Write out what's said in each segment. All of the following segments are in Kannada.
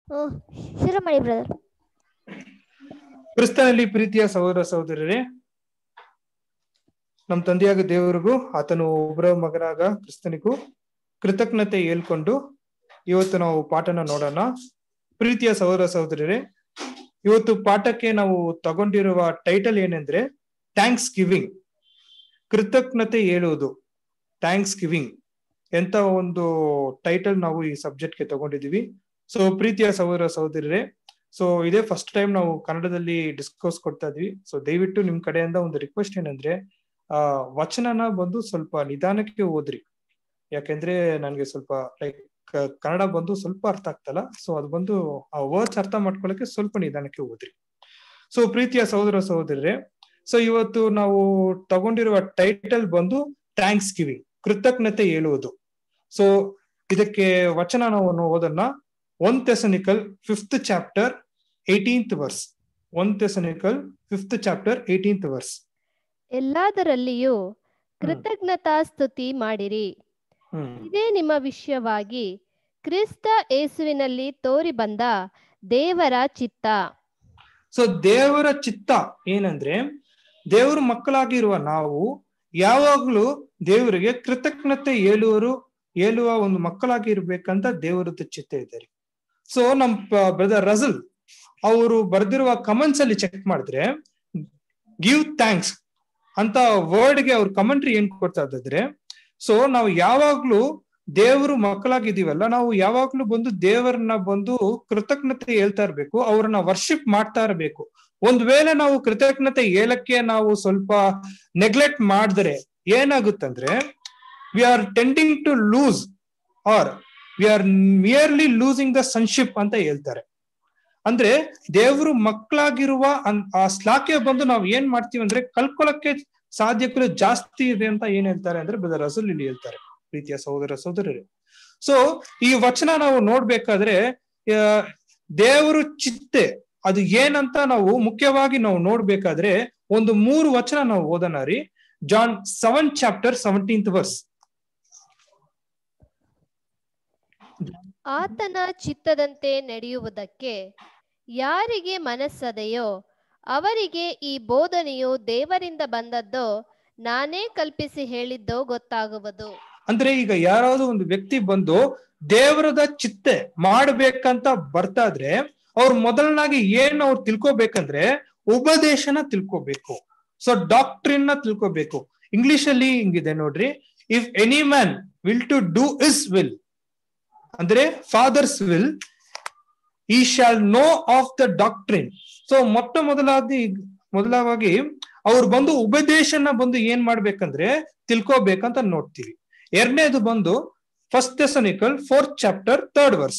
ಶುರು ಮಾಡಿ ಬ್ರದರ್ ಕ್ರಿಸ್ತನಲ್ಲಿ ಪ್ರೀತಿಯ ಸಹೋದರ ಸಹೋದರರೇ ನಮ್ಮ ತಂದೆಯಾಗ ದೇವರಿಗೂ ಆತನು ಒಬ್ಬರ ಮಗನಾಗ ಕ್ರಿಸ್ತನಿಗೂ ಕೃತಜ್ಞತೆ ಹೇಳ್ಕೊಂಡು ಇವತ್ತು ನಾವು ಪಾಠನ ನೋಡೋಣ ಪ್ರೀತಿಯ ಸಹೋದರ ಸಹೋದರರೇ ಇವತ್ತು ಪಾಠಕ್ಕೆ ನಾವು ತಗೊಂಡಿರುವ ಟೈಟಲ್ ಏನೆಂದ್ರೆ ಥ್ಯಾಂಕ್ಸ್ ಗಿವಿಂಗ್ ಕೃತಜ್ಞತೆ ಹೇಳುವುದು ಥ್ಯಾಂಕ್ಸ್ ಗಿವಿಂಗ್ ಎಂತ ಒಂದು ಟೈಟಲ್ ನಾವು ಈ ಸಬ್ಜೆಕ್ಟ್ಗೆ ತಗೊಂಡಿದೀವಿ ಸೊ ಪ್ರೀತಿಯ ಸಹೋದರ ಸಹೋದರರೇ ಸೊ ಇದೇ ಫಸ್ಟ್ ಟೈಮ್ ನಾವು ಕನ್ನಡದಲ್ಲಿ ಡಿಸ್ಕಸ್ ಕೊಡ್ತಾ ಇದ್ವಿ ಸೊ ದಯವಿಟ್ಟು ನಿಮ್ ಕಡೆಯಿಂದ ಒಂದು ರಿಕ್ವೆಸ್ಟ್ ಏನಂದ್ರೆ ಆ ವಚನನ ಬಂದು ಸ್ವಲ್ಪ ನಿಧಾನಕ್ಕೆ ಓದ್ರಿ ಯಾಕೆಂದ್ರೆ ನನ್ಗೆ ಸ್ವಲ್ಪ ಲೈಕ್ ಕನ್ನಡ ಬಂದು ಸ್ವಲ್ಪ ಅರ್ಥ ಆಗ್ತಲ್ಲ ಸೊ ಅದು ಬಂದು ಆ ವರ್ಡ್ಸ್ ಅರ್ಥ ಮಾಡ್ಕೊಳಕ್ಕೆ ಸ್ವಲ್ಪ ನಿಧಾನಕ್ಕೆ ಓದ್ರಿ ಸೊ ಪ್ರೀತಿಯ ಸಹೋದರ ಸಹೋದರರೇ ಸೊ ಇವತ್ತು ನಾವು ತಗೊಂಡಿರುವ ಟೈಟಲ್ ಬಂದು ಥ್ಯಾಂಕ್ಸ್ ಗಿವಿಂಗ್ ಕೃತಜ್ಞತೆ ಹೇಳುವುದು ಸೊ ಇದಕ್ಕೆ ವಚನ ನಾವು ಓದನ್ನ ಒನ್ ತೆಸನಿಕಲ್ fifth chapter eighteenth verse one ತೆಸನಿಕಲ್ ಫಿಫ್ತ್ ಚಾಪ್ಟರ್ ಏಟೀನ್ತ್ ವರ್ಸ್ ಎಲ್ಲದರಲ್ಲಿಯೂ ಕೃತಜ್ಞತಾ ಸ್ತುತಿ ಮಾಡಿರಿ ಹ್ಮ್ ಇದೇ ನಿಮ್ಮ ವಿಷಯವಾಗಿ ಕ್ರಿಸ್ತ ಯೇಸುವಿನಲ್ಲಿ ತೋರಿ ಬಂದ ದೇವರ ಚಿತ್ತ ಸೊ ದೇವರ ಚಿತ್ತ ಏನಂದ್ರೆ ದೇವರ ಮಕ್ಕಳಾಗಿರುವ ನಾವು ಯಾವಾಗ್ಲೂ ದೇವರಿಗೆ ಕೃತಜ್ಞತೆ ಹೇಳುವರು ಹೇಳುವ ಒಂದು ಮಕ್ಕಳಾಗಿ ಇರ್ಬೇಕಂತ ದೇವರದ್ದು ಚಿತ್ತ ಇದ್ದಾರೆ ಸೊ ನಮ್ ಬ್ರದರ್ ರಜಲ್ ಅವರು ಬರ್ದಿರುವ ಕಮೆಂಟ್ಸ್ ಅಲ್ಲಿ ಚೆಕ್ ಮಾಡಿದ್ರೆ ಗಿವ್ ಥ್ಯಾಂಕ್ಸ್ ಅಂತ ವರ್ಡ್ ಗೆ ಅವ್ರ ಕಮೆಂಟ್ರಿ ಏನ್ ಕೊಡ್ತಾ ಇದ್ದಾರೆ ಸೊ ನಾವು ಯಾವಾಗ್ಲೂ ದೇವರು ಮಕ್ಕಳಾಗಿದ್ದೀವಲ್ಲ ನಾವು ಯಾವಾಗ್ಲೂ ಬಂದು ದೇವರನ್ನ ಬಂದು ಕೃತಜ್ಞತೆ ಹೇಳ್ತಾ ಇರ್ಬೇಕು ಅವ್ರನ್ನ ವರ್ಷಿಪ್ ಮಾಡ್ತಾ ಇರ್ಬೇಕು ಒಂದ್ ವೇಳೆ ನಾವು ಕೃತಜ್ಞತೆ ಹೇಳಕ್ಕೆ ನಾವು ಸ್ವಲ್ಪ ನೆಗ್ಲೆಕ್ಟ್ ಮಾಡಿದ್ರೆ ಏನಾಗುತ್ತಂದ್ರೆ we are tending to lose or we are merely losing the sonship ಅಂತ ಹೇಳ್ತಾರೆ ಅಂದ್ರೆ ದೇವರು ಮಕ್ಕಳಾಗಿರುವ ಆ ಸ್ಲಾಕೆ ಬಂದು ನಾವು ಏನ್ ಮಾಡ್ತೀವಿ ಅಂದ್ರೆ ಕಲ್ಕೊಳಕ್ಕೆ ಸಾಧ್ಯತೆಗಳು ಜಾಸ್ತಿ ಇದೆ ಅಂತ ಏನ್ ಹೇಳ್ತಾರೆ ಅಂದ್ರೆ ಬ್ರದರ್ ರಸಲ್ ಇಲ್ಲಿ ಹೇಳ್ತಾರೆ ಪ್ರೀತಿಯ ಸಹೋದರ ಸಹೋದರರೇ ಸೊ ಈ ವಚನ ನಾವು ನೋಡ್ಬೇಕಾದ್ರೆ ದೇವರು ಚಿತ್ತೆ ಅದು ಏನಂತ ನಾವು ಮುಖ್ಯವಾಗಿ ನಾವು ನೋಡ್ಬೇಕಾದ್ರೆ ಒಂದು ಮೂರು ವಚನ ನಾವು ಓದೋಣ ರೀ John seven chapter seventeenth verse ಆತನ ಚಿತ್ತದಂತೆ ನಡೆಯುವುದಕ್ಕೆ ಯಾರಿಗೆ ಮನಸ್ಸದೆಯೋ ಅವರಿಗೆ ಈ ಬೋಧನೆಯು ದೇವರಿಂದ ಬಂದದ್ದೋ ನಾನೇ ಕಲ್ಪಿಸಿ ಹೇಳಿದ್ದೋ ಗೊತ್ತಾಗುವುದು ಅಂದ್ರೆ ಈಗ ಯಾರಾದ್ರೂ ಒಂದು ವ್ಯಕ್ತಿ ಬಂದು ದೇವರದ ಚಿತ್ತೆ ಮಾಡ್ಬೇಕಂತ ಬರ್ತಾ ಇದ್ರೆ ಅವ್ರು ಮೊದಲನಾಗಿ ಏನ್ ಅವ್ರು ತಿಳ್ಕೊಬೇಕಂದ್ರೆ ಉಪದೇಶನ ತಿಳ್ಕೊಬೇಕು ಸೊ ಡಾಕ್ಟ್ರಿನ್ ನ ತಿಳ್ಕೊಬೇಕು ಇಂಗ್ಲಿಷ್ ಅಲ್ಲಿ ಹಿಂಗಿದೆ ನೋಡ್ರಿ if any man will to do his will ಅಂದ್ರೆ father's will he shall know of the doctrine so ಮೊಟ್ಟ ಮೊದಲಾಗಿ ಮೊದಲವಾಗಿ ಅವ್ರು ಬಂದು ಉಪದೇಶನ ಬಂದು ಏನ್ ಮಾಡ್ಬೇಕಂದ್ರೆ ತಿಳ್ಕೊಬೇಕಂತ ನೋಡ್ತೀವಿ ಎರಡನೇದು ಬಂದು first ತೆಸನಿಕಲ್ fourth chapter third verse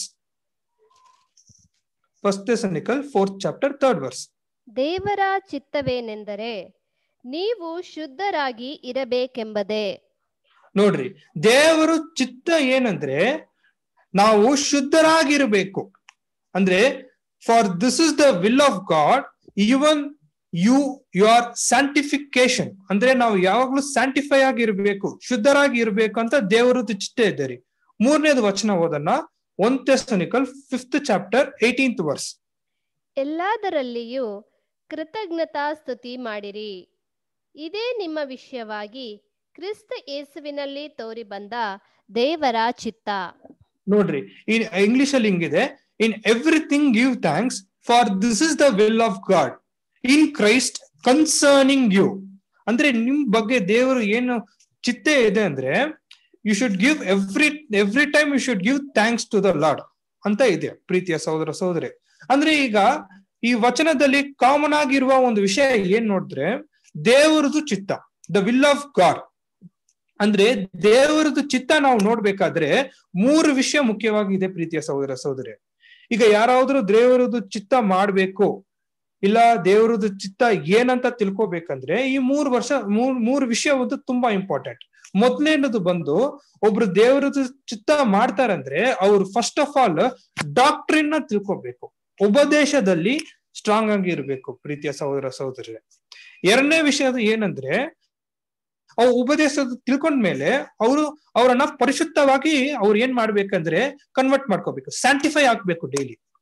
first ತೆಸನಿಕಲ್ fourth chapter third verse ದೇವರ ಚಿತ್ತವೇನೆಂದರೆ ನೀವು ಶುದ್ಧರಾಗಿ ಇರಬೇಕೆಂಬುದೇ ನೋಡ್ರಿ ದೇವರು ಚಿತ್ತ ಏನಂದ್ರೆ ನಾವು ಶುದ್ಧರಾಗಿರ್ಬೇಕು ಅಂದ್ರೆ for this is the will of God even you your sanctification ಅಂದ್ರೆ ನಾವು ಯಾವಾಗ್ಲೂ ಸ್ಯಾಂಟಿಫೈ ಆಗಿರ್ಬೇಕು ಶುದ್ಧರಾಗಿ ಇರ್ಬೇಕು ಅಂತ ದೇವರದ್ದು ಚಿತ್ತ ಇದ್ದಾರೆ ಮೂರನೇದು ವಚನ ಓದನ್ನ ಒನ್ ತೆಸನಿಕಲ್ ಫಿಫ್ತ್ ಚಾಪ್ಟರ್ ಏಟೀನ್ತ್ ವರ್ಸ್ ಎಲ್ಲದರಲ್ಲಿಯೂ ಕೃತಜ್ಞತಾ ಸ್ತುತಿ ಮಾಡಿರಿ ಇದೇ ನಿಮ್ಮ ವಿಷಯವಾಗಿ ಕ್ರಿಸ್ತ ಯೇಸುವಿನಲ್ಲಿ ತೋರಿ ಬಂದ ದೇವರ ಚಿತ್ತ ನೋಡ್ರಿ ಈ ಇಂಗ್ಲಿಷ್ ಅಲ್ಲಿ ಹಿಂಗಿದೆ in everything give thanks for this is the will of God in Christ concerning you ಅಂದ್ರೆ ನಿಮ್ ಬಗ್ಗೆ ದೇವರು ಏನು ಚಿತ್ತೆ ಇದೆ ಅಂದ್ರೆ you should give every every time you should give thanks to the Lord ಅಂತ ಇದೆ ಪ್ರೀತಿಯ ಸಹೋದರ ಸಹೋದರಿ ಅಂದ್ರೆ ಈಗ ಈ ವಚನದಲ್ಲಿ ಕಾಮನ್ ಆಗಿರುವ ಒಂದು ವಿಷಯ ಏನ್ ನೋಡಿದ್ರೆ ದೇವರದು ಚಿತ್ತ ದ ವಿಲ್ ಆಫ್ ಗಾಡ್ ಅಂದ್ರೆ ದೇವರದು ಚಿತ್ತ ನಾವು ನೋಡ್ಬೇಕಾದ್ರೆ ಮೂರು ವಿಷಯ ಮುಖ್ಯವಾಗಿದೆ ಪ್ರೀತಿಯ ಸಹೋದರ ಸಹೋದರಿ ಈಗ ಯಾರಾದ್ರೂ ದೇವರದು ಚಿತ್ತ ಮಾಡ್ಬೇಕು ಇಲ್ಲ ದೇವರದು ಚಿತ್ತ ಏನಂತ ತಿಳ್ಕೊಬೇಕಂದ್ರೆ ಈ ಮೂರು ವರ್ಷ ಮೂರ್ ಮೂರು ವಿಷಯ ಒಂದು ತುಂಬಾ ಇಂಪಾರ್ಟೆಂಟ್ ಮೊದಲನೇದು ಬಂದು ಒಬ್ರು ದೇವರದು ಚಿತ್ತ ಮಾಡ್ತಾರಂದ್ರೆ ಅವ್ರು ಫಸ್ಟ್ ಆಫ್ ಆಲ್ ಡಾಕ್ಟ್ರಿನ್ ನ ತಿಳ್ಕೊಬೇಕು ಉಪದೇಶದಲ್ಲಿ ಸ್ಟ್ರಾಂಗ್ ಆಗಿ ಇರ್ಬೇಕು ಪ್ರೀತಿಯ ಸಹೋದರ ಸಹೋದರಿ ಎರಡನೇ ವಿಷಯ ಏನಂದ್ರೆ ಅವು ಉಪದೇಶ ತಿಳ್ಕೊಂಡ್ಮೇಲೆ ಅವರು ಅವರನ್ನ ಪರಿಶುದ್ಧವಾಗಿ ಅವ್ರು ಏನ್ ಮಾಡ್ಬೇಕಂದ್ರೆ ಕನ್ವರ್ಟ್ ಮಾಡ್ಕೋಬೇಕು ಸ್ಯಾಂಟಿಫೈ ಆಗ್ಬೇಕು ಡೈಲಿ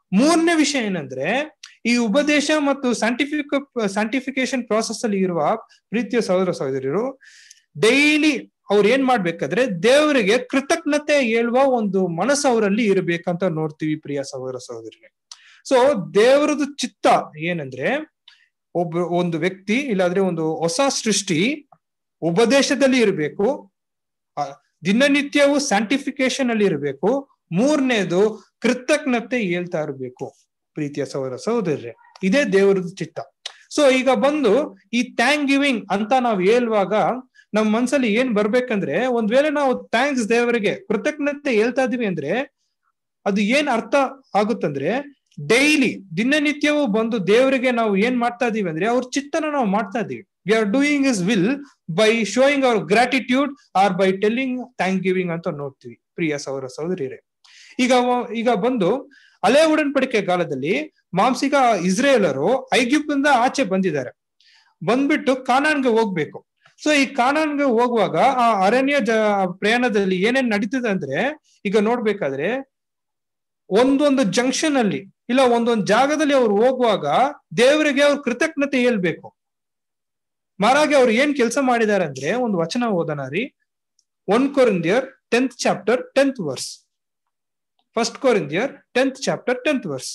ಮೂರನೇ ವಿಷಯ ಏನಂದ್ರೆ ಈ ಉಪದೇಶ ಮತ್ತು ಸೈಂಟಿಫಿಕ್ ಸೈಂಟಿಫಿಕೇಶನ್ ಪ್ರಾಸೆಸ್ ಅಲ್ಲಿ ಇರುವ ಪ್ರೀತಿಯ ಸಹೋದರ ಸಹೋದರಿಯರು ಡೈಲಿ ಅವ್ರು ಏನ್ ಮಾಡ್ಬೇಕಾದ್ರೆ ದೇವರಿಗೆ ಕೃತಜ್ಞತೆ ಹೇಳುವ ಒಂದು ಮನಸ್ಸು ಅವರಲ್ಲಿ ಇರಬೇಕಂತ ನೋಡ್ತೀವಿ ಪ್ರಿಯ ಸಹೋದರ ಸಹೋದರಿಗೆ ಸೊ ದೇವರದು ಚಿತ್ತ ಏನಂದ್ರೆ ಒಬ್ಬ ಒಂದು ವ್ಯಕ್ತಿ ಇಲ್ಲಾದ್ರೆ ಒಂದು ಹೊಸ ಸೃಷ್ಟಿ ಉಪದೇಶದಲ್ಲಿ ಇರಬೇಕು ದಿನನಿತ್ಯವೂ ಸ್ಯಾಂಟಿಫಿಕೇಶನ್ ಅಲ್ಲಿ ಇರಬೇಕು ಮೂರನೇದು ಕೃತಜ್ಞತೆ ಹೇಳ್ತಾ ಇರಬೇಕು ಪ್ರೀತಿಯ ಸಹೋದರ ಸಹೋದರರೇ ಇದೇ ದೇವರದ್ದು ಚಿತ್ತ ಸೊ ಈಗ ಬಂದು ಈ ಥ್ಯಾಂಕ್ ಗಿವಿಂಗ್ ಅಂತ ನಾವು ಹೇಳುವಾಗ ನಮ್ ಮನ್ಸಲ್ಲಿ ಏನ್ ಬರ್ಬೇಕಂದ್ರೆ ಒಂದ್ ವೇಳೆ ನಾವು ಥ್ಯಾಂಕ್ಸ್ ದೇವರಿಗೆ ಕೃತಜ್ಞತೆ ಹೇಳ್ತಾ ಇದೀವಿ ಅಂದ್ರೆ ಅದು ಏನ್ ಅರ್ಥ ಆಗುತ್ತಂದ್ರೆ ಡೈಲಿ ದಿನನಿತ್ಯವೂ ಬಂದು ದೇವರಿಗೆ ನಾವು ಏನ್ ಮಾಡ್ತಾ ಇದೀವಿ ಅಂದ್ರೆ ಅವ್ರ ಚಿತ್ತನ ನಾವು ಮಾಡ್ತಾ ಇದೀವಿ we are doing his will by showing our gratitude or by telling thank giving ಅಂತ ನೋಡ್ತೀವಿ ಪ್ರಿಯ ಸಹೋದರ ಸಹೋದರಿಯರೇ ಈಗ ಈಗ ಬಂದು ಹಳೆ ಉಡನ್ಪಡಿಕೆ ಕಾಲದಲ್ಲಿ ಮಾಂಸಿಕ ಇಸ್ರೇಲರು ಐಗಿಪ್ತಿಂದ ಆಚೆ ಬಂದಿದ್ದಾರೆ ಬಂದ್ಬಿಟ್ಟು ಕಾನಾನ್ಗೆ ಹೋಗ್ಬೇಕು ಸೊ ಈ ಕಾನಾನ್ಗೆ ಹೋಗುವಾಗ ಆ ಅರಣ್ಯ ಜ ಪ್ರಯಾಣದಲ್ಲಿ ಏನೇನ್ ನಡೀತದೆ ಅಂದ್ರೆ ಈಗ ನೋಡ್ಬೇಕಾದ್ರೆ ಒಂದೊಂದು ಜಂಕ್ಷನ್ ಅಲ್ಲಿ ಇಲ್ಲ ಒಂದೊಂದು ಜಾಗದಲ್ಲಿ ಅವ್ರು ಹೋಗುವಾಗ ದೇವರಿಗೆ ಅವ್ರ ಕೃತಜ್ಞತೆ ಹೇಳ್ಬೇಕು ಮಾರಾಗೆ ಅವ್ರು ಏನ್ ಕೆಲಸ ಮಾಡಿದ್ದಾರೆ ಅಂದ್ರೆ ಒಂದು ವಚನ ಓದನ ರೀ one Corinthians tenth chapter tenth verse first Corinthians tenth chapter tenth verse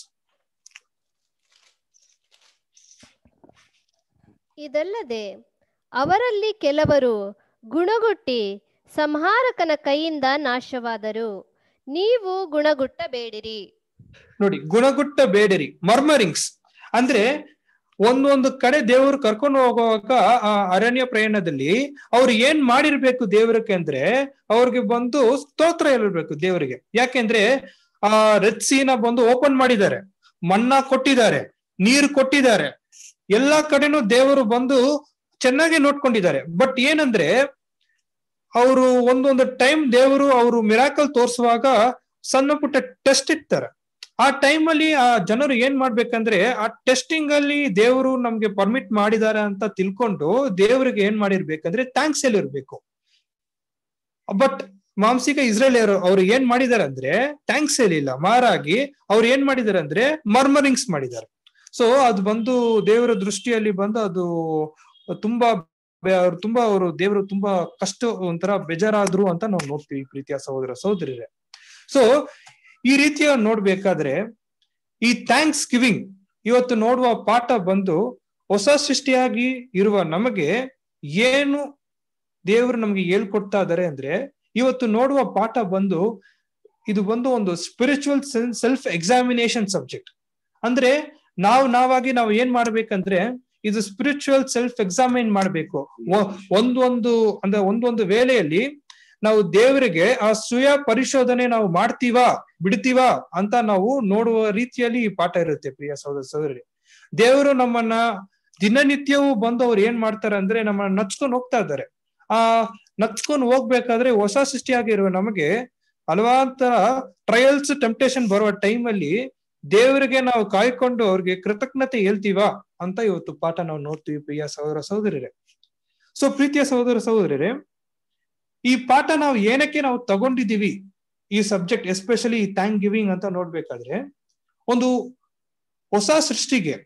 ಇದಲ್ಲದೆ ಅವರಲ್ಲಿ ಕೆಲವರು ಗುಣಗುಟ್ಟಿ ಸಂಹಾರಕನ ಕೈಯಿಂದ ನಾಶವಾದರು ನೀವು ಗುಣಗುಟ್ಟಬೇಡಿರಿ ನೋಡಿ ಗುಣಗುಟ್ಟ ಬೇಡಿರಿ ಮರ್ಮರಿಂಗ್ಸ್ ಅಂದ್ರೆ ಒಂದೊಂದು ಕಡೆ ದೇವರು ಕರ್ಕೊಂಡು ಹೋಗುವಾಗ ಆ ಅರಣ್ಯ ಪ್ರಯಾಣದಲ್ಲಿ ಅವ್ರು ಏನ್ ಮಾಡಿರ್ಬೇಕು ದೇವರಕ್ಕೆ ಅಂದ್ರೆ ಅವ್ರಿಗೆ ಬಂದು ಸ್ತೋತ್ರ ಹೇಳಿರ್ಬೇಕು ದೇವರಿಗೆ ಯಾಕೆಂದ್ರೆ ಆ ರೆಡ್ ಸೀನ ಬಂದು ಓಪನ್ ಮಾಡಿದ್ದಾರೆ ಮಣ್ಣಾ ಕೊಟ್ಟಿದ್ದಾರೆ ನೀರು ಕೊಟ್ಟಿದ್ದಾರೆ ಎಲ್ಲಾ ಕಡೆನೂ ದೇವರು ಬಂದು ಚೆನ್ನಾಗಿ ನೋಡ್ಕೊಂಡಿದ್ದಾರೆ ಬಟ್ ಏನಂದ್ರೆ ಅವರು ಒಂದೊಂದು ಟೈಮ್ ದೇವರು ಅವರು ಮಿರಾಕಲ್ ತೋರಿಸುವಾಗ ಸಣ್ಣ ಪುಟ್ಟ ಟೆಸ್ಟ್ ಇರ್ತಾರೆ ಆ ಟೈಮ್ ಅಲ್ಲಿ ಆ ಜನರು ಏನ್ ಮಾಡ್ಬೇಕಂದ್ರೆ ಆ ಟೆಸ್ಟಿಂಗ್ ಅಲ್ಲಿ ದೇವರು ನಮ್ಗೆ ಪರ್ಮಿಟ್ ಮಾಡಿದ್ದಾರೆ ಅಂತ ತಿಳ್ಕೊಂಡು ದೇವರಿಗೆ ಏನ್ ಮಾಡಿರ್ಬೇಕಂದ್ರೆ ಥ್ಯಾಂಕ್ಸ್ ಹೇಳಿರ್ಬೇಕು ಬಟ್ ಮಾಂಸಿಕ ಇಸ್ರೇಲಿಯರು ಅವ್ರು ಏನ್ ಮಾಡಿದಾರೆ ಅಂದ್ರೆ ಥ್ಯಾಂಕ್ಸ್ ಹೇಳಿಲ್ಲ ಮಾರಾಗಿ ಅವ್ರು ಏನ್ ಮಾಡಿದಾರೆ ಅಂದ್ರೆ ಮರ್ಮರಿಂಗ್ಸ್ ಮಾಡಿದ್ದಾರೆ ಸೊ ಅದು ಬಂದು ದೇವರ ದೃಷ್ಟಿಯಲ್ಲಿ ಬಂದು ಅದು ತುಂಬಾ ಅವ್ರು ತುಂಬಾ ಅವರು ದೇವರು ತುಂಬಾ ಕಷ್ಟ ಒಂಥರ ಬೇಜಾರಾದ್ರು ಅಂತ ನಾವು ನೋಡ್ತೀವಿ ಪ್ರೀತಿಯ ಸಹೋದರ ಸಹೋದರಿರೇ ಸೊ ಈ ರೀತಿಯ ನೋಡ್ಬೇಕಾದ್ರೆ ಈ ಥ್ಯಾಂಕ್ಸ್ ಗಿವಿಂಗ್ ಇವತ್ತು ನೋಡುವ ಪಾಠ ಬಂದು ಹೊಸ ಸೃಷ್ಟಿಯಾಗಿ ಇರುವ ನಮಗೆ ಏನು ದೇವರು ನಮ್ಗೆ ಹೇಳ್ಕೊಡ್ತಾ ಇದಾರೆ ಅಂದ್ರೆ ಇವತ್ತು ನೋಡುವ ಪಾಠ ಬಂದು ಇದು ಬಂದು ಒಂದು ಸ್ಪಿರಿಚುವಲ್ ಸೆಲ್ಫ್ ಎಕ್ಸಾಮಿನೇಷನ್ ಸಬ್ಜೆಕ್ಟ್ ಅಂದ್ರೆ ನಾವು ನಾವಾಗಿ ನಾವು ಏನ್ ಮಾಡ್ಬೇಕಂದ್ರೆ ಇದು ಸ್ಪಿರಿಚುವಲ್ ಸೆಲ್ಫ್ ಎಕ್ಸಾಮಿನ್ ಮಾಡ್ಬೇಕು ಒಂದೊಂದು ಅಂದ್ರೆ ಒಂದೊಂದು ವೇಳೆಯಲ್ಲಿ ನಾವು ದೇವರಿಗೆ ಆ ಸ್ವಯ ಪರಿಶೋಧನೆ ನಾವು ಮಾಡ್ತೀವಾ ಬಿಡ್ತೀವಾ ಅಂತ ನಾವು ನೋಡುವ ರೀತಿಯಲ್ಲಿ ಈ ಪಾಠ ಇರುತ್ತೆ ಪ್ರಿಯ ಸಹೋದರ ಸಹೋದರಿ ದೇವರು ನಮ್ಮನ್ನ ದಿನನಿತ್ಯವೂ ಬಂದು ಅವ್ರು ಏನ್ ಮಾಡ್ತಾರೆ ಅಂದ್ರೆ ನಮ್ಮನ್ನ ನಚ್ಕೊಂಡು ಹೋಗ್ತಾ ಇದ್ದಾರೆ ಆ ನಚ್ಕೊಂಡು ಹೋಗ್ಬೇಕಾದ್ರೆ ಹೊಸ ಸೃಷ್ಟಿಯಾಗಿರುವ ನಮಗೆ ಹಲವಾರು ಟ್ರಯಲ್ಸ್ ಟೆಂಪ್ಟೇಷನ್ ಬರುವ ಟೈಮ್ ಅಲ್ಲಿ ದೇವರಿಗೆ ನಾವು ಕಾಯ್ಕೊಂಡು ಅವ್ರಿಗೆ ಕೃತಜ್ಞತೆ ಹೇಳ್ತೀವಾ ಅಂತ ಇವತ್ತು ಪಾಠ ನಾವು ನೋಡ್ತೀವಿ ಪ್ರಿಯ ಸಹೋದರ ಸಹೋದರರೇ ಸೊ ಪ್ರೀತಿಯ ಸಹೋದರ ಸಹೋದರರೇ ಈ ಪಾಠ ನಾವು ಏನಕ್ಕೆ ನಾವು ತಗೊಂಡಿದೀವಿ ಈ ಸಬ್ಜೆಕ್ಟ್ ಎಸ್ಪೆಷಲಿ ಈ ಥ್ಯಾಂಕ್ ಗಿವಿಂಗ್ ಅಂತ ನೋಡ್ಬೇಕಾದ್ರೆ ಒಂದು ಹೊಸ ಸೃಷ್ಟಿಗೆ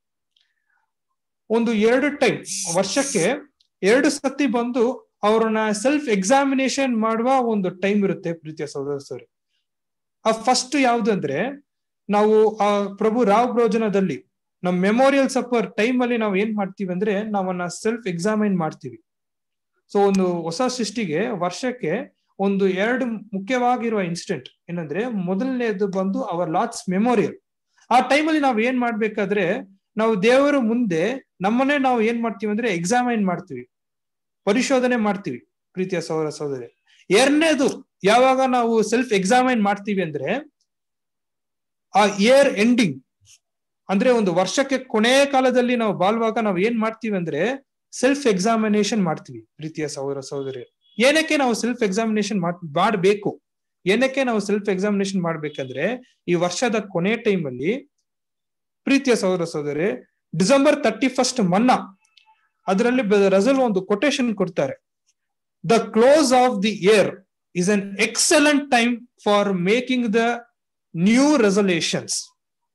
ಒಂದು ಎರಡು ಟೈಮ್ ವರ್ಷಕ್ಕೆ ಎರಡು ಸತಿ ಬಂದು ಅವ್ರನ್ನ ಸೆಲ್ಫ್ ಎಕ್ಸಾಮಿನೇಷನ್ ಮಾಡುವ ಒಂದು ಟೈಮ್ ಇರುತ್ತೆ ಪ್ರೀತಿಯ ಸಹೋದರ ಸರಿ ಆ ಫಸ್ಟ್ ಯಾವ್ದಂದ್ರೆ ನಾವು ಆ ಪ್ರಭು ರಾವ್ ಭೋಜನದಲ್ಲಿ ನಮ್ ಮೆಮೋರಿಯಲ್ ಸಫರ್ ಟೈಮ್ ಅಲ್ಲಿ ನಾವು ಏನ್ ಮಾಡ್ತೀವಿ ಅಂದ್ರೆ ನಾವನ್ನ ಸೆಲ್ಫ್ ಎಕ್ಸಾಮಿನ್ ಮಾಡ್ತೀವಿ ಸೊ ಒಂದು ಹೊಸ ಸೃಷ್ಟಿಗೆ ವರ್ಷಕ್ಕೆ ಒಂದು ಎರಡು ಮುಖ್ಯವಾಗಿರುವ ಇನ್ಸಿಡೆಂಟ್ ಏನಂದ್ರೆ ಮೊದಲನೇದು ಬಂದು ಅವರ್ ಲಾಟ್ಸ್ ಮೆಮೋರಿಯಲ್ ಆ ಟೈಮಲ್ಲಿ ನಾವು ಏನ್ ಮಾಡ್ಬೇಕಾದ್ರೆ ನಾವು ದೇವರ ಮುಂದೆ ನಮ್ಮನ್ನೇ ನಾವು ಏನ್ ಮಾಡ್ತೀವಿ ಅಂದ್ರೆ ಎಕ್ಸಾಮೈನ್ ಮಾಡ್ತೀವಿ ಪರಿಶೋಧನೆ ಮಾಡ್ತೀವಿ ಪ್ರೀತಿಯ ಸಹೋದರ ಸಹೋದರಿ ಎರಡನೇದು ಯಾವಾಗ ನಾವು ಸೆಲ್ಫ್ ಎಕ್ಸಾಮೈನ್ ಮಾಡ್ತೀವಿ ಅಂದ್ರೆ ಆ ಇಯರ್ ಎಂಡಿಂಗ್ ಅಂದ್ರೆ ಒಂದು ವರ್ಷಕ್ಕೆ ಕೊನೆಯ ಕಾಲದಲ್ಲಿ ನಾವು ಬಾಳುವಾಗ ನಾವು ಏನ್ ಮಾಡ್ತೀವಿ ಅಂದ್ರೆ ಸೆಲ್ಫ್ ಎಕ್ಸಾಮಿನೇಷನ್ ಮಾಡ್ತೀವಿ ಪ್ರೀತಿಯ ಸಹೋದರ ಸಹೋದರಿ ಏನಕ್ಕೆ ನಾವು ಸೆಲ್ಫ್ ಎಕ್ಸಾಮಿನೇಷನ್ ಮಾಡಬೇಕು ಏನಕ್ಕೆ ನಾವು ಸೆಲ್ಫ್ ಎಕ್ಸಾಮಿನೇಷನ್ ಮಾಡ್ಬೇಕಂದ್ರೆ ಈ ವರ್ಷದ ಕೊನೆ ಟೈಮ್ ಅಲ್ಲಿ ಪ್ರೀತಿಯ ಸಹೋದರ ಸಹೋದರಿ ಡಿಸೆಂಬರ್ ತರ್ಟಿ ಫಸ್ಟ್ ಮನ್ನಾ ಅದರಲ್ಲಿ ರಜಲ್ ಒಂದು ಕೊಟೇಶನ್ ಕೊಡ್ತಾರೆ the close of the year is an excellent time for making the new resolutions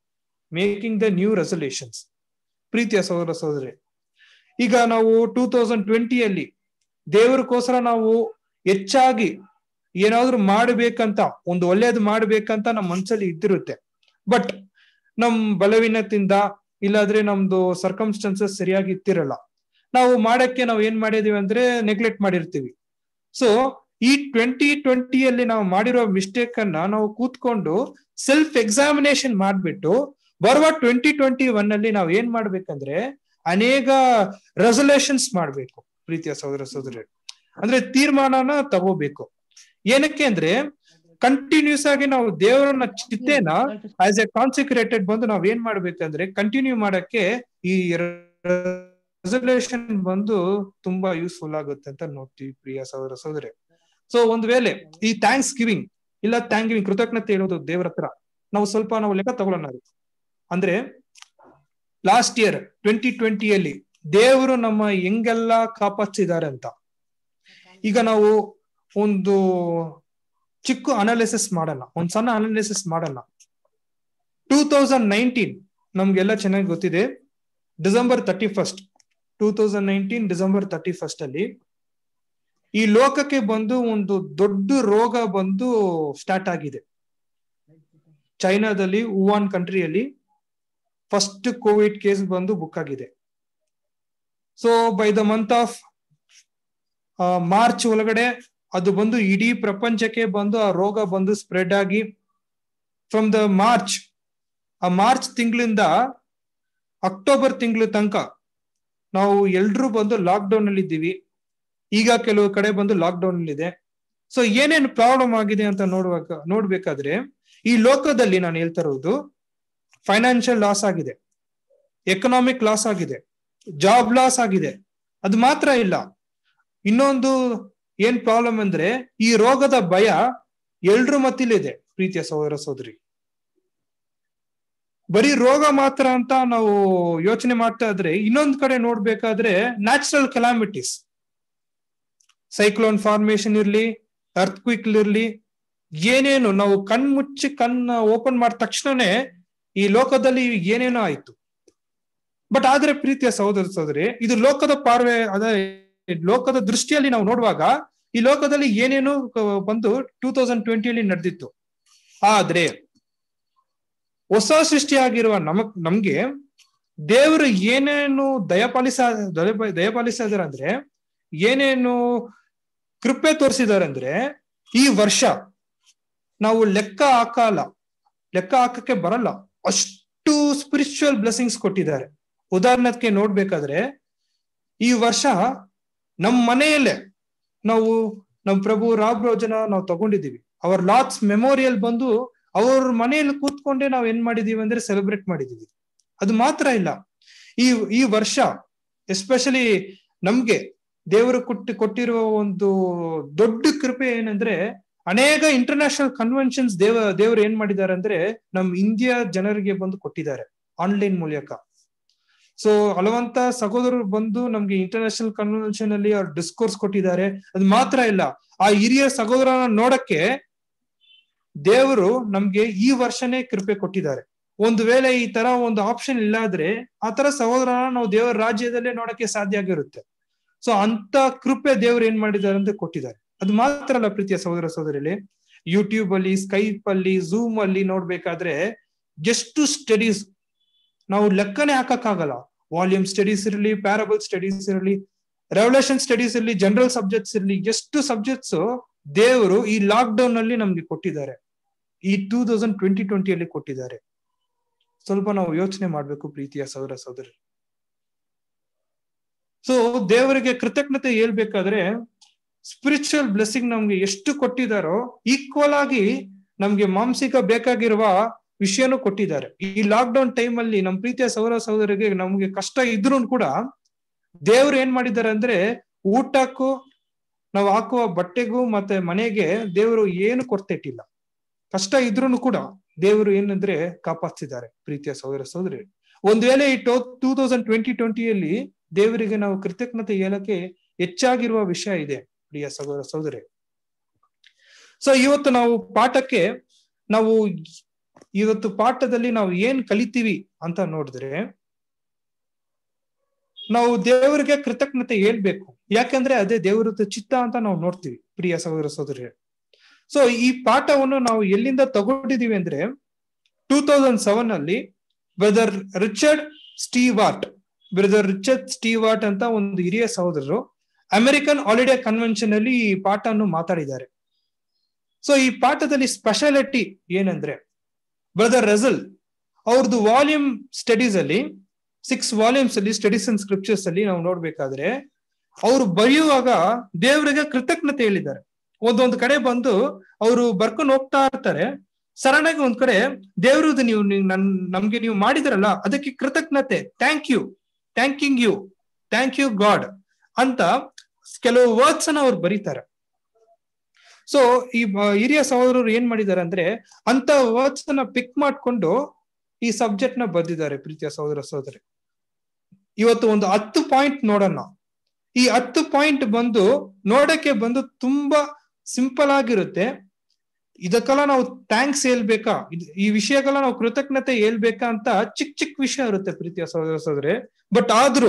making the new resolutions ಪ್ರೀತಿಯ ಸಹೋದರ ಸಹೋದರಿ ಈಗ ನಾವು ಟೂ ತೌಸಂಡ್ ಟ್ವೆಂಟಿಯಲ್ಲಿ ದೇವರಿಗೋಸ್ಕರ ನಾವು ಹೆಚ್ಚಾಗಿ ಏನಾದ್ರೂ ಮಾಡ್ಬೇಕಂತ ಒಂದು ಒಳ್ಳೇದು ಮಾಡ್ಬೇಕಂತ ನಮ್ಮ ಮನ್ಸಲ್ಲಿ ಇದ್ದಿರುತ್ತೆ ಬಟ್ ನಮ್ ಬಲವೀನತಿಂದ ಇಲ್ಲಾದ್ರೆ ನಮ್ದು ಸರ್ಕಮ್ಸ್ಟೆನ್ಸಸ್ ಸರಿಯಾಗಿ ಇತ್ತಿರಲ್ಲ ನಾವು ಮಾಡಕ್ಕೆ ನಾವು ಏನ್ ಮಾಡಿದೀವಿ ಅಂದ್ರೆ ನೆಗ್ಲೆಕ್ಟ್ ಮಾಡಿರ್ತೀವಿ ಸೊ ಈ ಟ್ವೆಂಟಿ ಟ್ವೆಂಟಿಯಲ್ಲಿ ನಾವು ಮಾಡಿರೋ ಮಿಸ್ಟೇಕ್ ಅನ್ನ ನಾವು ಕೂತ್ಕೊಂಡು ಸೆಲ್ಫ್ ಎಕ್ಸಾಮಿನೇಷನ್ ಮಾಡ್ಬಿಟ್ಟು ಬರುವ ಟ್ವೆಂಟಿ ಟ್ವೆಂಟಿ ಒನ್ ಅಲ್ಲಿ ನಾವು ಏನ್ ಮಾಡ್ಬೇಕಂದ್ರೆ ಅನೇಕ ರೆಸಲ್ಯೂಷನ್ಸ್ ಮಾಡ್ಬೇಕು ಪ್ರೀತಿಯ ಸಹೋದರ ಸಹೋದರಿ ಅಂದ್ರೆ ತೀರ್ಮಾನನ ತಗೋಬೇಕು ಏನಕ್ಕೆ ಅಂದ್ರೆ ಕಂಟಿನ್ಯೂಸ್ ಆಗಿ ನಾವು ದೇವರನ್ನ ಚಿತ್ತೇನ ಆಸ್ ಎ ಕಾನ್ಸಿಕ್ರೇಟೆಡ್ ಬಂದು ನಾವ್ ಏನ್ ಮಾಡ್ಬೇಕಂದ್ರೆ ಕಂಟಿನ್ಯೂ ಮಾಡಕ್ಕೆ ಈ ರೆಸಲ್ಯೂಷನ್ ಬಂದು ತುಂಬಾ ಯೂಸ್ಫುಲ್ ಆಗುತ್ತೆ ಅಂತ ನೋಡ್ತೀವಿ ಪ್ರಿಯ ಸಹೋದರ ಸಹೋದರಿ ಸೊ ಒಂದ್ ವೇಳೆ ಈ ಥ್ಯಾಂಕ್ಸ್ ಗಿವಿಂಗ್ ಇಲ್ಲ ಥ್ಯಾಂಕ್ ಗಿವಿಂಗ್ ಕೃತಜ್ಞತೆ ಹೇಳೋದು ದೇವರ ಹತ್ರ ನಾವು ಸ್ವಲ್ಪ ನಾವು ಲೆಕ್ಕ ತಗೊಳ್ಳೋಣ ಅಂದ್ರೆ ಲಾಸ್ಟ್ ಇಯರ್ ಟ್ವೆಂಟಿ ಟ್ವೆಂಟಿಯಲ್ಲಿ ದೇವರು ನಮ್ಮ ಹೆಂಗೆಲ್ಲ ಕಾಪಾಡ್ಸಿದ್ದಾರೆ ಅಂತ ಈಗ ನಾವು ಒಂದು ಚಿಕ್ಕ ಅನಾಲಿಸಿಸ್ ಮಾಡೋಣ ಒಂದ್ ಸಣ್ಣ ಅನಾಲಿಸಿಸ್ ಮಾಡೋಣ ಟೂ ತೌಸಂಡ್ ನೈನ್ಟೀನ್ ನಮ್ಗೆಲ್ಲ ಚೆನ್ನಾಗಿ ಗೊತ್ತಿದೆ December thirty first two thousand nineteen December thirty first ಅಲ್ಲಿ ಈ ಲೋಕಕ್ಕೆ ಬಂದು ಒಂದು ದೊಡ್ಡ ರೋಗ ಬಂದು ಸ್ಟಾರ್ಟ್ ಆಗಿದೆ ಚೈನಾದಲ್ಲಿ ವುಹಾನ್ ಕಂಟ್ರಿಯಲ್ಲಿ ಫಸ್ಟ್ ಕೋವಿಡ್ ಕೇಸ್ ಬಂದು ಬುಕ್ ಆಗಿದೆ so by the month of March ಒಳಗಡೆ ಅದು ಬಂದು ಇಡೀ ಪ್ರಪಂಚಕ್ಕೆ ಬಂದು ಆ ರೋಗ ಬಂದು ಸ್ಪ್ರೆಡ್ ಆಗಿ ಫ್ರಮ್ ದ ಮಾರ್ಚ್ ಆ ಮಾರ್ಚ್ ತಿಂಗಳಿಂದ ಅಕ್ಟೋಬರ್ ತಿಂಗಳ ತನಕ ನಾವು ಎಲ್ರೂ ಬಂದು ಲಾಕ್ ಡೌನ್ ಅಲ್ಲಿ ಇದ್ದೀವಿ ಈಗ ಕೆಲವು ಕಡೆ ಬಂದು ಲಾಕ್ ಡೌನ್ ಅಲ್ಲಿ ಇದೆ ಸೊ ಏನೇನು ಪ್ರಾಬ್ಲಮ್ ಆಗಿದೆ ಅಂತ ನೋಡುವಾಗ ನೋಡ್ಬೇಕಾದ್ರೆ ಈ ಲೋಕದಲ್ಲಿ ನಾನು ಹೇಳ್ತಾ ಇರೋದು ಫೈನಾನ್ಷಿಯಲ್ ಲಾಸ್ ಆಗಿದೆ ಎಕನಾಮಿಕ್ ಲಾಸ್ ಆಗಿದೆ ಜಾಬ್ ಲಾಸ್ ಆಗಿದೆ ಅದು ಮಾತ್ರ ಇಲ್ಲ ಇನ್ನೊಂದು ಏನ್ ಪ್ರಾಬ್ಲಮ್ ಅಂದ್ರೆ ಈ ರೋಗದ ಭಯ ಎಲ್ರ ಮತ್ತಿಲಿದೆ ಪ್ರೀತಿಯ ಸಹೋದರ ಸೋದರಿ ಬರೀ ರೋಗ ಮಾತ್ರ ಅಂತ ನಾವು ಯೋಚನೆ ಮಾಡ್ತಾ ಇದ್ರೆ ಇನ್ನೊಂದ್ ಕಡೆ ನೋಡ್ಬೇಕಾದ್ರೆ ನ್ಯಾಚುರಲ್ ಕೆಲಾಮಿಟೀಸ್ ಸೈಕ್ಲೋನ್ ಫಾರ್ಮೇಶನ್ ಇರ್ಲಿ ಅರ್ತ್ ಕ್ವಿಕ್ ಇರ್ಲಿ ಏನೇನು ನಾವು ಕಣ್ ಮುಚ್ಚಿ ಕಣ್ಣ ಓಪನ್ ಮಾಡಿದ ತಕ್ಷಣನೇ ಈ ಲೋಕದಲ್ಲಿ ಏನೇನೋ ಆಯ್ತು ಬಟ್ ಆದ್ರೆ ಪ್ರೀತಿಯ ಸಹೋದರ ಸಹೋದರಿ ಇದು ಲೋಕದ ಪಾರ್ವೆ ಅದ ಲೋಕದ ದೃಷ್ಟಿಯಲ್ಲಿ ನಾವು ನೋಡುವಾಗ ಈ ಲೋಕದಲ್ಲಿ ಏನೇನು ಬಂದು ಟೂ ತೌಸಂಡ್ ಟ್ವೆಂಟಿಯಲ್ಲಿ ನಡೆದಿತ್ತು ಆದ್ರೆ ಹೊಸ ಸೃಷ್ಟಿಯಾಗಿರುವ ನಮಗ್ ನಮ್ಗೆ ದೇವರು ಏನೇನು ದಯಪಾಲಿಸ ದಯಪಾಲಿಸಿದಾರೆ ಅಂದ್ರೆ ಏನೇನು ಕೃಪೆ ತೋರಿಸಿದಾರೆ ಅಂದ್ರೆ ಈ ವರ್ಷ ನಾವು ಲೆಕ್ಕ ಹಾಕಲ್ಲ ಲೆಕ್ಕ ಹಾಕಕ್ಕೆ ಬರಲ್ಲ ಅಷ್ಟು ಸ್ಪಿರಿಚುವಲ್ ಬ್ಲೆಸ್ಸಿಂಗ್ಸ್ ಕೊಟ್ಟಿದ್ದಾರೆ ಉದಾಹರಣಕ್ಕೆ ನೋಡ್ಬೇಕಾದ್ರೆ ಈ ವರ್ಷ ನಮ್ಮ ಮನೆಯಲ್ಲೇ ನಾವು ನಮ್ಮ ಪ್ರಭು ರಾಬ್ ರೋಜನ ನಾವು ತಗೊಂಡಿದೀವಿ ಅವರ್ ಲಾಟ್ಸ್ ಮೆಮೋರಿಯಲ್ ಬಂದು ಅವ್ರ ಮನೆಯಲ್ಲಿ ಕೂತ್ಕೊಂಡೇ ನಾವು ಏನ್ ಮಾಡಿದೀವಿ ಅಂದ್ರೆ ಸೆಲೆಬ್ರೇಟ್ ಮಾಡಿದೀವಿ ಅದು ಮಾತ್ರ ಇಲ್ಲ ಈ ಈ ವರ್ಷ ಎಸ್ಪೆಷಲಿ ನಮ್ಗೆ ದೇವರು ಕೊಟ್ಟು ಕೊಟ್ಟಿರುವ ಒಂದು ದೊಡ್ಡ ಕೃಪೆ ಏನಂದ್ರೆ ಅನೇಕ ಇಂಟರ್ನ್ಯಾಷನಲ್ ಕನ್ವೆನ್ಷನ್ಸ್ ದೇವ ದೇವರು ಏನ್ ಮಾಡಿದ್ದಾರೆ ಅಂದ್ರೆ ನಮ್ ಇಂಡಿಯಾ ಜನರಿಗೆ ಬಂದು ಕೊಟ್ಟಿದ್ದಾರೆ ಆನ್ಲೈನ್ ಮೂಲಕ ಸೊ ಹಲವಂತ ಸಹೋದರರು ಬಂದು ನಮ್ಗೆ ಇಂಟರ್ನ್ಯಾಷನಲ್ ಕನ್ವೆನ್ಷನ್ ಅಲ್ಲಿ ಅವ್ರು ಡಿಸ್ಕೋರ್ಸ್ ಕೊಟ್ಟಿದ್ದಾರೆ ಅದು ಮಾತ್ರ ಇಲ್ಲ ಆ ಹಿರಿಯ ಸಹೋದರನ ನೋಡಕ್ಕೆ ದೇವರು ನಮ್ಗೆ ಈ ವರ್ಷನೇ ಕೃಪೆ ಕೊಟ್ಟಿದ್ದಾರೆ ಒಂದು ವೇಳೆ ಈ ತರ ಒಂದು ಆಪ್ಷನ್ ಇಲ್ಲಾದ್ರೆ ಆ ತರ ಸಹೋದರನ ನಾವು ದೇವರ ರಾಜ್ಯದಲ್ಲೇ ನೋಡಕ್ಕೆ ಸಾಧ್ಯ ಆಗಿರುತ್ತೆ ಸೊ ಅಂತ ಕೃಪೆ ದೇವ್ರು ಏನ್ ಮಾಡಿದ್ದಾರೆ ಅಂತ ಕೊಟ್ಟಿದ್ದಾರೆ ಅದು ಮಾತ್ರ ಅಲ್ಲ ಪ್ರೀತಿಯ ಸಹೋದರ ಸಹೋದರಿಲಿ ಯೂಟ್ಯೂಬ್ ಅಲ್ಲಿ ಸ್ಕೈಪ್ ಅಲ್ಲಿ ಝೂಮ್ ಅಲ್ಲಿ ನೋಡ್ಬೇಕಾದ್ರೆ ಎಷ್ಟು ಸ್ಟಡೀಸ್ ನಾವು ಲೆಕ್ಕನೇ ಹಾಕಕ್ಕಾಗಲ್ಲ ವಾಲ್ಯೂಮ್ ಸ್ಟಡೀಸ್ ಇರಲಿ ಪ್ಯಾರಬಲ್ ಸ್ಟಡೀಸ್ ಇರಲಿ ರೆವಲ್ಯೂಷನ್ ಸ್ಟಡೀಸ್ ಇರಲಿ ಜನರಲ್ ಸಬ್ಜೆಕ್ಟ್ಸ್ ಇರಲಿ ಎಷ್ಟು ಸಬ್ಜೆಕ್ಟ್ಸ್ ದೇವರು ಈ ಲಾಕ್ ಡೌನ್ ಅಲ್ಲಿ ನಮ್ಗೆ ಕೊಟ್ಟಿದ್ದಾರೆ ಈ ಟೂ ತೌಸಂಡ್ ಟ್ವೆಂಟಿ ಟ್ವೆಂಟಿಯಲ್ಲಿ ಕೊಟ್ಟಿದ್ದಾರೆ ಸ್ವಲ್ಪ ನಾವು ಯೋಚನೆ ಮಾಡ್ಬೇಕು ಪ್ರೀತಿಯ ಸಹೋದರ ಸಹೋದರಿ ಸೊ ದೇವರಿಗೆ ಕೃತಜ್ಞತೆ ಹೇಳ್ಬೇಕಾದ್ರೆ ಸ್ಪಿರಿಚುವಲ್ ಬ್ಲೆಸ್ಸಿಂಗ್ ನಮ್ಗೆ ಎಷ್ಟು ಕೊಟ್ಟಿದಾರೋ ಈಕ್ವಲ್ ಆಗಿ ನಮ್ಗೆ ಮಾಂಸಿಕ ಬೇಕಾಗಿರುವ ವಿಷಯನೂ ಕೊಟ್ಟಿದ್ದಾರೆ ಈ ಲಾಕ್ ಡೌನ್ ಟೈಮ್ ಅಲ್ಲಿ ನಮ್ ಪ್ರೀತಿಯ ಸಹೋದರ ಸಹೋದರಿಗೆ ನಮ್ಗೆ ಕಷ್ಟ ಇದ್ರು ಕೂಡ ದೇವ್ರು ಏನ್ ಮಾಡಿದ್ದಾರೆ ಅಂದ್ರೆ ಊಟಕ್ಕೂ ನಾವು ಹಾಕುವ ಬಟ್ಟೆಗೂ ಮತ್ತೆ ಮನೆಗೆ ದೇವರು ಏನು ಕೊರತೆ ಇಟ್ಟಿಲ್ಲ ಕಷ್ಟ ಇದ್ರೂ ಕೂಡ ದೇವರು ಏನಂದ್ರೆ ಕಾಪಾಡ್ತಿದ್ದಾರೆ ಪ್ರೀತಿಯ ಸಹೋದರ ಸಹೋದರಿ ಒಂದ್ ವೇಳೆ ಈ ಟೋ ಟೂ ತೌಸಂಡ್ ಟ್ವೆಂಟಿ ಟ್ವೆಂಟಿಯಲ್ಲಿ ದೇವರಿಗೆ ನಾವು ಕೃತಜ್ಞತೆ ಹೇಳಕ್ಕೆ ಹೆಚ್ಚಾಗಿರುವ ವಿಷಯ ಇದೆ ಪ್ರಿಯ ಸಹೋದರ ಸಹೋದರಿ ಸೊ ಇವತ್ತು ನಾವು ಪಾಠಕ್ಕೆ ನಾವು ಇವತ್ತು ಪಾಠದಲ್ಲಿ ನಾವು ಏನ್ ಕಲಿತೀವಿ ಅಂತ ನೋಡಿದ್ರೆ ನಾವು ದೇವರಿಗೆ ಕೃತಜ್ಞತೆ ಹೇಳ್ಬೇಕು ಯಾಕಂದ್ರೆ ಅದೇ ದೇವರದ ಚಿತ್ತ ಅಂತ ನಾವು ನೋಡ್ತೀವಿ ಪ್ರಿಯ ಸಹೋದರ ಸಹೋದರಿ ಸೊ ಈ ಪಾಠವನ್ನು ನಾವು ಎಲ್ಲಿಂದ ತಗೊಂಡಿದೀವಿ ಅಂದ್ರೆ ಟೂ ತೌಸಂಡ್ ಸೆವೆನ್ ಅಲ್ಲಿ brother Richard Stewart brother Richard Stewart ಅಂತ ಒಂದು ಹಿರಿಯ ಸಹೋದರರು ಅಮೆರಿಕನ್ ಹಾಲಿಡೇ ಕನ್ವೆನ್ಷನ್ ಅಲ್ಲಿ ಈ ಪಾಠವನ್ನು ಮಾತಾಡಿದ್ದಾರೆ ಸೊ ಈ ಪಾಠದಲ್ಲಿ ಸ್ಪೆಷಾಲಿಟಿ ಏನಂದ್ರೆ ಬ್ರದರ್ ರಜಲ್ ಅವ್ರದ್ದು ವಾಲ್ಯೂಮ್ ಸ್ಟಡೀಸ್ ಅಲ್ಲಿ ಸಿಕ್ಸ್ ವಾಲ್ಯೂಮ್ಸ್ ಅಲ್ಲಿ ಸ್ಟಡೀಸ್ ಅಂಡ್ ಸ್ಕ್ರಿಪ್ಚರ್ಸ್ ಅಲ್ಲಿ ನಾವು ನೋಡ್ಬೇಕಾದ್ರೆ ಅವರು ಬರೆಯುವಾಗ ದೇವರಿಗೆ ಕೃತಜ್ಞತೆ ಹೇಳಿದ್ದಾರೆ ಒಂದೊಂದು ಕಡೆ ಬಂದು ಅವರು ಬರ್ಕೊಂಡು ಹೋಗ್ತಾ ಇರ್ತಾರೆ ಸಡನ್ ಆಗಿ ಒಂದ್ ಕಡೆ ದೇವ್ರದ್ದು ನೀವು ನೀವು ನನ್ ನಮ್ಗೆ ನೀವು ಮಾಡಿದ್ರಲ್ಲ ಅದಕ್ಕೆ ಕೃತಜ್ಞತೆ thank you thanking you thank you God ಅಂತ ಕೆಲವು ವರ್ಡ್ಸ್ ಅನ್ನ ಅವ್ರು ಬರೀತಾರೆ ಸೊ ಈ ಬ- ಹಿರಿಯ ಸಹೋದರರು ಏನ್ ಮಾಡಿದ್ದಾರೆ ಅಂದ್ರೆ ಅಂತ ವರ್ಡ್ಸ್ ಅನ್ನ ಪಿಕ್ ಮಾಡ್ಕೊಂಡು ಈ ಸಬ್ಜೆಕ್ಟ್ ನ ಬರೆದಿದ್ದಾರೆ ಪ್ರೀತಿಯ ಸಹೋದರ ಸಹೋದರಿ ಇವತ್ತು ಒಂದು ಹತ್ತು ಪಾಯಿಂಟ್ ನೋಡೋಣ ಈ ಹತ್ತು ಪಾಯಿಂಟ್ ಬಂದು ನೋಡಕ್ಕೆ ಬಂದು ತುಂಬಾ ಸಿಂಪಲ್ ಆಗಿರುತ್ತೆ ಇದಕ್ಕೆಲ್ಲ ನಾವು ಥ್ಯಾಂಕ್ಸ್ ಹೇಳ್ಬೇಕಾ ಇದ್- ಈ ವಿಷಯಕ್ಕೆಲ್ಲ ನಾವು ಕೃತಜ್ಞತೆ ಹೇಳ್ಬೇಕಾ ಅಂತ ಚಿಕ್ಕ ಚಿಕ್ಕ ವಿಷಯ ಇರುತ್ತೆ ಪ್ರೀತಿಯ ಸಹೋದರ ಸಹೋದರಿ ಬಟ್ ಆದ್ರೂ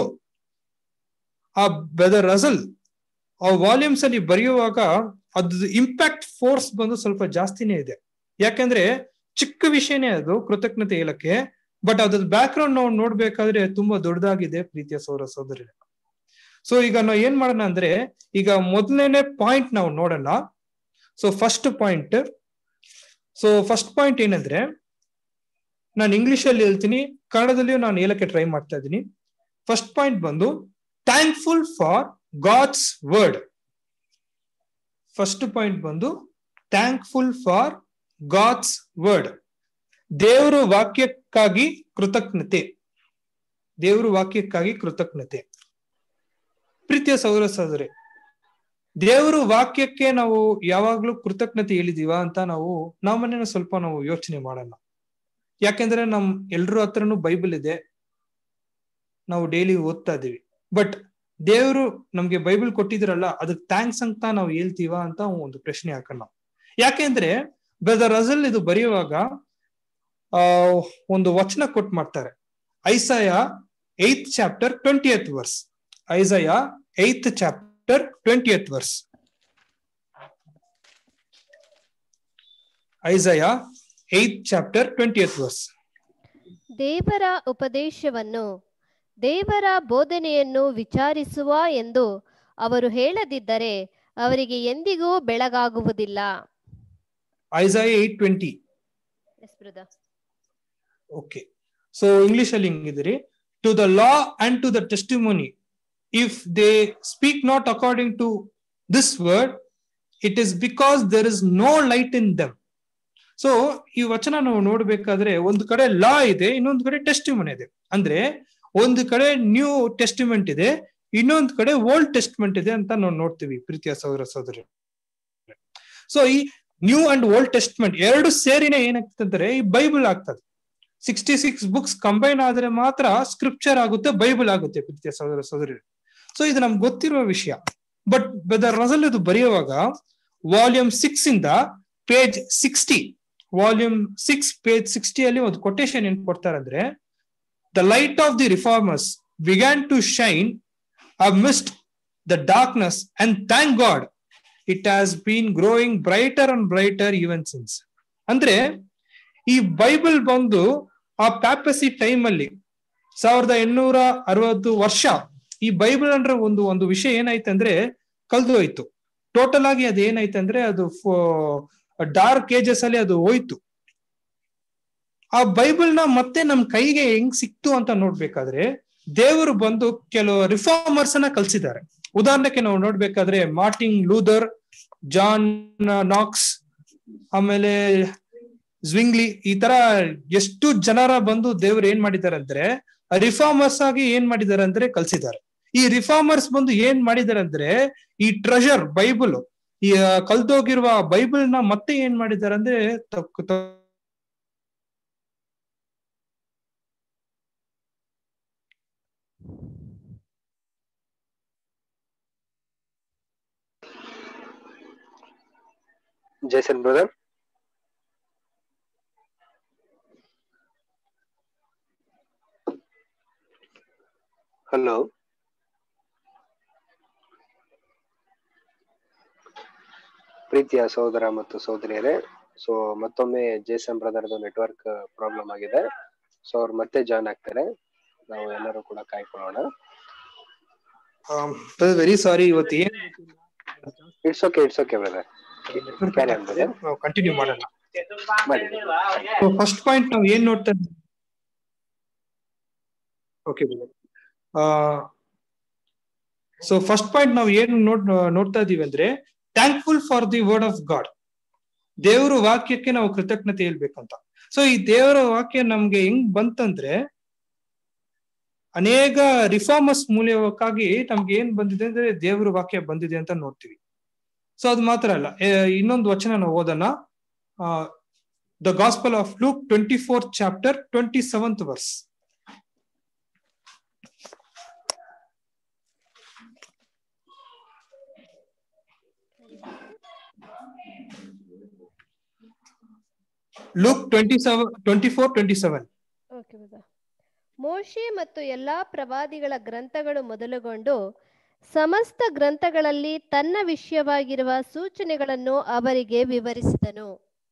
ಆ ಬೆದರ್ ರಸಲ್ ಆ ವಾಲ್ಯೂಮ್ಸ್ ಅಲ್ಲಿ ಬರೆಯುವಾಗ ಅದ್ರ ಇಂಪ್ಯಾಕ್ಟ್ ಫೋರ್ಸ್ ಬಂದು ಸ್ವಲ್ಪ ಜಾಸ್ತಿನೇ ಇದೆ ಯಾಕಂದ್ರೆ ಚಿಕ್ಕ ವಿಷಯನೇ ಅದು ಕೃತಜ್ಞತೆ ಹೇಳಕ್ಕೆ ಬಟ್ ಅದ್ರ ಬ್ಯಾಕ್ ಗ್ರೌಂಡ್ ನಾವು ನೋಡ್ಬೇಕಾದ್ರೆ ತುಂಬಾ ದೊಡ್ಡದಾಗಿದೆ ಪ್ರೀತಿಯ ಸೌರ ಸೋದರಿ ಸೊ ಈಗ ನಾವು ಏನ್ ಮಾಡೋಣ ಅಂದ್ರೆ ಈಗ ಮೊದಲನೇ ಪಾಯಿಂಟ್ ನಾವು ನೋಡೋಣ so first point so first point ಏನಂದ್ರೆ ನಾನು ಇಂಗ್ಲಿಷ್ ಅಲ್ಲಿ ಹೇಳ್ತೀನಿ ಕನ್ನಡದಲ್ಲಿಯೂ ನಾನು ಹೇಳಕ್ಕೆ ಟ್ರೈ ಮಾಡ್ತಾ ಇದ್ದೀನಿ ಫಸ್ಟ್ ಪಾಯಿಂಟ್ ಬಂದು thankful for God's word first point ಬಂದು ಥ್ಯಾಂಕ್ಫುಲ್ ಫಾರ್ ಗಾಡ್ಸ್ ವರ್ಡ್ ದೇವರು ವಾಕ್ಯಕ್ಕಾಗಿ ಕೃತಜ್ಞತೆ ದೇವರು ವಾಕ್ಯಕ್ಕಾಗಿ ಕೃತಜ್ಞತೆ ಪ್ರೀತಿಯ ಸೌರ ಸಹೋದರಿ ದೇವರು ವಾಕ್ಯಕ್ಕೆ ನಾವು ಯಾವಾಗ್ಲೂ ಕೃತಜ್ಞತೆ ಹೇಳಿದೀವ ಅಂತ ನಾವು ನಮ್ಮನ್ನ ಸ್ವಲ್ಪ ನಾವು ಯೋಚನೆ ಮಾಡೋಣ ಯಾಕೆಂದ್ರೆ ನಮ್ ಎಲ್ರ ಹತ್ರನು ಬೈಬಲ್ ಇದೆ ನಾವು ಡೈಲಿ ಓದ್ತಾ ಇದೀವಿ ಬಟ್ ದೇವರು ನಮ್ಗೆ ಬೈಬಲ್ ಕೊಟ್ಟಿದ್ರಲ್ಲ ಅದಕ್ಕೆ ಥ್ಯಾಂಕ್ಸ್ ಅಂತ ನಾವು ಹೇಳ್ತೀವ ಅಂತ ಒಂದು ಪ್ರಶ್ನೆ ಹಾಕೋಣ ಯಾಕೆಂದ್ರೆ ಬ್ರದರ್ ರಜಲ್ ಇದು ಬರೆಯುವಾಗ ಆ ಒಂದು ವಚನ ಕೊಟ್ಟು ಮಾಡ್ತಾರೆ Isaiah eight chapter twenty eight verse Isaiah eight chapter twenty eight verse Isaiah eight chapter twenty eight verse ದೇವರ ಉಪದೇಶವನ್ನು ದೇವರ ಬೋಧನೆಯನ್ನು ವಿಚಾರಿಸುವ ಎಂದು ಅವರು ಹೇಳದಿದ್ದರೆ ಅವರಿಗೆ ಎಂದಿಗೂ ಬೆಳಗಾಗುವುದಿಲ್ಲ Isaiah eight twenty okay so English ಅಲ್ಲಿ ಹಿಂಗಿದ್ರಿ to the law and to the testimony if they speak not according to this word it is because there is no light in them so ಈ ವಚನ ನಾವು ನೋಡ್ಬೇಕಾದ್ರೆ ಒಂದು ಕಡೆ ಲಾ ಇದೆ ಇನ್ನೊಂದು ಕಡೆ ಟೆಸ್ಟಿಮೋನಿ ಇದೆ ಅಂದ್ರೆ ಒಂದು ಕಡೆ ನ್ಯೂ ಟೆಸ್ಟಿಮೆಂಟ್ ಇದೆ ಇನ್ನೊಂದು ಕಡೆ ಓಲ್ಡ್ ಟೆಸ್ಟಿಮೆಂಟ್ ಇದೆ ಅಂತ ನಾವು ನೋಡ್ತೀವಿ ಪ್ರೀತಿಯ ಸಹೋದರ ಸಹೋದರಿ ಸೊ ಈ ನ್ಯೂ ಅಂಡ್ ಓಲ್ಡ್ ಟೆಸ್ಟ್ಮೆಂಟ್ ಎರಡು ಸೇರಿನೇ ಏನಾಗ್ತಂದ್ರೆ ಈ ಬೈಬಲ್ ಆಗ್ತದೆ ಸಿಕ್ಸ್ಟಿ ಸಿಕ್ಸ್ ಬುಕ್ಸ್ ಕಂಬೈನ್ ಆದ್ರೆ ಮಾತ್ರ ಸ್ಕ್ರಿಪ್ಚರ್ ಆಗುತ್ತೆ ಬೈಬಲ್ ಆಗುತ್ತೆ ಪ್ರೀತಿಯ ಸಹೋದರ ಸಹೋದರಿ ಸೊ ಇದು ನಮ್ಗೆ ಗೊತ್ತಿರುವ ವಿಷಯ ಬಟ್ ಬೆದರ್ ರಸಲ್ ಇದು ಬರೆಯುವಾಗ ವಾಲ್ಯೂಮ್ ಸಿಕ್ಸ್ ಇಂದ page sixty volume six page sixty ಅಲ್ಲಿ ಒಂದು ಕೊಟೇಶನ್ ಏನ್ ಕೊಡ್ತಾರೆ ಅಂದ್ರೆ the light of the reformers began to shine amidst the darkness and thank God it has been growing brighter and brighter even since ಅಂದ್ರೆ ಈ ಬೈಬಲ್ ಬಂದು ಆ ಪ್ಯಾಪಸಿ ಟೈಮ್ ಅಲ್ಲಿ ಸಾವಿರದ ಎಂಟುನೂರ ಅರವತ್ತು ವರ್ಷ ಈ ಬೈಬಲ್ ಅಂದ್ರೆ ಒಂದು ಒಂದು ವಿಷಯ ಏನಾಯ್ತು ಅಂದ್ರೆ ಕಲ್ದು ಹೋಯ್ತು ಟೋಟಲ್ ಆಗಿ ಅದು ಏನಾಯ್ತು ಅಂದ್ರೆ ಅದು ಡಾರ್ಕ್ ಏಜಸ್ ಅಲ್ಲಿ ಅದು ಹೋಯ್ತು ಆ ಬೈಬಲ್ ನ ಮತ್ತೆ ನಮ್ ಕೈಗೆ ಹೆಂಗ್ ಸಿಕ್ತು ಅಂತ ನೋಡ್ಬೇಕಾದ್ರೆ ದೇವರು ಬಂದು ಕೆಲವು ರಿಫಾರ್ಮರ್ಸ್ ಅನ್ನ ಕಲ್ಸಿದ್ದಾರೆ ಉದಾಹರಣೆಗೆ ನಾವು ನೋಡ್ಬೇಕಾದ್ರೆ ಮಾರ್ಟಿನ್ ಲೂದರ್ ಜಾನ್ ನಾಕ್ಸ್ ಆಮೇಲೆ ಜ್ವಿಂಗ್ಲಿ ಈ ತರ ಎಷ್ಟು ಜನರ ಬಂದು ದೇವ್ರು ಏನ್ ಮಾಡಿದ್ದಾರೆ ಅಂದ್ರೆ ರಿಫಾರ್ಮರ್ಸ್ ಆಗಿ ಏನ್ ಮಾಡಿದ್ದಾರೆ ಅಂದ್ರೆ ಕಲ್ಸಿದ್ದಾರೆ ಈ ರಿಫಾರ್ಮರ್ಸ್ ಬಂದು ಏನ್ ಮಾಡಿದ್ದಾರೆ ಅಂದ್ರೆ ಈ ಟ್ರೆಷರ್ ಬೈಬಲ್ ಈ ಕಲ್ತೋಗಿರುವ ಬೈಬಲ್ ನ ಮತ್ತೆ ಏನ್ ಮಾಡಿದ್ದಾರೆ ಅಂದ್ರೆ Jason brother. ಹಲೋ ಪ್ರೀತಿಯ ಸಹೋದರ ಮತ್ತು ಸಹೋದರಿಯರೇ ಸೊ ಮತ್ತೊಮ್ಮೆ ಜೇಸನ್ ಬ್ರದರ್ದು ನೆಟ್ವರ್ಕ್ ಪ್ರಾಬ್ಲಮ್ ಆಗಿದೆ ಸೊ ಅವ್ರು ಮತ್ತೆ ಜಾಯ್ನ್ ಆಗ್ತಾರೆ ನಾವು ಎಲ್ಲರೂ ಕೂಡ ಕಾಯ್ಕೊಳ್ಳೋಣ ವೆರಿ ಸಾರಿ ಇವತ್ತು ಏನ್ it's okay it's okay brother carry on brother ನಾವು ಕಂಟಿನ್ಯೂ ಮಾಡೋಣ ಮಾಡಿ ಫಸ್ಟ್ ಪಾಯಿಂಟ್ ನಾವು ಏನ್ ನೋಡ್ತಾ ಓಕೆ ಸೊ ಫಸ್ಟ್ ಪಾಯಿಂಟ್ ನಾವು ಏನ್ ನೋಡ್ ನೋಡ್ತಾ ಇದೀವಿ ಅಂದ್ರೆ thankful for the word of God ದೇವರ ವಾಕ್ಯಕ್ಕೆ ನಾವು ಕೃತಜ್ಞತೆ ಹೇಳ್ಬೇಕಂತ ಸೊ ಈ ದೇವರ ವಾಕ್ಯ ನಮ್ಗೆ ಹೆಂಗ್ ಬಂತಂದ್ರೆ ಅನೇಕ ರಿಫಾರ್ಮರ್ಸ್ ಮೂಲಕವಾಗಿ ನಮ್ಗೆ ಏನ್ ಬಂದಿದೆ ಅಂದ್ರೆ ದೇವರ ವಾಕ್ಯ ಬಂದಿದೆ ಅಂತ ನೋಡ್ತೀವಿ ಸೊ ಅದು ಮಾತ್ರ ಅಲ್ಲ ಏ, ಇನ್ನೊಂದು ವಚನ ನಾವು ಓದೋಣ the gospel of Luke twenty fourth chapter twenty seventh verse Luke twenty seven twenty four twenty seven okay brother. ಮೋಶೆ ಮತ್ತು ಎಲ್ಲಾ ಪ್ರವಾದಿಗಳ ಗ್ರಂಥಗಳು ಮೊದಲುಗೊಂಡು ಸಮಸ್ತ ಗ್ರಂಥಗಳಲ್ಲಿ ತನ್ನ ವಿಷಯವಾಗಿರುವ ಸೂಚನೆಗಳನ್ನು ಅವರಿಗೆ ವಿವರಿಸಿದನು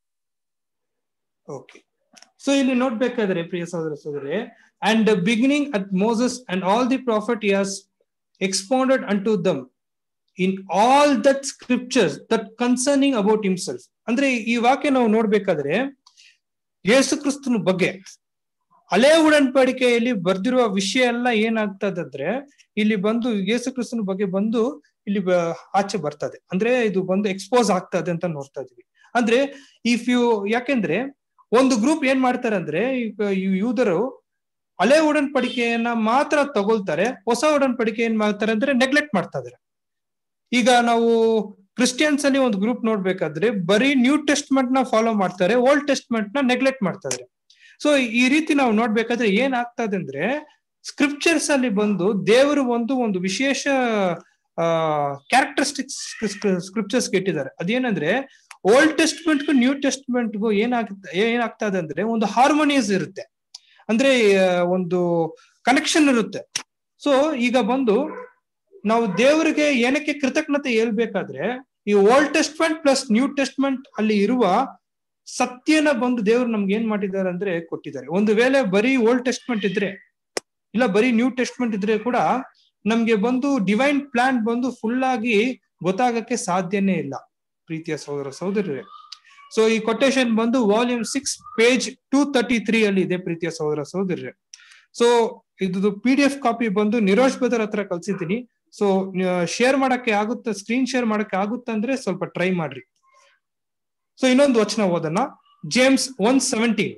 ಓಕೆ ಸೊ ಇಲ್ಲಿ ನೋಡ್ಬೇಕಾದ್ರೆ ಪ್ರಿಯ ಸಹೋದರ ಸಹೋದರಿ and beginning at Moses and all the prophet as expounded unto them in all that scriptures that concerning about himself ಅಂದ್ರೆ ಈ ವಾಕ್ಯ ನಾವು ನೋಡ್ಬೇಕಾದ್ರೆ ಯೇಸು ಕ್ರಿಸ್ತನ ಬಗ್ಗೆ ಹಳೆ ಉಡನ್ಪಾಡಿಕೆಯಲ್ಲಿ ಬರ್ದಿರುವ ವಿಷಯ ಎಲ್ಲ ಏನಾಗ್ತದಂದ್ರೆ ಇಲ್ಲಿ ಬಂದು ಯೇಸು ಕ್ರಿಸ್ತನ ಬಗ್ಗೆ ಬಂದು ಇಲ್ಲಿ ಬ- ಆಚೆ ಬರ್ತದೆ ಅಂದ್ರೆ ಇದು ಬಂದು ಎಕ್ಸ್ಪೋಸ್ ಆಗ್ತದೆ ಅಂತ ನೋಡ್ತಾ ಇದೀವಿ ಅಂದ್ರೆ ಇಫ್ ಯು ಯಾಕೆಂದ್ರೆ ಒಂದು ಗ್ರೂಪ್ ಏನ್ ಮಾಡ್ತಾರೆ ಅಂದ್ರೆ ಈಗ ಈ ಯೂದರು ಹಳೆ ಉಡನ್ಪಡಿಕೆಯನ್ನ ಮಾತ್ರ ತಗೊಳ್ತಾರೆ ಹೊಸ ಉಡನ್ಪಡಿಕೆ ಏನ್ ಮಾಡ್ತಾರೆ ಅಂದ್ರೆ ನೆಗ್ಲೆಕ್ಟ್ ಮಾಡ್ತಾ ಇದಾರೆ ಈಗ ನಾವು ಕ್ರಿಸ್ಟಿಯನ್ಸ್ ಅಲ್ಲಿ ಒಂದು ಗ್ರೂಪ್ ನೋಡ್ಬೇಕಾದ್ರೆ ಬರೀ ನ್ಯೂ ಟೆಸ್ಟ್ಮೆಂಟ್ ನ ಫಾಲೋ ಮಾಡ್ತಾರೆ ಓಲ್ಡ್ ಟೆಸ್ಟ್ಮೆಂಟ್ ನ ನೆಗ್ಲೆಕ್ಟ್ ಮಾಡ್ತಾ ಇದಾರೆ ಸೊ ಈ ರೀತಿ ನಾವು ನೋಡ್ಬೇಕಾದ್ರೆ ಏನ್ ಆಗ್ತದೆ ಅಂದ್ರೆ ಸ್ಕ್ರಿಪ್ಚರ್ಸ್ ಅಲ್ಲಿ ಬಂದು ದೇವರು ಒಂದು ಒಂದು ವಿಶೇಷ ಕ್ಯಾರೆಕ್ಟರಿಸ್ಟಿಕ್ಸ್ ಸ್ಕ್ರಿಪ್ಚರ್ಸ್ ಇಟ್ಟಿದ್ದಾರೆ ಅದೇನಂದ್ರೆ ಓಲ್ಡ್ ಟೆಸ್ಟ್ಮೆಂಟ್ಗೂ ನ್ಯೂ ಟೆಸ್ಟ್ಮೆಂಟ್ಗೂ ಏನಾಗ್ತ ಏನಾಗ್ತಾ ಇದೆ ಅಂದ್ರೆ ಒಂದು ಹಾರ್ಮೋನಿಯಸ್ ಇರುತ್ತೆ ಅಂದ್ರೆ ಆ, ಒಂದು ಕನೆಕ್ಷನ್ ಇರುತ್ತೆ ಸೊ ಈಗ ಬಂದು ನಾವು ದೇವರಿಗೆ ಏನಕ್ಕೆ ಕೃತಜ್ಞತೆ ಹೇಳ್ಬೇಕಾದ್ರೆ ಈ old testament plus new testament ಅಲ್ಲಿ ಇರುವ ಸತ್ಯನ ಬಂದು ದೇವ್ರು ನಮ್ಗೆ ಏನ್ ಮಾಡಿದ್ದಾರೆ ಅಂದ್ರೆ ಕೊಟ್ಟಿದ್ದಾರೆ ಒಂದು ವೇಳೆ ಬರೀ ಓಲ್ಡ್ ಟೆಸ್ಟ್ಮೆಂಟ್ ಇದ್ರೆ ಇಲ್ಲ ಬರೀ ನ್ಯೂ ಟೆಸ್ಟ್ಮೆಂಟ್ ಇದ್ರೆ ಕೂಡ ನಮ್ಗೆ ಬಂದು ಡಿವೈನ್ ಪ್ಲಾನ್ ಬಂದು ಫುಲ್ ಆಗಿ ಗೊತ್ತಾಗಕ್ಕೆ ಸಾಧ್ಯನೇ ಇಲ್ಲ ಪ್ರೀತಿಯ ಸಹೋದರ ಸಹೋದರರೇ ಸೊ ಈ ಕೊಟೇಶನ್ ಬಂದು volume six page two thirty three ಅಲ್ಲಿ ಇದೆ ಪ್ರೀತಿಯ ಸಹೋದರ ಸಹೋದರರೇ ಸೊ ಇದು ಪಿ ಡಿ ಎಫ್ ಕಾಪಿ ಬಂದು ನಿರೋಜ್ ಬದರ್ ಹತ್ರ ಕಳ್ಸಿದ್ದೀನಿ ಸೊ ಶೇರ್ ಮಾಡಕ್ಕೆ ಆಗುತ್ತ ಸ್ಕ್ರೀನ್ ಶೇರ್ ಮಾಡಕ್ಕೆ ಆಗುತ್ತಂದ್ರೆ ಸ್ವಲ್ಪ ಟ್ರೈ ಮಾಡ್ರಿ ಸೊ ಇನ್ನೊಂದು ವಚನ ಓದೋಣ James one seventeen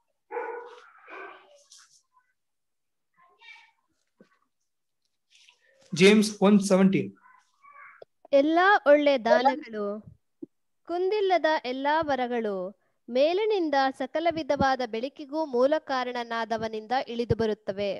James one seventeen ಎಲ್ಲಾ ಒಳ್ಳೆ ದಾನಗಳು ಕುಂದಿಲ್ಲದ ಎಲ್ಲಾ ವರಗಳು ಮೇಲಿನಿಂದ ಸಕಲ ವಿಧವಾದ ಬೆಳಕಿಗೂ ಮೂಲ ಕಾರಣನಾದವನಿಂದ ಇಳಿದು ಬರುತ್ತವೆ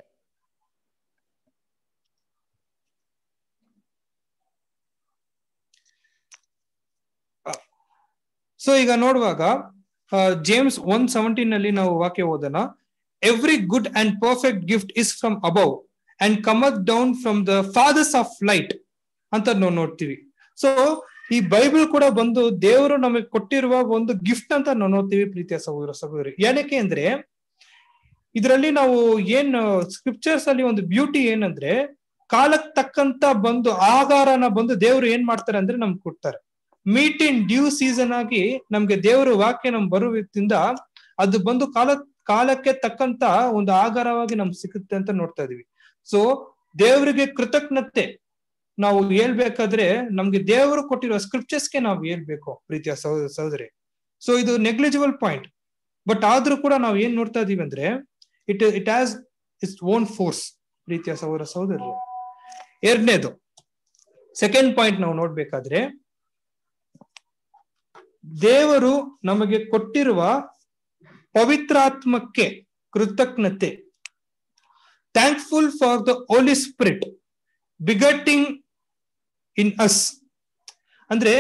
ಸೊ ಈಗ ನೋಡುವಾಗ ಜೇಮ್ಸ್ ಒನ್ ಸೆವೆಂಟೀನ್ ನಲ್ಲಿ ನಾವು ವಾಕ್ಯ ಓದೋಣ every good and perfect gift is from above and cometh down from the fathers of light ಅಂತ ನಾವು ನೋಡ್ತೀವಿ ಸೊ ಈ ಬೈಬಲ್ ಕೂಡ ಬಂದು ದೇವರು ನಮಗೆ ಕೊಟ್ಟಿರುವ ಒಂದು ಗಿಫ್ಟ್ ಅಂತ ನಾವು ನೋಡ್ತೀವಿ ಪ್ರೀತಿಯ ಸಹೋದರ ಸಹೋದರಿ ಏನಕ್ಕೆ ಅಂದ್ರೆ ಇದರಲ್ಲಿ ನಾವು ಏನ್ ಸ್ಕ್ರಿಪ್ಚರ್ಸ್ ಅಲ್ಲಿ ಒಂದು ಬ್ಯೂಟಿ ಏನಂದ್ರೆ ಕಾಲಕ್ಕೆ ತಕ್ಕಂತ ಬಂದು ಆಹಾರನ ಬಂದು ದೇವರು ಏನ್ ಮಾಡ್ತಾರೆ ಅಂದ್ರೆ ನಮ್ಗೆ ಕೊಡ್ತಾರೆ ಮೀಟ್ ಇನ್ ಡ್ಯೂ ಸೀಸನ್ ಆಗಿ ನಮ್ಗೆ ದೇವರ ವಾಕ್ಯ ನಮ್ ಬರುವುದರಿಂದ ಅದು ಬಂದು ಕಾಲ ಕಾಲಕ್ಕೆ ತಕ್ಕಂತ ಒಂದು ಆಧಾರವಾಗಿ ನಮ್ಗೆ ಸಿಗುತ್ತೆ ಅಂತ ನೋಡ್ತಾ ಇದೀವಿ ಸೊ ದೇವರಿಗೆ ಕೃತಜ್ಞತೆ ನಾವು ಹೇಳ್ಬೇಕಾದ್ರೆ ನಮ್ಗೆ ದೇವರು ಕೊಟ್ಟಿರೋ ಸ್ಕ್ರಿಪ್ಚರ್ಸ್ಗೆ ನಾವು ಹೇಳ್ಬೇಕು ಪ್ರೀತಿಯ ಸಹೋದರ ಸಹೋದರಿ ಸೊ ಇದು ನೆಗ್ಲಿಜಿಬಲ್ ಪಾಯಿಂಟ್ ಬಟ್ ಆದ್ರೂ ಕೂಡ ನಾವು ಏನ್ ನೋಡ್ತಾ ಇದೀವಿ ಅಂದ್ರೆ it it has its own force ಪ್ರೀತಿಯ ಸಹೋದರ ಸಹೋದರರು ಎರಡನೇದು ಸೆಕೆಂಡ್ ಪಾಯಿಂಟ್ ನಾವು ನೋಡ್ಬೇಕಾದ್ರೆ ದೇವರು ನಮಗೆ ಕೊಟ್ಟಿರುವ ಪವಿತ್ರಾತ್ಮಕ್ಕೆ ಕೃತಜ್ಞತೆ thankful for the holy spirit begetting in us ಅಂದ್ರೆ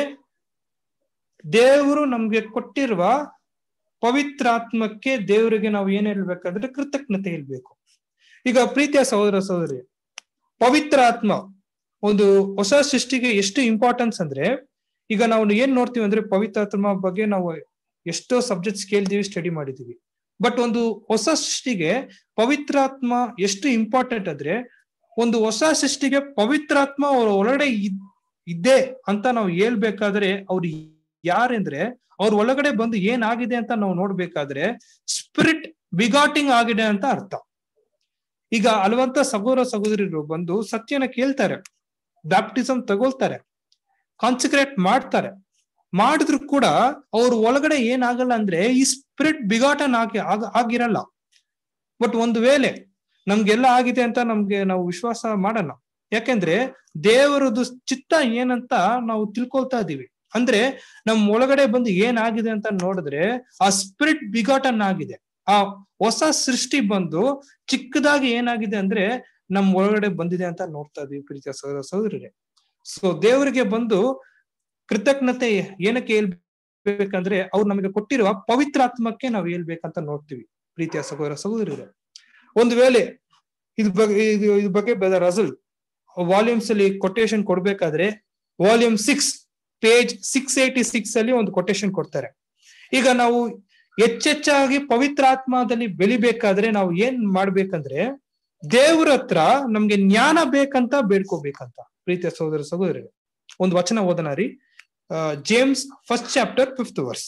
ದೇವರು ನಮ್ಗೆ ಕೊಟ್ಟಿರುವ ಪವಿತ್ರಾತ್ಮಕ್ಕೆ ದೇವರಿಗೆ ನಾವು ಏನ್ ಹೇಳ್ಬೇಕಂದ್ರೆ ಕೃತಜ್ಞತೆ ಹೇಳ್ಬೇಕು ಈಗ ಪ್ರೀತಿಯ ಸಹೋದರ ಸಹೋದರಿ ಪವಿತ್ರ ಆತ್ಮ ಒಂದು ಹೊಸ ಸೃಷ್ಟಿಗೆ ಎಷ್ಟು ಇಂಪಾರ್ಟೆನ್ಸ್ ಅಂದ್ರೆ ಈಗ ನಾವು ಏನ್ ನೋಡ್ತೀವಿ ಅಂದ್ರೆ ಪವಿತ್ರ ಆತ್ಮ ಬಗ್ಗೆ ನಾವು ಎಷ್ಟೋ ಸಬ್ಜೆಕ್ಟ್ಸ್ ಕೇಳಿದೀವಿ ಸ್ಟಡಿ ಮಾಡಿದೀವಿ ಬಟ್ ಒಂದು ಹೊಸ ಸೃಷ್ಟಿಗೆ ಪವಿತ್ರಾತ್ಮ ಎಷ್ಟು ಇಂಪಾರ್ಟೆಂಟ್ ಅಂದ್ರೆ ಒಂದು ಹೊಸ ಸೃಷ್ಟಿಗೆ ಪವಿತ್ರಾತ್ಮ ಅವ್ರ ಒಳಗಡೆ ಇದ್- ಇದ್ದೆ ಅಂತ ನಾವು ಹೇಳ್ಬೇಕಾದ್ರೆ ಅವ್ರು ಯಾರೆಂದ್ರೆ ಅವ್ರ ಒಳಗಡೆ ಬಂದು ಏನಾಗಿದೆ ಅಂತ ನಾವು ನೋಡ್ಬೇಕಾದ್ರೆ ಸ್ಪಿರಿಟ್ ಬಿಗಾಟಿಂಗ್ ಆಗಿದೆ ಅಂತ ಅರ್ಥ ಈಗ ಹಲವಂತ ಸಹೋದರ ಸಹೋದರಿರು ಬಂದು ಸತ್ಯನ ಕೇಳ್ತಾರೆ ಬ್ಯಾಪ್ಟಿಸಮ್ ತಗೊಳ್ತಾರೆ ಕಾನ್ಸಂಟ್ರೇಟ್ ಮಾಡ್ತಾರೆ ಮಾಡಿದ್ರು ಕೂಡ ಅವ್ರ ಒಳಗಡೆ ಏನಾಗಲ್ಲ ಅಂದ್ರೆ ಈ ಸ್ಪಿರಿಟ್ ಬಿಗಾಟನ್ ಆಗಿ ಆಗ- ಆಗಿರಲ್ಲ ಬಟ್ ಒಂದು ವೇಳೆ ನಮ್ಗೆಲ್ಲ ಆಗಿದೆ ಅಂತ ನಮ್ಗೆ ನಾವು ವಿಶ್ವಾಸ ಮಾಡಲ್ಲ ಯಾಕೆಂದ್ರೆ ದೇವರದು ಚಿತ್ತ ಏನಂತ ನಾವು ತಿಳ್ಕೊಳ್ತಾ ಇದೀವಿ ಅಂದ್ರೆ ನಮ್ ಒಳಗಡೆ ಬಂದು ಏನಾಗಿದೆ ಅಂತ ನೋಡಿದ್ರೆ ಆ ಸ್ಪಿರಿಟ್ ಬಿಗಾಟನ್ ಆಗಿದೆ ಆ ಹೊಸ ಸೃಷ್ಟಿ ಬಂದು ಚಿಕ್ಕದಾಗಿ ಏನಾಗಿದೆ ಅಂದ್ರೆ ನಮ್ ಒಳಗಡೆ ಬಂದಿದೆ ಅಂತ ನೋಡ್ತಾ ಇದೀವಿ ಪ್ರೀತಿಯ ಸಹೋದರ ಸಹೋದರರೇ ಸೊ ದೇವರಿಗೆ ಬಂದು ಕೃತಜ್ಞತೆ ಏನಕ್ಕೆ ಹೇಳ್ಬೇಕಂದ್ರೆ ಅವ್ರು ನಮಗೆ ಕೊಟ್ಟಿರುವ ಪವಿತ್ರಾತ್ಮಕ್ಕೆ ನಾವು ಹೇಳ್ಬೇಕಂತ ನೋಡ್ತೀವಿ ಪ್ರೀತಿಯ ಸಹೋದರ ಸಹೋದರರೇ ಒಂದು ವೇಳೆ ಇದ್ ಬಗ್ಗೆ ಇದು ಇದ್ರ ಬಗ್ಗೆ ರಸಲ್ ವಾಲ್ಯೂಮ್ಸ್ ಅಲ್ಲಿ ಕೊಟೇಶನ್ ಕೊಡ್ಬೇಕಾದ್ರೆ volume six page six eighty six ಅಲ್ಲಿ ಒಂದು ಕೊಟೇಶನ್ ಕೊಡ್ತಾರೆ ಈಗ ನಾವು ಹೆಚ್ಚೆಚ್ಚಾಗಿ ಪವಿತ್ರಾತ್ಮದಲ್ಲಿ ಬೆಳಿಬೇಕಾದ್ರೆ ನಾವು ಏನ್ ಮಾಡ್ಬೇಕಂದ್ರೆ ದೇವ್ರ ಹತ್ರ ನಮ್ಗೆ ಜ್ಞಾನ ಬೇಕಂತ ಬೇಡ್ಕೋಬೇಕಂತ ಪ್ರೀತಿಯ ಸಹೋದರ ಸಹೋದರಿ ಒಂದು ವಚನ ಓದನ ರೀ James first chapter fifth verse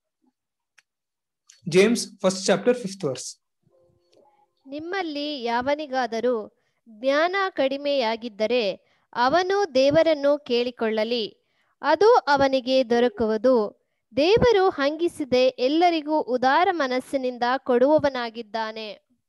James first chapter fifth verse ನಿಮ್ಮಲ್ಲಿ ಯಾವನಿಗಾದರೂ ಜ್ಞಾನ ಕಡಿಮೆಯಾಗಿದ್ದರೆ ಅವನು ದೇವರನ್ನು ಕೇಳಿಕೊಳ್ಳಲಿ ಅದು ಅವನಿಗೆ ದೊರಕುವುದು ದೇವರು ಹಂಗಿಸದೆ ಎಲ್ಲರಿಗೂ ಉದಾರ ಮನಸ್ಸಿನಿಂದ ಕೊಡುವವನಾಗಿದ್ದಾನೆ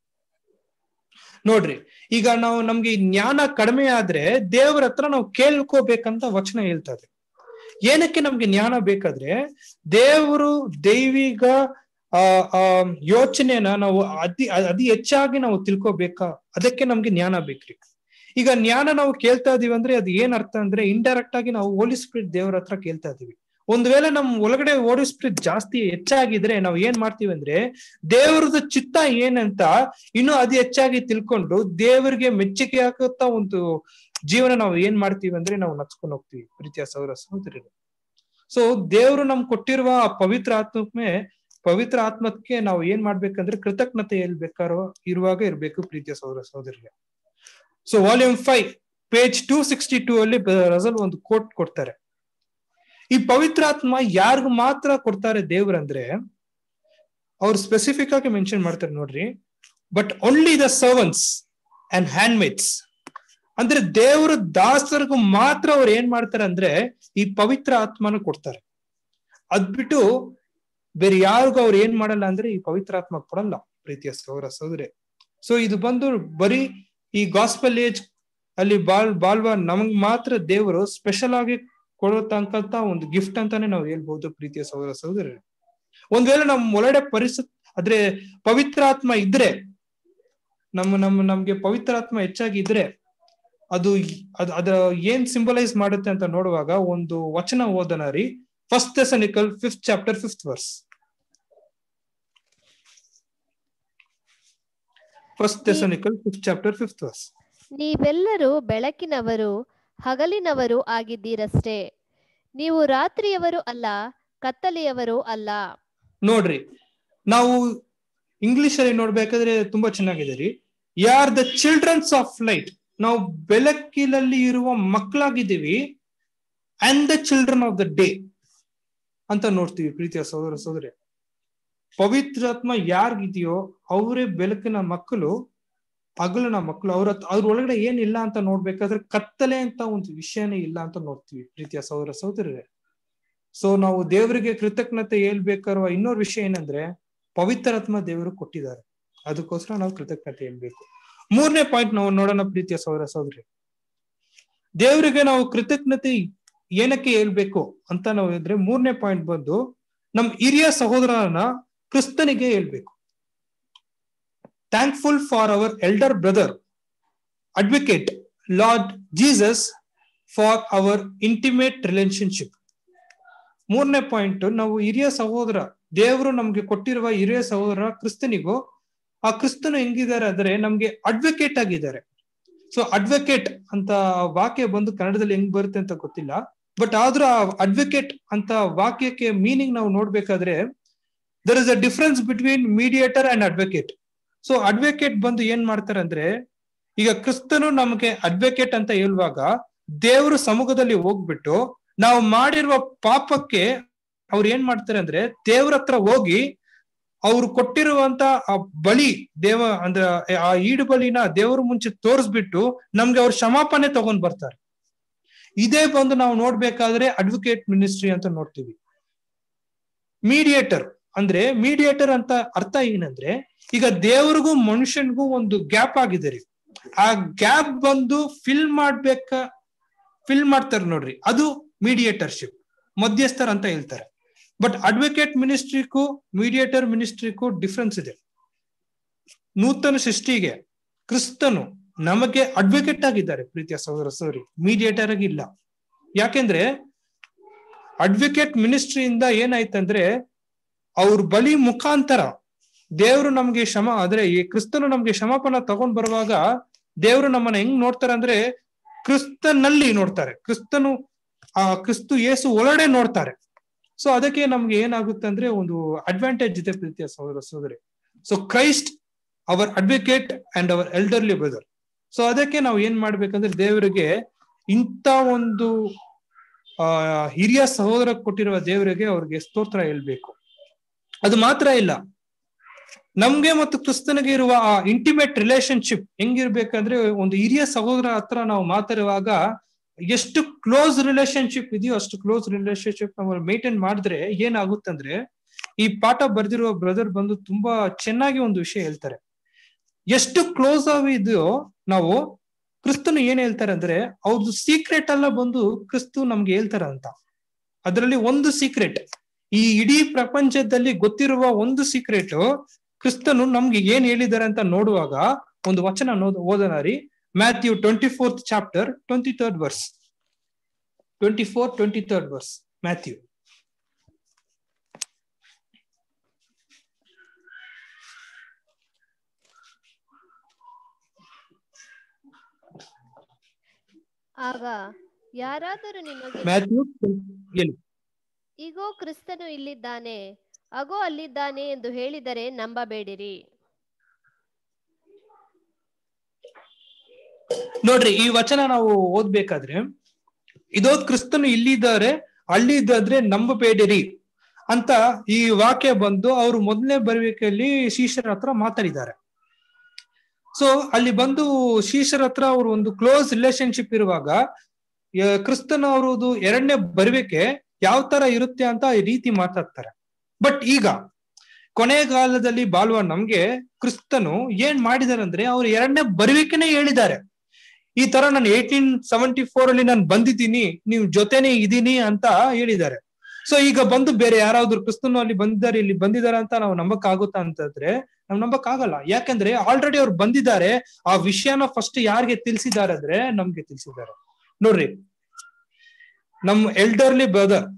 ನೋಡ್ರಿ ಈಗ ನಾವು ನಮ್ಗೆ ಈ ಜ್ಞಾನ ಕಡಿಮೆ ಆದ್ರೆ ದೇವರ ಹತ್ರ ನಾವು ಕೇಳ್ಕೋಬೇಕಂತ ವಚನ ಹೇಳ್ತದೆ ಏನಕ್ಕೆ ನಮ್ಗೆ ಜ್ಞಾನ ಬೇಕಾದ್ರೆ ದೇವರು ದೈವಿಕ ಆ ಆ ಯೋಚನೆನ ನಾವು ಅತಿ ಅತಿ ಹೆಚ್ಚಾಗಿ ನಾವು ತಿಳ್ಕೊಬೇಕಾ ಅದಕ್ಕೆ ನಮ್ಗೆ ಜ್ಞಾನ ಬೇಕ್ರಿ ಈಗ ಜ್ಞಾನ ನಾವು ಕೇಳ್ತಾ ಇದೀವಿ ಅಂದ್ರೆ ಅದು ಏನ್ ಅರ್ಥ ಅಂದ್ರೆ ಇಂಡೈರೆಕ್ಟ್ ಆಗಿ ನಾವು ಹೋಲಿ ಸ್ಪಿರಿಟ್ ದೇವರ ಹತ್ರ ಕೇಳ್ತಾ ಇದೀವಿ ಒಂದ್ ವೇಳೆ ನಮ್ ಒಳಗಡೆ ಹೋಲಿ ಸ್ಪಿರಿಟ್ ಜಾಸ್ತಿ ಹೆಚ್ಚಾಗಿದ್ರೆ ನಾವು ಏನ್ ಮಾಡ್ತೀವಿ ಅಂದ್ರೆ ದೇವರದ ಚಿತ್ತ ಏನಂತ ಇನ್ನು ಅತಿ ಹೆಚ್ಚಾಗಿ ತಿಳ್ಕೊಂಡು ದೇವರಿಗೆ ಮೆಚ್ಚುಗೆ ಹಾಕುತ್ತಾ ಒಂದು ಜೀವನ ನಾವು ಏನ್ ಮಾಡ್ತೀವಿ ಅಂದ್ರೆ ನಾವು ನಡ್ಸ್ಕೊಂಡು ಹೋಗ್ತೀವಿ ಪ್ರೀತಿಯ ಸೌರ ಸಹೋದರರು ಸೊ ದೇವರು ನಮ್ ಕೊಟ್ಟಿರುವ ಆ ಪವಿತ್ರ ಆತ್ಮಕ್ಕೆ ಪವಿತ್ರ ಆತ್ಮಕ್ಕೆ ನಾವು ಏನ್ ಮಾಡ್ಬೇಕಂದ್ರೆ ಕೃತಜ್ಞತೆ ಹೇಳ್ಬೇಕಾರೋ ಇರುವಾಗ ಇರ್ಬೇಕು ಪ್ರೀತಿಯ ಸೌರ ಸಹೋದರಿಗೆ so volume five page two sixty two ಅಲ್ಲಿ ರಸಲ್ ಒಂದು ಕೋಟ್ ಕೊಡ್ತಾರೆ ಈ ಪವಿತ್ರಾತ್ಮ ಯಾರಿಗ ಮಾತ್ರ ಕೊಡ್ತಾರೆ ದೇವ್ರಂದ್ರೆ ಅವ್ರು ಸ್ಪೆಸಿಫಿಕ್ ಆಗಿ ಮೆನ್ಷನ್ ಮಾಡ್ತಾರೆ ನೋಡ್ರಿ but only the servants and handmaids ಅಂದ್ರೆ ದೇವರ ದಾಸರಿಗೂ ಮಾತ್ರ ಅವ್ರು ಏನ್ ಮಾಡ್ತಾರೆ ಅಂದ್ರೆ ಈ ಪವಿತ್ರ ಆತ್ಮನ ಕೊಡ್ತಾರೆ ಅದ್ಬಿಟ್ಟು ಬೇರೆ ಯಾರಿಗೂ ಅವ್ರು ಏನ್ ಮಾಡಲ್ಲ ಅಂದ್ರೆ ಈ ಪವಿತ್ರ ಆತ್ಮ ಕೊಡಲ್ಲ ಪ್ರೀತಿಯ ಸಹೋದರ ಸಹೋದರಿ ಸೊ ಇದು ಬಂದು ಬರೀ ಈ ಗಾಸ್ಪಲ್ ಏಜ್ ಅಲ್ಲಿ ಬಾಳ್ ಬಾಳ್ವ ನಮಗ್ ಮಾತ್ರ ದೇವರು ಸ್ಪೆಷಲ್ ಆಗಿ ಕೊಡತಕ್ಕಂತ ಒಂದು ಗಿಫ್ಟ್ ಅಂತಾನೆ ನಾವು ಹೇಳ್ಬಹುದು ಪ್ರೀತಿಯ ಸಹೋದರ ಸಹೋದರಿ ಒಂದ್ ವೇಳೆ ನಮ್ ಒಳಗಡೆ ಪರಿಸ್ಥಿತಿ ಆದ್ರೆ ಪವಿತ್ರಾತ್ಮ ಇದ್ರೆ ನಮ್ಮ ನಮ್ಮ ನಮ್ಗೆ ಪವಿತ್ರಾತ್ಮ ಹೆಚ್ಚಾಗಿ ಇದ್ರೆ ಅದು ಅದ್ ಅದ ಏನ್ ಸಿಂಬಲೈಸ್ ಮಾಡುತ್ತೆ ಅಂತ ನೋಡುವಾಗ ಒಂದು ವಚನ ಓದನ ರೀ first ಥೆಸನಿಕಲ್ fifth chapter fifth verse first ಥೆಸನಿಕಲ್ fifth chapter fifth verse ನೀವೆಲ್ಲರೂ ಬೆಳಕಿನವರು ಹಗಲಿನವರು ಆಗಿದ್ದೀರಷ್ಟೇ ನೀವು ರಾತ್ರಿಯವರು ಅಲ್ಲ ಕತ್ತಲೆಯವರು ಅಲ್ಲ ನೋಡ್ರಿ ನಾವು ಇಂಗ್ಲಿಷ್ ಅಲ್ಲಿ ನೋಡ್ಬೇಕಾದ್ರೆ ತುಂಬಾ ಚೆನ್ನಾಗಿದೆ ರೀ ಯಾರ್ ದ ಚಿಲ್ಡ್ರನ್ಸ್ ಆಫ್ ಲೈಟ್ ನಾವು ಬೆಳಕಿನಲ್ಲಿ ಇರುವ ಮಕ್ಕಳಾಗಿದ್ದೀವಿ and the children of the day ಅಂತ ನೋಡ್ತೀವಿ ಪ್ರೀತಿಯ ಸಹೋದರ ಸಹೋದರಿ ಪವಿತ್ರಾತ್ಮ ಯಾರಿಗಿದೆಯೋ ಅವರೇ ಬೆಳಕಿನ ಮಕ್ಕಳು ಹಗಲಿನ ಮಕ್ಕಳು ಅವ್ರ ಅವ್ರ ಒಳಗಡೆ ಏನಿಲ್ಲ ಅಂತ ನೋಡ್ಬೇಕಾದ್ರೆ ಕತ್ತಲೆ ಅಂತ ಒಂದು ವಿಷಯನೇ ಇಲ್ಲ ಅಂತ ನೋಡ್ತೀವಿ ಪ್ರೀತಿಯ ಸಹೋದರ ಸಹೋದರರೇ ಸೊ ನಾವು ದೇವರಿಗೆ ಕೃತಜ್ಞತೆ ಹೇಳ್ಬೇಕಾರುವ ಇನ್ನೊಂದು ವಿಷಯ ಏನಂದ್ರೆ ಪವಿತ್ರಾತ್ಮ ದೇವರು ಕೊಟ್ಟಿದ್ದಾರೆ ಅದಕ್ಕೋಸ್ಕರ ನಾವು ಕೃತಜ್ಞತೆ ಹೇಳ್ಬೇಕು ಮೂರನೇ ಪಾಯಿಂಟ್ ನಾವು ನೋಡೋಣ ಪ್ರೀತಿಯ ಸಹೋದರ ಸಹೋದರಿ ದೇವರಿಗೆ ನಾವು ಕೃತಜ್ಞತೆ ಏನಕ್ಕೆ ಹೇಳ್ಬೇಕು ಅಂತ ನಾವು ಹೇಳಿದ್ರೆ ಮೂರನೇ ಪಾಯಿಂಟ್ ಬಂದು ನಮ್ ಹಿರಿಯ ಸಹೋದರನ ಕ್ರಿಸ್ತನಿಗೆ ಹೇಳ್ಬೇಕು thankful for our elder brother advocate lord Jesus for our intimate relationship ಮೂರನೇ ಪಾಯಿಂಟ್ ನಾವು ಹಿರಿಯ ಸಹೋದರ ದೇವರು ನಮ್ಗೆ ಕೊಟ್ಟಿರುವ ಹಿರಿಯ ಸಹೋದರ ಕ್ರಿಸ್ತನಿಗೂ ಆ ಕ್ರಿಸ್ತನು ಹೆಂಗಿದ್ದಾರೆ ಅಂದ್ರೆ ನಮ್ಗೆ ಅಡ್ವೊಕೇಟ್ ಆಗಿದ್ದಾರೆ ಸೊ ಅಡ್ವೊಕೇಟ್ ಅಂತ ವಾಕ್ಯ ಬಂದು ಕನ್ನಡದಲ್ಲಿ ಹೆಂಗ್ ಬರುತ್ತೆ ಅಂತ ಗೊತ್ತಿಲ್ಲ ಬಟ್ ಆದ್ರೂ ಆ ಅಡ್ವೊಕೇಟ್ ಅಂತ ವಾಕ್ಯಕ್ಕೆ ಮೀನಿಂಗ್ ನಾವು ನೋಡ್ಬೇಕಾದ್ರೆ there is a difference between mediator and advocate so advocate ಬಂದು ಏನ್ ಮಾಡ್ತಾರೆ ಅಂದ್ರೆ ಈಗ ಕ್ರಿಸ್ತನು ನಮಗೆ ಅಡ್ವೊಕೇಟ್ ಅಂತ ಹೇಳುವಾಗ ದೇವರು ಸಮ್ಮುಖದಲ್ಲಿ ಹೋಗ್ಬಿಟ್ಟು ನಾವು ಮಾಡಿರುವ ಪಾಪಕ್ಕೆ ಅವ್ರು ಏನ್ ಮಾಡ್ತಾರೆ ಅಂದ್ರೆ ದೇವ್ರ ಹತ್ರ ಹೋಗಿ ಅವ್ರು ಕೊಟ್ಟಿರುವಂತ ಆ ಬಲಿ ದೇವ ಅಂದ್ರೆ ಆ ಈಡು ಬಲಿನ ದೇವ್ರ ಮುಂಚೆ ತೋರಿಸ್ಬಿಟ್ಟು ನಮ್ಗೆ ಅವ್ರ ಕ್ಷಮಾಪಣೆ ತಗೊಂಡ್ ಬರ್ತಾರೆ ಇದೇ ಬಂದು ನಾವು ನೋಡ್ಬೇಕಾದ್ರೆ ಅಡ್ವೊಕೇಟ್ ಮಿನಿಸ್ಟ್ರಿ ಅಂತ ನೋಡ್ತೀವಿ ಮೀಡಿಯೇಟರ್ ಅಂದ್ರೆ ಮೀಡಿಯೇಟರ್ ಅಂತ ಅರ್ಥ ಏನಂದ್ರೆ ಈಗ ದೇವ್ರಿಗೂ ಮನುಷ್ಯನ್ಗೂ ಒಂದು ಗ್ಯಾಪ್ ಆಗಿದೆ ರೀ ಆ ಗ್ಯಾಪ್ ಬಂದು ಫಿಲ್ ಮಾಡ್ಬೇಕ ಫಿಲ್ ಮಾಡ್ತಾರೆ ನೋಡ್ರಿ ಅದು ಮೀಡಿಯೇಟರ್ಶಿಪ್ ಮಧ್ಯಸ್ಥರ್ ಅಂತ ಹೇಳ್ತಾರೆ ಬಟ್ ಅಡ್ವೊಕೇಟ್ ಮಿನಿಸ್ಟ್ರಿಗೂ ಮೀಡಿಯೇಟರ್ ಮಿನಿಸ್ಟ್ರಿಗೂ ಡಿಫ್ರೆನ್ಸ್ ಇದೆ ನೂತನ ಸೃಷ್ಟಿಗೆ ಕ್ರಿಸ್ತನು ನಮಗೆ ಅಡ್ವೊಕೇಟ್ ಆಗಿದ್ದಾರೆ ಪ್ರೀತಿಯ ಸಹೋದರ ಸೋರಿ ಮೀಡಿಯೇಟರ್ ಆಗಿ ಇಲ್ಲ ಯಾಕೆಂದ್ರೆ ಅಡ್ವೊಕೇಟ್ ಮಿನಿಸ್ಟ್ರಿಯಿಂದ ಏನಾಯ್ತಂದ್ರೆ ಅವ್ರ ಬಲಿ ಮುಖಾಂತರ ದೇವರು ನಮ್ಗೆ ಕ್ಷಮ ಆದ್ರೆ ಈ ಕ್ರಿಸ್ತನು ನಮ್ಗೆ ಕ್ಷಮಾಪನ ತಗೊಂಡ್ ಬರುವಾಗ ದೇವರು ನಮ್ಮನ್ನ ಹೆಂಗ್ ನೋಡ್ತಾರೆ ಅಂದ್ರೆ ಕ್ರಿಸ್ತನಲ್ಲಿ ನೋಡ್ತಾರೆ ಕ್ರಿಸ್ತನು ಆ ಕ್ರಿಸ್ತು ಯೇಸು ಒಳಗಡೆ ನೋಡ್ತಾರೆ ಸೊ ಅದಕ್ಕೆ ನಮ್ಗೆ ಏನಾಗುತ್ತೆ ಅಂದ್ರೆ ಒಂದು ಅಡ್ವಾಂಟೇಜ್ ಇದೆ ಪ್ರೀತಿಯ ಸಹೋದರ ಸಹೋದರಿ so Christ our advocate and our elderly brother so ಅದಕ್ಕೆ ನಾವು ಏನ್ ಮಾಡ್ಬೇಕಂದ್ರೆ ದೇವರಿಗೆ ಇಂಥ ಒಂದು ಆ ಹಿರಿಯ ಸಹೋದರ ಕೊಟ್ಟಿರುವ ದೇವರಿಗೆ ಅವ್ರಿಗೆ ಸ್ತೋತ್ರ ಹೇಳ್ಬೇಕು ಅದು ಮಾತ್ರ ಇಲ್ಲ ನಮ್ಗೆ ಮತ್ತು ಕ್ರಿಸ್ತನಿಗೆ ಇರುವ ಆ ಇಂಟಿಮೇಟ್ ರಿಲೇಶನ್ಶಿಪ್ ಹೆಂಗಿರ್ಬೇಕಂದ್ರೆ ಒಂದು ಹಿರಿಯ ಸಹೋದರ ಹತ್ರ ನಾವು ಮಾತಾಡುವಾಗ ಎಷ್ಟು ಕ್ಲೋಸ್ ರಿಲೇಶನ್ಶಿಪ್ ಇದೆಯೋ ಅಷ್ಟು ಕ್ಲೋಸ್ ರಿಲೇಶನ್ಶಿಪ್ ನಾವು ಮೇಂಟೈನ್ ಮಾಡಿದ್ರೆ ಏನಾಗುತ್ತಂದ್ರೆ ಈ ಪಾಠ ಬರ್ದಿರುವ ಬ್ರದರ್ ಬಂದು ತುಂಬಾ ಚೆನ್ನಾಗಿ ಒಂದು ವಿಷಯ ಹೇಳ್ತಾರೆ ಎಷ್ಟು ಕ್ಲೋಸ್ ಆಗಿ ಇದೆಯೋ ನಾವು ಕ್ರಿಸ್ತನು ಏನ್ ಹೇಳ್ತಾರೆ ಅಂದ್ರೆ ಅವ್ರದ್ದು ಸೀಕ್ರೆಟ್ ಎಲ್ಲ ಬಂದು ಕ್ರಿಸ್ತು ನಮ್ಗೆ ಹೇಳ್ತಾರೆ ಅಂತ ಅದರಲ್ಲಿ ಒಂದು ಸೀಕ್ರೆಟ್ ಈ ಇಡೀ ಪ್ರಪಂಚದಲ್ಲಿ ಗೊತ್ತಿರುವ ಒಂದು ಸೀಕ್ರೆಟ್ ಕ್ರಿಸ್ತನು ನಮ್ಗೆ ಏನ್ ಹೇಳಿದ್ದಾರೆ ಅಂತ ನೋಡುವಾಗ ಒಂದು ವಚನ ಓದೋಣ ರೀ Matthew twenty fourth chapter twenty third verse twenty four twenty third verse Matthew ಆಗ ಯಾರಾದರೂ ನಿಮಗೆ ಮ್ಯಾಥ್ಯೂ ಹೇಳಿ ಇಗೋ ಕ್ರಿಸ್ತನು ಇಲ್ಲಿದ್ದಾನೆ ಅಗೋ ಅಲ್ಲಿದ್ದಾನೆ ಎಂದು ಹೇಳಿದರೆ ನಂಬಬೇಡಿರಿ ನೋಡ್ರಿ ಈ ವಚನ ನಾವು ಓದ್ಬೇಕಾದ್ರೆ ಇದೋ ಕ್ರಿಸ್ತನು ಇಲ್ಲಿದ್ದಾರೆ ಅಲ್ಲಿದ್ದಾದ್ರೆ ನಂಬಬೇಡಿರಿ ಅಂತ ಈ ವಾಕ್ಯ ಬಂದು ಅವರು ಮೊದಲನೇ ಬರುವಿಕೆಯಲ್ಲಿ ಶಿಷ್ಯರ ಹತ್ರ ಮಾತಾಡಿದ್ದಾರೆ ಸೊ ಅಲ್ಲಿ ಬಂದು ಶಿಷ್ಯರ ಹತ್ರ ಅವರು ಒಂದು ಕ್ಲೋಸ್ ರಿಲೇಶನ್ಶಿಪ್ ಇರುವಾಗ ಯ- ಕ್ರಿಸ್ತನ ಅವರದು ಎರಡನೇ ಬರುವಿಕೆ ಯಾವ ತರ ಇರುತ್ತೆ ಅಂತ ಈ ರೀತಿ ಮಾತಾಡ್ತಾರೆ ಬಟ್ ಈಗ ಕೊನೆಗಾಲದಲ್ಲಿ ಬಾಳುವ ನಮ್ಗೆ ಕ್ರಿಸ್ತನು ಏನ್ ಮಾಡಿದಾರೆ ಅಂದ್ರೆ ಅವ್ರು ಎರಡನೇ ಬರುವಿಕೆನೆ ಹೇಳಿದ್ದಾರೆ ಈ ತರ ನಾನು ಏಯ್ಟೀನ್ ಸೆವೆಂಟಿ ಫೋರ್ ಅಲ್ಲಿ ನಾನು ಬಂದಿದ್ದೀನಿ ನೀವು ಜೊತೆನೆ ಇದೀನಿ ಅಂತ ಹೇಳಿದ್ದಾರೆ ಸೊ ಈಗ ಬಂದು ಬೇರೆ ಯಾರಾದ್ರೂ ಕ್ರಿಸ್ತನು ಅಲ್ಲಿ ಬಂದಿದ್ದಾರೆ ಇಲ್ಲಿ ಬಂದಿದ್ದಾರೆ ಅಂತ ನಾವು ನಂಬಕ್ ಆಗುತ್ತಾ ಅಂತಂದ್ರೆ ನಾವು ನಂಬಕ್ ಆಗಲ್ಲ ಯಾಕಂದ್ರೆ ಆಲ್ರೆಡಿ ಅವ್ರು ಬಂದಿದ್ದಾರೆ ಆ ವಿಷಯನ ಫಸ್ಟ್ ಯಾರಿಗೆ ತಿಳಿಸಿದ್ದಾರೆ ಅಂದ್ರೆ ನಮ್ಗೆ ತಿಳಿಸಿದ್ದಾರೆ ನೋಡ್ರಿ ನಮ್ ಎಲ್ಡರ್ಲಿ ಬ್ರದರ್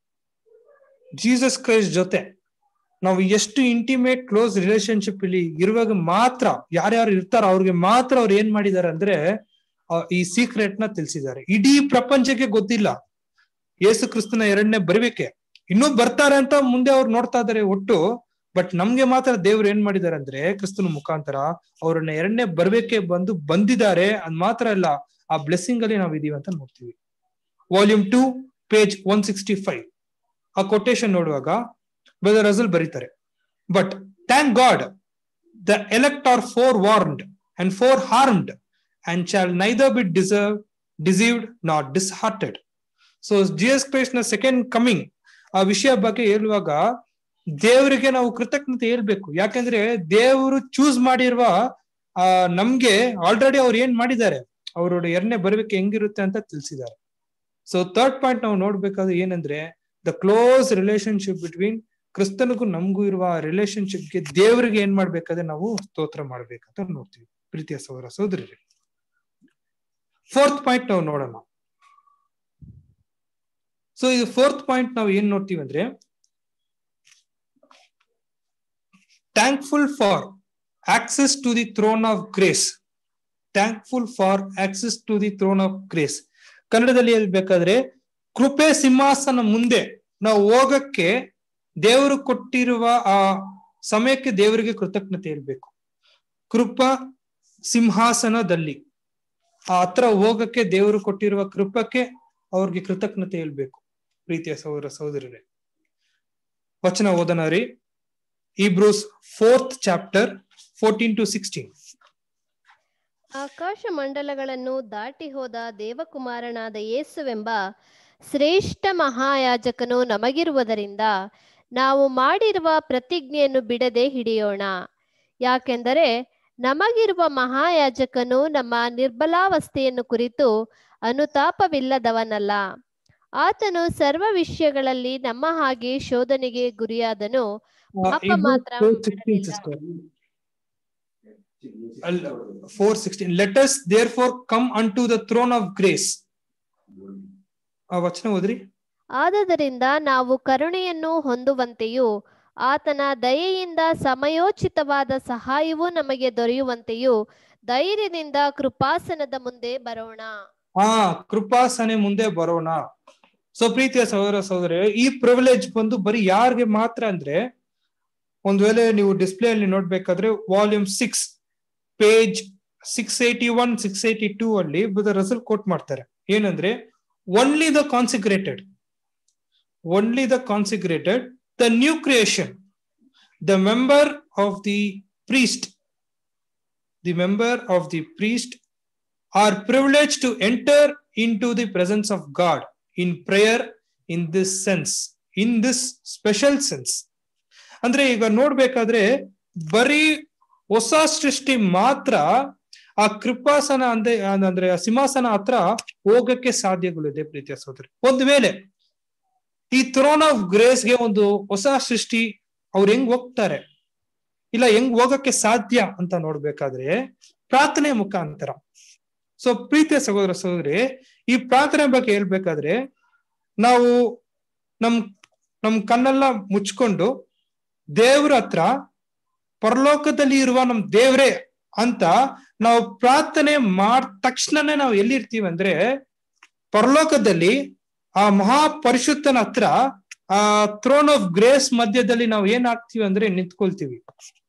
ಜೀಸಸ್ ಕ್ರೈಸ್ಟ್ ಜೊತೆ ನಾವು ಎಷ್ಟು ಇಂಟಿಮೇಟ್ ಕ್ಲೋಸ್ ರಿಲೇಶನ್ಶಿಪ್ ಇಲ್ಲಿ ಇರುವಾಗ ಮಾತ್ರ ಯಾರ್ಯಾರು ಇರ್ತಾರ ಅವ್ರಿಗೆ ಮಾತ್ರ ಅವ್ರು ಏನ್ ಮಾಡಿದ್ದಾರೆ ಅಂದ್ರೆ ಆ, ಈ ಸೀಕ್ರೆಟ್ ನ ತಿಳಿಸಿದ್ದಾರೆ ಇಡೀ ಪ್ರಪಂಚಕ್ಕೆ ಗೊತ್ತಿಲ್ಲ ಯೇಸು ಕ್ರಿಸ್ತನ ಎರಡನೇ ಬರುವಿಕೆ ಇನ್ನೂ ಬರ್ತಾರೆ ಅಂತ ಮುಂದೆ ಅವ್ರು ನೋಡ್ತಾ ಇದಾರೆ ಒಟ್ಟು ಬಟ್ ನಮ್ಗೆ ಮಾತ್ರ ದೇವ್ರು ಏನ್ ಮಾಡಿದ್ದಾರೆ ಅಂದ್ರೆ ಕ್ರಿಸ್ತನ ಮುಖಾಂತರ ಅವ್ರನ್ನ ಎರಡನೇ ಬರುವಿಕೆ ಬಂದು ಬಂದಿದ್ದಾರೆ ಅದ್ ಮಾತ್ರ ಅಲ್ಲ ಆ ಬ್ಲೆಸ್ಸಿಂಗ್ ಅಲ್ಲಿ ನಾವ್ ಇದೀವಿ ಅಂತ ನೋಡ್ತೀವಿ volume two page one sixty five ಆ ಕೊಟೇಶನ್ ನೋಡುವಾಗ ಬ್ರದರ್ ರಜಲ್ ಬರೀತಾರೆ but thank God the elect are forewarned and forearmed and shall neither be deserve deceived not disheartened so Jesus Christ ನ ಸೆಕೆಂಡ್ ಕಮಿಂಗ್ ಆ ವಿಷಯ ಬಗ್ಗೆ ಹೇಳುವಾಗ ದೇವರಿಗೆ ನಾವು ಕೃತಜ್ಞತೆ ಹೇಳ್ಬೇಕು ಯಾಕಂದ್ರೆ ದೇವರು ಚೂಸ್ ಮಾಡಿರುವ ಆ ನಮ್ಗೆ ಆಲ್ರೆಡಿ ಅವ್ರು ಏನ್ ಮಾಡಿದ್ದಾರೆ ಅವ್ರ ಎರಡನೇ ಬರಬೇಕು ಹೆಂಗಿರುತ್ತೆ ಅಂತ ತಿಳಿಸಿದ್ದಾರೆ ಸೊ ಥರ್ಡ್ ಪಾಯಿಂಟ್ ನಾವು ನೋಡ್ಬೇಕಾದ್ರೆ ಏನಂದ್ರೆ ದ ಕ್ಲೋಸ್ ರಿಲೇಶನ್ಶಿಪ್ ಬಿಟ್ವೀನ್ ಕ್ರಿಸ್ತನಿಗೂ ನಮಗೂ ಇರುವ ರಿಲೇಶನ್ಶಿಪ್ಗೆ ದೇವರಿಗೆ ಏನ್ ಮಾಡ್ಬೇಕಾದ್ರೆ ನಾವು ಸ್ತೋತ್ರ ಮಾಡ್ಬೇಕಂತ ನೋಡ್ತೀವಿ ಪ್ರೀತಿಯ ಸಹೋದರ ಸಹೋದರಿ ಫೋರ್ತ್ ಪಾಯಿಂಟ್ ನಾವು ನೋಡೋಣ ಸೊ ಇದು ಫೋರ್ತ್ ಪಾಯಿಂಟ್ ನಾವು ಏನ್ ನೋಡ್ತೀವಿ ಅಂದ್ರೆ thankful for access to the throne of grace thankful for access to the throne of grace ಕನ್ನಡದಲ್ಲಿ ಹೇಳ್ಬೇಕಾದ್ರೆ ಕೃಪೆ ಸಿಂಹಾಸನ ಮುಂದೆ ನಾವು ಹೋಗಕ್ಕೆ ದೇವರು ಕೊಟ್ಟಿರುವ ಆ ಸಮಯಕ್ಕೆ ದೇವರಿಗೆ ಕೃತಜ್ಞತೆ ಹೇಳ್ಬೇಕು ಕೃಪಾ ಸಿಂಹಾಸನದಲ್ಲಿ ಆ ಹತ್ರ ಹೋಗಕ್ಕೆ ದೇವರು ಕೊಟ್ಟಿರುವ ಕೃಪಕ್ಕೆ ಅವ್ರಿಗೆ ಕೃತಜ್ಞತೆ ಹೇಳ್ಬೇಕು ಪ್ರೀತಿಯ ಸಹೋದರ ಸಹೋದರರೇ ವಚನ ಓದನ ರೀ Hebrews fourth chapter fourteen to sixteen ಆಕಾಶ ಮಂಡಲಗಳನ್ನು ದಾಟಿ ಹೋದ ದೇವಕುಮಾರನಾದ ಯೇಸುವೆಂಬ ಶ್ರೇಷ್ಠ ಮಹಾಯಾಜಕನು ನಮಗಿರುವುದರಿಂದ ನಾವು ಮಾಡಿರುವ ಪ್ರತಿಜ್ಞೆಯನ್ನು ಬಿಡದೆ ಹಿಡಿಯೋಣ ಯಾಕೆಂದರೆ ನಮಗಿರುವ ಮಹಾಯಾಜಕನು ನಮ್ಮ ನಿರ್ಬಲಾವಸ್ಥೆಯನ್ನು ಕುರಿತು ಅನುತಾಪವಿಲ್ಲದವನಲ್ಲ ಆತನು ಸರ್ವ ವಿಷಯಗಳಲ್ಲಿ ನಮ್ಮ ಹಾಗೆ ಶೋಧನೆಗೆ ಗುರಿಯಾದನು ಪಾಪ ಮಾತ್ರ ಮಾಡಲಿಲ್ಲ. Four sixteen let us therefore come unto the throne of grace ಆ ವಚನ ಓದ್ರಿ ಆದದರಿಂದ ನಾವು ಕರುಣೆಯನ್ನು ಹೊಂದುವಂತೆಯೂ ಆತನ ದಯೆಯಿಂದ ಸಮಯೋಚಿತವಾದ ಸಹಾಯವೂ ನಮಗೆ ದೊರೆಯುವಂತೆಯೂ ಧೈರ್ಯದಿಂದ ಕೃಪಾಸನದ ಮುಂದೆ ಬರೋಣ ಹಾ ಕೃಪಾಸನೆ ಮುಂದೆ ಬರೋಣ ಸೊ ಪ್ರೀತಿಯ ಸಹೋದರ ಸಹೋದರಿ ಈ ಪ್ರಿವಿಲೇಜ್ ಬಂದು ಬರೀ ಯಾರಿಗೆ ಮಾತ್ರ ಅಂದ್ರೆ ಒಂದ್ ವೇಳೆ ನೀವು ಡಿಸ್ಪ್ಲೇ ಅಲ್ಲಿ ನೋಡ್ಬೇಕಾದ್ರೆ volume six page six eighty one six eighty two ಅಲ್ಲಿ ರಿಸಲ್ಟ್ ಕೋಟ್ ಮಾಡ್ತಾರೆ ಏನಂದ್ರೆ only the consecrated only the consecrated the new creation the member of the priest the member of the priest are privileged to enter into the presence of God in prayer in this sense, in this special sense. ಅಂದ್ರೆ ಈಗ ನೋಡ್ಬೇಕಾದ್ರೆ ಬರೀ ಹೊಸ ಸೃಷ್ಟಿ ಮಾತ್ರ ಆ ಕೃಪಾಸನ ಅಂದ್ರೆ ಅಂದ್ರೆ ಆ ಸಿಂಹಾಸನ ಹತ್ರ ಹೋಗಕ್ಕೆ ಸಾಧ್ಯಗಳಿದೆ ಪ್ರೀತಿಯ ಸೋದರಿ ಒಂದ್ ವೇಳೆ ಈ ಥ್ರೋನ್ ಆಫ್ ಗ್ರೇಸ್ಗೆ ಒಂದು ಹೊಸ ಸೃಷ್ಟಿ ಅವ್ರು ಹೆಂಗ್ ಹೋಗ್ತಾರೆ ಇಲ್ಲ ಹೆಂಗ್ ಹೋಗಕ್ಕೆ ಸಾಧ್ಯ ಅಂತ ನೋಡ್ಬೇಕಾದ್ರೆ ಪ್ರಾರ್ಥನೆ ಮುಖಾಂತರ ಸೊ ಪ್ರೀತಿಯ ಸಹೋದರ ಸಹೋದರಿ ಈ ಪ್ರಾರ್ಥನೆ ಬಗ್ಗೆ ಹೇಳ್ಬೇಕಾದ್ರೆ ನಾವು ನಮ್ ನಮ್ ಕಣ್ಣೆಲ್ಲ ಮುಚ್ಕೊಂಡು ದೇವ್ರ ಹತ್ರ ಪರಲೋಕದಲ್ಲಿ ಇರುವ ನಮ್ ದೇವ್ರೇ ಅಂತ ನಾವು ಪ್ರಾರ್ಥನೆ ಮಾಡ್ ತಕ್ಷಣನೇ ನಾವು ಎಲ್ಲಿರ್ತೀವಿ ಅಂದ್ರೆ ಪರಲೋಕದಲ್ಲಿ ಆ ಮಹಾಪರಿಶುದ್ಧನ ಹತ್ರ ಆ ಥ್ರೋನ್ ಆಫ್ ಗ್ರೇಸ್ ಮಧ್ಯದಲ್ಲಿ ನಾವು ಏನ್ ಆಗ್ತೀವಿ ಅಂದ್ರೆ ನಿಂತ್ಕೊಳ್ತೀವಿ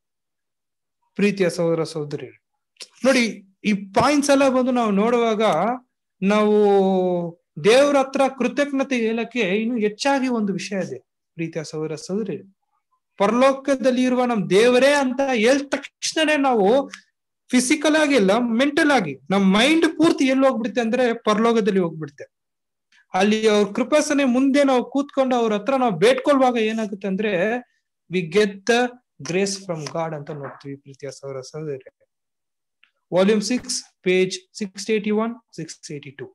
ಪ್ರೀತಿಯ ಸಹೋದರ ಸಹೋದರಿ ನೋಡಿ ಈ ಪಾಯಿಂಟ್ಸ್ ಎಲ್ಲ ಬಂದು ನಾವು ನೋಡುವಾಗ ನಾವು ದೇವ್ರ ಹತ್ರ ಕೃತಜ್ಞತೆ ಹೇಳಕ್ಕೆ ಇನ್ನು ಹೆಚ್ಚಾಗಿ ಒಂದು ವಿಷಯ ಇದೆ ಪ್ರೀತಿಯ ಸಹೋದರ ಸಹೋದರಿ ಪರಲೋಕದಲ್ಲಿ ಇರುವ ನಮ್ ದೇವರೇ ಅಂತ ಹೇಳ್ ತಕ್ಷಣನೇ ನಾವು ಫಿಸಿಕಲ್ ಆಗಿ ಇಲ್ಲ ಮೆಂಟಲ್ ಆಗಿ ನಮ್ ಮೈಂಡ್ ಪೂರ್ತಿ ಎಲ್ಲಿ ಹೋಗ್ಬಿಡುತ್ತೆ ಅಂದ್ರೆ ಪರಲೋಕದಲ್ಲಿ ಹೋಗ್ಬಿಡುತ್ತೆ ಅಲ್ಲಿ ಅವ್ರ ಕೃಪಾಸನೆ ಮುಂದೆ ನಾವು ಕೂತ್ಕೊಂಡು ಅವ್ರ ಹತ್ರ ನಾವು ಬೇಡ್ಕೊಳ್ವಾಗ ಏನಾಗುತ್ತೆ ಅಂದ್ರೆ we get the grace from God ಅಂತ ನೋಡ್ತೀವಿ ಪ್ರೀತಿಯ ಸಹೋದರ ಸಹೋದರಿ volume six page six eighty one six eighty two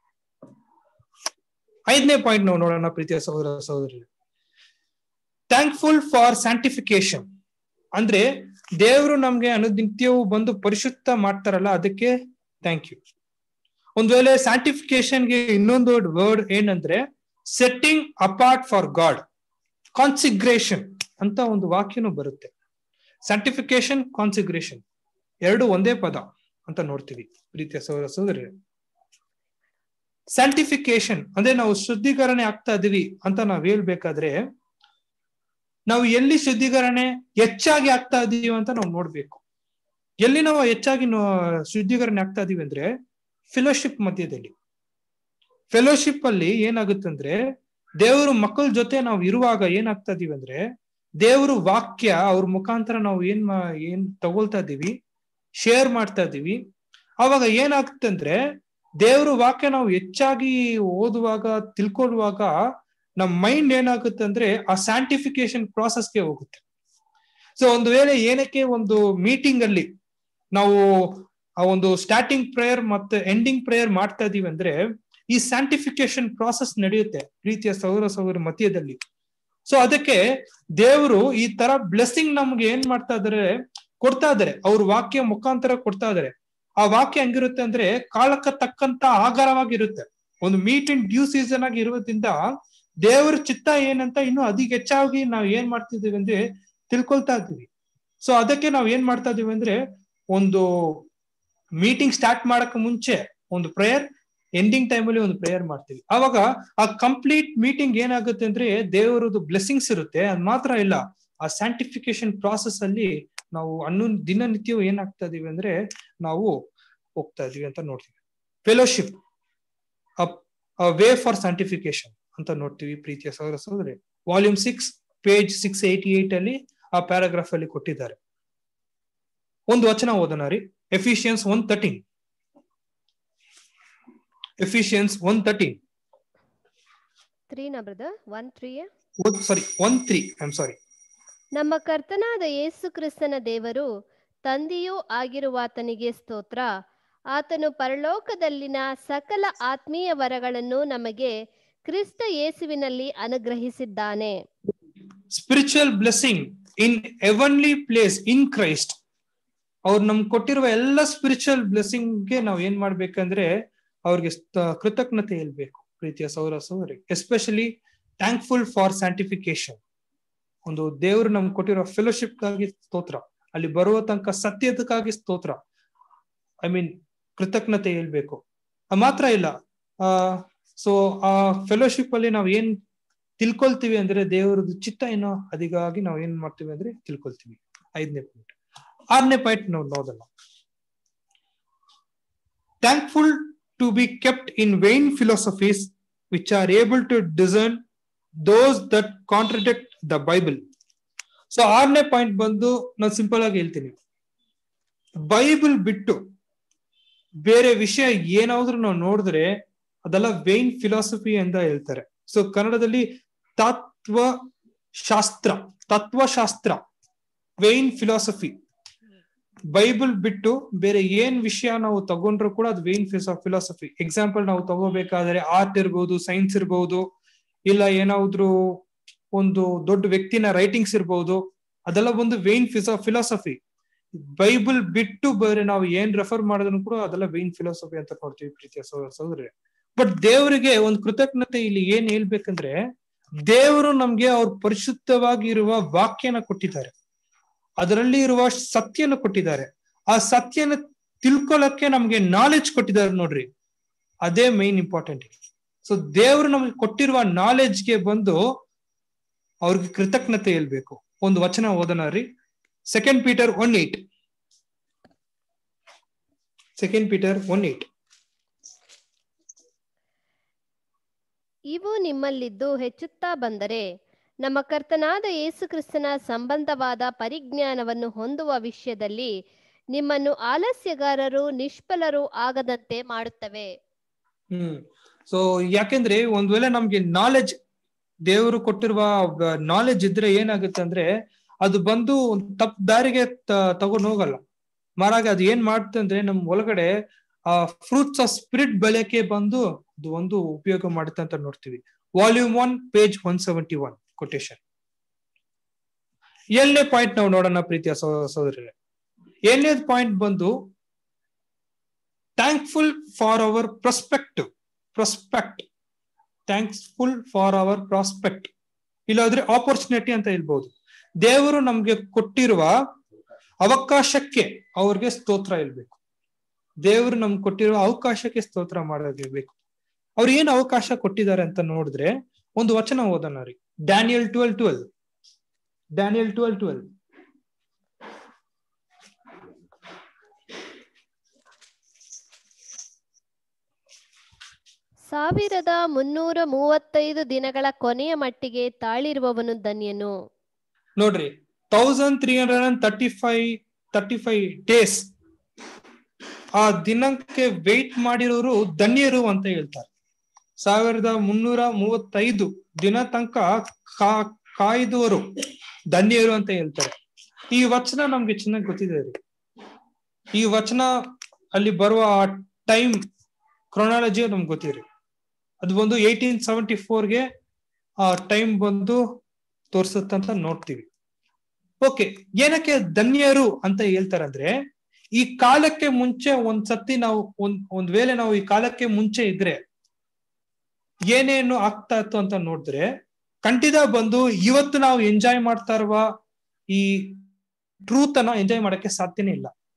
ಐದನೇ ಪಾಯಿಂಟ್ ನಾವು ನೋಡೋಣ ಪ್ರೀತಿಯ ಸಹೋದರ ಸಹೋದರಿ ಥ್ಯಾಂಕ್ಫುಲ್ ಫಾರ್ ಸ್ಯಾಂಟಿಫಿಕೇಶನ್ ಅಂದ್ರೆ ದೇವರು ನಮ್ಗೆ ಅನುನಿತ್ಯವೂ ಬಂದು ಪರಿಶುದ್ಧ ಮಾಡ್ತಾರಲ್ಲ ಅದಕ್ಕೆ ಥ್ಯಾಂಕ್ ಯು ಒಂದ್ ವೇಳೆ ಸ್ಯಾಂಟಿಫಿಕೇಶನ್ಗೆ ಇನ್ನೊಂದು ವರ್ಡ್ ಏನಂದ್ರೆ setting apart for God consecration ಅಂತ ಒಂದು ವಾಕ್ಯನೂ ಬರುತ್ತೆ ಸ್ಯಾಂಟಿಫಿಕೇಶನ್ ಕಾನ್ಸಿಗ್ರೇಷನ್ ಎರಡು ಒಂದೇ ಪದ ಅಂತ ನೋಡ್ತೀವಿ ಪ್ರೀತಿಯ ಸಹೋದರ ಸಹೋದರಿ ಸ್ಯಾಂಟಿಫಿಕೇಶನ್ ಅಂದ್ರೆ ನಾವು ಶುದ್ಧೀಕರಣೆ ಆಗ್ತಾ ಇದೀವಿ ಅಂತ ನಾವ್ ಹೇಳ್ಬೇಕಾದ್ರೆ ನಾವು ಎಲ್ಲಿ ಶುದ್ಧೀಕರಣೆ ಹೆಚ್ಚಾಗಿ ಆಗ್ತಾ ಇದೀವಿ ಅಂತ ನಾವು ನೋಡ್ಬೇಕು ಎಲ್ಲಿ ನಾವು ಹೆಚ್ಚಾಗಿ ಶುದ್ಧೀಕರಣೆ ಆಗ್ತಾ ಇದೀವಿ ಅಂದ್ರೆ ಫೆಲೋಶಿಪ್ ಮಧ್ಯದಲ್ಲಿ ಫೆಲೋಶಿಪ್ ಅಲ್ಲಿ ಏನಾಗುತ್ತಂದ್ರೆ ದೇವರು ಮಕ್ಕಳ ಜೊತೆ ನಾವು ಇರುವಾಗ ಏನಾಗ್ತಾ ಇದೀವಿ ಅಂದ್ರೆ ದೇವರು ವಾಕ್ಯ ಅವ್ರ ಮುಖಾಂತರ ನಾವು ಏನ್ ಏನ್ ತಗೊಳ್ತಾ ಇದೀವಿ ಶೇರ್ ಮಾಡ್ತಾ ಇದೀವಿ ಅವಾಗ ಏನಾಗುತ್ತೆ ಅಂದ್ರೆ ದೇವ್ರ ವಾಕ್ಯ ನಾವು ಹೆಚ್ಚಾಗಿ ಓದುವಾಗ ತಿಳ್ಕೊಳ್ಳುವಾಗ ನಮ್ಮ ಮೈಂಡ್ ಏನಾಗುತ್ತೆ ಅಂದ್ರೆ ಆ ಸ್ಯಾಂಟಿಫಿಕೇಶನ್ ಪ್ರಾಸೆಸ್ಗೆ ಹೋಗುತ್ತೆ ಸೊ ಒಂದು ವೇಳೆ ಏನಕ್ಕೆ ಒಂದು ಮೀಟಿಂಗ್ ಅಲ್ಲಿ ನಾವು ಆ ಒಂದು ಸ್ಟಾರ್ಟಿಂಗ್ ಪ್ರೇಯರ್ ಮತ್ತೆ ಎಂಡಿಂಗ್ ಪ್ರೇಯರ್ ಮಾಡ್ತಾ ಇದೀವಿ ಅಂದ್ರೆ ಈ ಸ್ಯಾಂಟಿಫಿಕೇಶನ್ ಪ್ರಾಸೆಸ್ ನಡೆಯುತ್ತೆ ಪ್ರೀತಿಯ ಸೌರ ಸೌರ ಮಧ್ಯದಲ್ಲಿ ಸೊ ಅದಕ್ಕೆ ದೇವರು ಈ ತರ ಬ್ಲೆಸ್ಸಿಂಗ್ ನಮ್ಗೆ ಏನ್ ಮಾಡ್ತಾ ಇದಾರೆ ಕೊಡ್ತಾ ಇದಾರೆ ಅವ್ರ ವಾಕ್ಯ ಮುಖಾಂತರ ಕೊಡ್ತಾ ಇದಾರೆ ಆ ವಾಕ್ಯ ಹೆಂಗಿರುತ್ತೆ ಅಂದ್ರೆ ಕಾಲಕ್ಕೆ ತಕ್ಕಂತ ಆಗಾರವಾಗಿರುತ್ತೆ ಒಂದು ಮೀಟ್ ಇನ್ ಡ್ಯೂ ಸೀಸನ್ ಆಗಿ ಇರೋದ್ರಿಂದ ದೇವರ ಚಿತ್ತ ಏನಂತ ಇನ್ನು ಅಧಿಕ ಹೆಚ್ಚಾಗಿ ನಾವು ಏನ್ ಮಾಡ್ತಿದೀವಿ ಅಂದ್ರೆ ತಿಳ್ಕೊಳ್ತಾ ಇದ್ದೀವಿ ಸೊ ಅದಕ್ಕೆ ನಾವ್ ಏನ್ ಮಾಡ್ತಾ ಇದೀವಿ ಅಂದ್ರೆ ಒಂದು ಮೀಟಿಂಗ್ ಸ್ಟಾರ್ಟ್ ಮಾಡಕ್ ಮುಂಚೆ ಒಂದು ಪ್ರೇಯರ್ ಎಂಡಿಂಗ್ ಟೈಮಲ್ಲಿ ಒಂದು ಪ್ರೇಯರ್ ಮಾಡ್ತೀವಿ ಅವಾಗ ಆ ಕಂಪ್ಲೀಟ್ ಮೀಟಿಂಗ್ ಏನಾಗುತ್ತೆ ಅಂದ್ರೆ ದೇವರದ್ದು ಬ್ಲೆಸ್ಸಿಂಗ್ಸ್ ಇರುತ್ತೆ ಅದ್ ಮಾತ್ರ ಇಲ್ಲ ಆ ಸ್ಯಾಂಟಿಫಿಕೇಶನ್ ಪ್ರಾಸೆಸ್ ಅಲ್ಲಿ ನಾವು ಅನ್ನು ದಿನನಿತ್ಯವೂ ಏನಾಗ್ತಾ ಇದೀವಿ ಅಂದ್ರೆ ನಾವು ಹೋಗ್ತಾ ಇದೀವಿ ಅಂತ ನೋಡ್ತೀವಿ ಫೆಲೋಶಿಪ್ ವೇ ಫಾರ್ ಸ್ಯಾಂಟಿಫಿಕೇಶನ್ ಅಂತ ನೋಡ್ತೀವಿ ಪ್ರೀತಿಯ ಸಹೋದರ ಸಹೋದರಿ volume six page six eighty eight ಅಲ್ಲಿ ಆ ಪ್ಯಾರಾಗ್ರಾಫ್ ಅಲ್ಲಿ ಕೊಟ್ಟಿದ್ದಾರೆ ಒಂದು ವಚನ ಓದೋಣ ರೀ Ephesians one thirteen Ephesians one thirteen ತ್ರೀನಾ brother one three sorry one three I am sorry ನಮ್ಮ ಕರ್ತನಾದ ಯೇಸು ಕ್ರಿಸ್ತನ ದೇವರು ತಂದೆಯೂ ಆಗಿರುವಾತನಿಗೆ ಸ್ತೋತ್ರ ಆತನು ಪರಲೋಕದಲ್ಲಿನ ಸಕಲ ಆತ್ಮೀಯ ವರಗಳನ್ನು ನಮಗೆ ಕ್ರಿಸ್ತ ಯೇಸುವಿನಲ್ಲಿ ಅನುಗ್ರಹಿಸಿದ್ದಾನೆ spiritual blessing in heavenly place in Christ ಅವ್ರು ನಮ್ಗೆ ಕೊಟ್ಟಿರುವ ಎಲ್ಲ ಸ್ಪಿರಿಚುವಲ್ ಬ್ಲೆಸ್ಸಿಂಗ್ಗೆ ನಾವು ಏನ್ ಮಾಡ್ಬೇಕಂದ್ರೆ ಅವ್ರಿಗೆ ಸ್ತ- ಕೃತಜ್ಞತೆ ಹೇಳ್ಬೇಕು ಪ್ರೀತಿಯ ಸೌರ ಸೌರಿ ಎಸ್ಪೆಷಲಿ ಥ್ಯಾಂಕ್ಫುಲ್ ಫಾರ್ ಸ್ಯಾಂಟಿಫಿಕೇಶನ್ ಒಂದು ದೇವರು ನಮ್ಗೆ ಕೊಟ್ಟಿರೋ ಫೆಲೋಶಿಪ್ಗಾಗಿ ಸ್ತೋತ್ರ ಅಲ್ಲಿ ಬರುವ ತನಕ ಸತ್ಯದಕ್ಕಾಗಿ ಸ್ತೋತ್ರ ಐ ಮೀನ್ ಕೃತಜ್ಞತೆ ಹೇಳ್ಬೇಕು ಅದ್ ಮಾತ್ರ ಇಲ್ಲ ಆ ಸೊ ಆ ಫೆಲೋಶಿಪ್ ಅಲ್ಲಿ ನಾವು ಏನ್ ತಿಳ್ಕೊಳ್ತೀವಿ ಅಂದ್ರೆ ದೇವರದ್ದು ಚಿತ್ತ ಏನೋ ಅದಿಗಾಗಿ ನಾವು ಏನ್ ಮಾಡ್ತೀವಿ ಅಂದ್ರೆ ತಿಳ್ಕೊಳ್ತೀವಿ ಐದನೇ ಪಾಯಿಂಟ್ ಆರನೇ ಪಾಯಿಂಟ್ ನಾವು ನೋಡೋಣ thankful to be kept in vain philosophies which are able to discern those that contradict the Bible so ಆರನೇ ಪಾಯಿಂಟ್ ಬಂದು ನಾನು ಸಿಂಪಲ್ ಆಗಿ ಹೇಳ್ತೀನಿ ಬೈಬಲ್ ಬಿಟ್ಟು ಬೇರೆ ವಿಷಯ ಏನಾದ್ರೂ ನಾವು ನೋಡಿದ್ರೆ ಅದೆಲ್ಲ ವೈನ್ ಫಿಲಾಸಫಿ ಅಂತ ಹೇಳ್ತಾರೆ ಸೊ ಕನ್ನಡದಲ್ಲಿ ತತ್ವ ಶಾಸ್ತ್ರ ತತ್ವಶಾಸ್ತ್ರ ವೈನ್ ಫಿಲಾಸಫಿ ಬೈಬಲ್ ಬಿಟ್ಟು ಬೇರೆ ಏನ್ ವಿಷಯ ನಾವು ತಗೊಂಡ್ರು ಕೂಡ ಅದು ವೈನ್ ಫಿಲಾಸಫಿ ಎಕ್ಸಾಂಪಲ್ ನಾವು ತಗೋಬೇಕಾದ್ರೆ ಆರ್ಟ್ ಇರ್ಬೋದು ಸೈನ್ಸ್ ಇರ್ಬೋದು ಇಲ್ಲ ಏನಾದ್ರು ಒಂದು ದೊಡ್ಡ ವ್ಯಕ್ತಿನ ರೈಟಿಂಗ್ಸ್ ಇರ್ಬೋದು ಅದೆಲ್ಲ ಒಂದು ವೈನ್ ಫಿಲಾಸಫಿ ಬೈಬಲ್ ಬಿಟ್ಟು ಬೇರೆ ನಾವು ಏನ್ ರೆಫರ್ ಮಾಡಿದ್ರು ಕೂಡ ಅದೆಲ್ಲ ವೈನ್ ಫಿಲಾಸಫಿ ಅಂತ ನೋಡ್ತೀವಿ ಪ್ರೀತಿಯ ಸಹೋದರ ಸಹೋದರಿ ಬಟ್ ದೇವರಿಗೆ ಒಂದು ಕೃತಜ್ಞತೆ ಇಲ್ಲಿ ಏನ್ ಹೇಳ್ಬೇಕಂದ್ರೆ ದೇವರು ನಮ್ಗೆ ಅವ್ರ ಪರಿಶುದ್ಧವಾಗಿರುವ ವಾಕ್ಯನ ಕೊಟ್ಟಿದ್ದಾರೆ ಅದರಲ್ಲಿ ಇರುವ ಸತ್ಯನ ಕೊಟ್ಟಿದ್ದಾರೆ ಆ ಸತ್ಯನ ತಿಳ್ಕೊಳಕ್ಕೆ ನಮ್ಗೆ ನಾಲೆಜ್ ಕೊಟ್ಟಿದ್ದಾರೆ ನೋಡ್ರಿ ಅದೇ ಮೈನ್ ಇಂಪಾರ್ಟೆಂಟ್ ಸೊ ದೇವರು ನಮ್ಗೆ ಕೊಟ್ಟಿರುವ ನಾಲೆಡ್ಜ್ಗೆ ಬಂದು ಅವ್ರಿಗೆ ಕೃತಜ್ಞತೆ ಹೇಳ್ಬೇಕು ಒಂದು ವಚನ ಓದೋಣ ರೀ second Peter one eight second Peter one eight ಇವು ನಿಮ್ಮಲ್ಲಿದ್ದು ಹೆಚ್ಚುತ್ತಾ ಬಂದರೆ ನಮ್ಮ ಕರ್ತನಾದ ಯೇಸು ಕ್ರಿಸ್ತನ ಸಂಬಂಧವಾದ ಪರಿಜ್ಞಾನವನ್ನು ಹೊಂದುವ ವಿಷಯದಲ್ಲಿ ನಿಮ್ಮನ್ನು ಆಲಸ್ಯಗಾರರು ನಿಷ್ಫಲರು ಆಗದಂತೆ ಮಾಡುತ್ತವೆ ಹ್ಮ್ ಸೊ ಯಾಕೆಂದ್ರೆ ಒಂದ್ ವೇಳೆ ನಮ್ಗೆ ನಾಲೆಜ್ ದೇವರು ಕೊಟ್ಟಿರುವ ನಾಲೆಜ್ ಇದ್ರೆ ಏನಾಗುತ್ತೆ ಅಂದ್ರೆ ಅದು ಬಂದು ತಪ್ಪ ದಾರಿಗೆ ತಗೊಂಡು ಹೋಗಲ್ಲ ಮಾರಾಗ ಅದು ಏನ್ ಮಾಡುತ್ತೆ ಅಂದ್ರೆ ನಮ್ ಒಳಗಡೆ ಆ ಫ್ರೂಟ್ಸ್ ಆಫ್ ಸ್ಪಿರಿಟ್ ಬೆಳೆಕೆ ಬಂದು ಅದು ಒಂದು ಉಪಯೋಗ ಮಾಡುತ್ತೆ ಅಂತ ನೋಡ್ತೀವಿ volume one page one seventy one quotation ಏಳನೇ ಪಾಯಿಂಟ್ ನಾವು ನೋಡೋಣ ಪ್ರೀತಿಯ ಸಹೋದರರೇ ಏಳನೇ ಪಾಯಿಂಟ್ ಬಂದು thankful for our perspective prospect thankful for our prospect ಇಲ್ಲಾದ್ರೆ ಆಪರ್ಚುನಿಟಿ ಅಂತ ಹೇಳ್ಬಹುದು ದೇವರು ನಮ್ಗೆ ಕೊಟ್ಟಿರುವ ಅವಕಾಶಕ್ಕೆ ಅವ್ರಿಗೆ ಸ್ತೋತ್ರ ಇಲ್ಬೇಕು ದೇವರು ನಮ್ಗೆ ಕೊಟ್ಟಿರುವ ಅವಕಾಶಕ್ಕೆ ಸ್ತೋತ್ರ ಮಾಡೋದಿರ್ಬೇಕು ಅವ್ರು ಏನ್ ಅವಕಾಶ ಕೊಟ್ಟಿದ್ದಾರೆ ಅಂತ ನೋಡಿದ್ರೆ ಒಂದು ವಚನ ಓದೋಣ ರೀ Daniel twelve twelve Daniel twelve twelve ಸಾವಿರದ ಮುನ್ನೂರ ಮೂವತ್ತೈದು ದಿನಗಳ ಕೊನೆಯ ಮಟ್ಟಿಗೆ ತಾಳಿರುವವನು ಧನ್ಯನು ನೋಡ್ರಿ thousand three hundred and thirty five thirty five days ಆ ದಿನಕ್ಕೆ ವೆಯ್ಟ್ ಮಾಡಿರೋರು ಧನ್ಯರು ಅಂತ ಹೇಳ್ತಾರೆ ಸಾವಿರದ ಮುನ್ನೂರ ಮೂವತ್ತೈದು ದಿನ ತನಕ ಕಾ ಕಾಯ್ದವರು ಧನ್ಯರು ಅಂತ ಹೇಳ್ತಾರೆ ಈ ವಚನ ನಮ್ಗೆ ಚೆನ್ನಾಗಿ ಗೊತ್ತಿದೆ ರೀ ಈ ವಚನ ಅಲ್ಲಿ ಬರುವ ಟೈಮ್ ಕ್ರೊನಾಲಜಿ ನಮ್ಗೆ ಗೊತ್ತಿರಿ ಅದು ಬಂದು ಏಯ್ಟೀನ್ ಸೆವೆಂಟಿ ಫೋರ್ಗೆ ಆ ಟೈಮ್ ಬಂದು ತೋರ್ಸುತ್ತಂತ ನೋಡ್ತೀವಿ ಓಕೆ ಏನಕ್ಕೆ ಧನ್ಯರು ಅಂತ ಹೇಳ್ತಾರಂದ್ರೆ ಈ ಕಾಲಕ್ಕೆ ಮುಂಚೆ ಒಂದ್ ಸತಿ ನಾವು ಒಂದ್ ಒಂದ್ ವೇಳೆ ನಾವು ಈ ಕಾಲಕ್ಕೆ ಮುಂಚೆ ಇದ್ರೆ ಏನೇನು ಆಗ್ತಾ ಇತ್ತು ಅಂತ ನೋಡಿದ್ರೆ ಖಂಡಿತ ಬಂದು ಇವತ್ತು ನಾವು ಎಂಜಾಯ್ ಮಾಡ್ತಾ ಇರುವ ಈ ಟ್ರೂತ್ ಅನ್ನ ಎಂಜಾಯ್ ಮಾಡಕ್ಕೆ ಸಾಧ್ಯನೇ ಇಲ್ಲ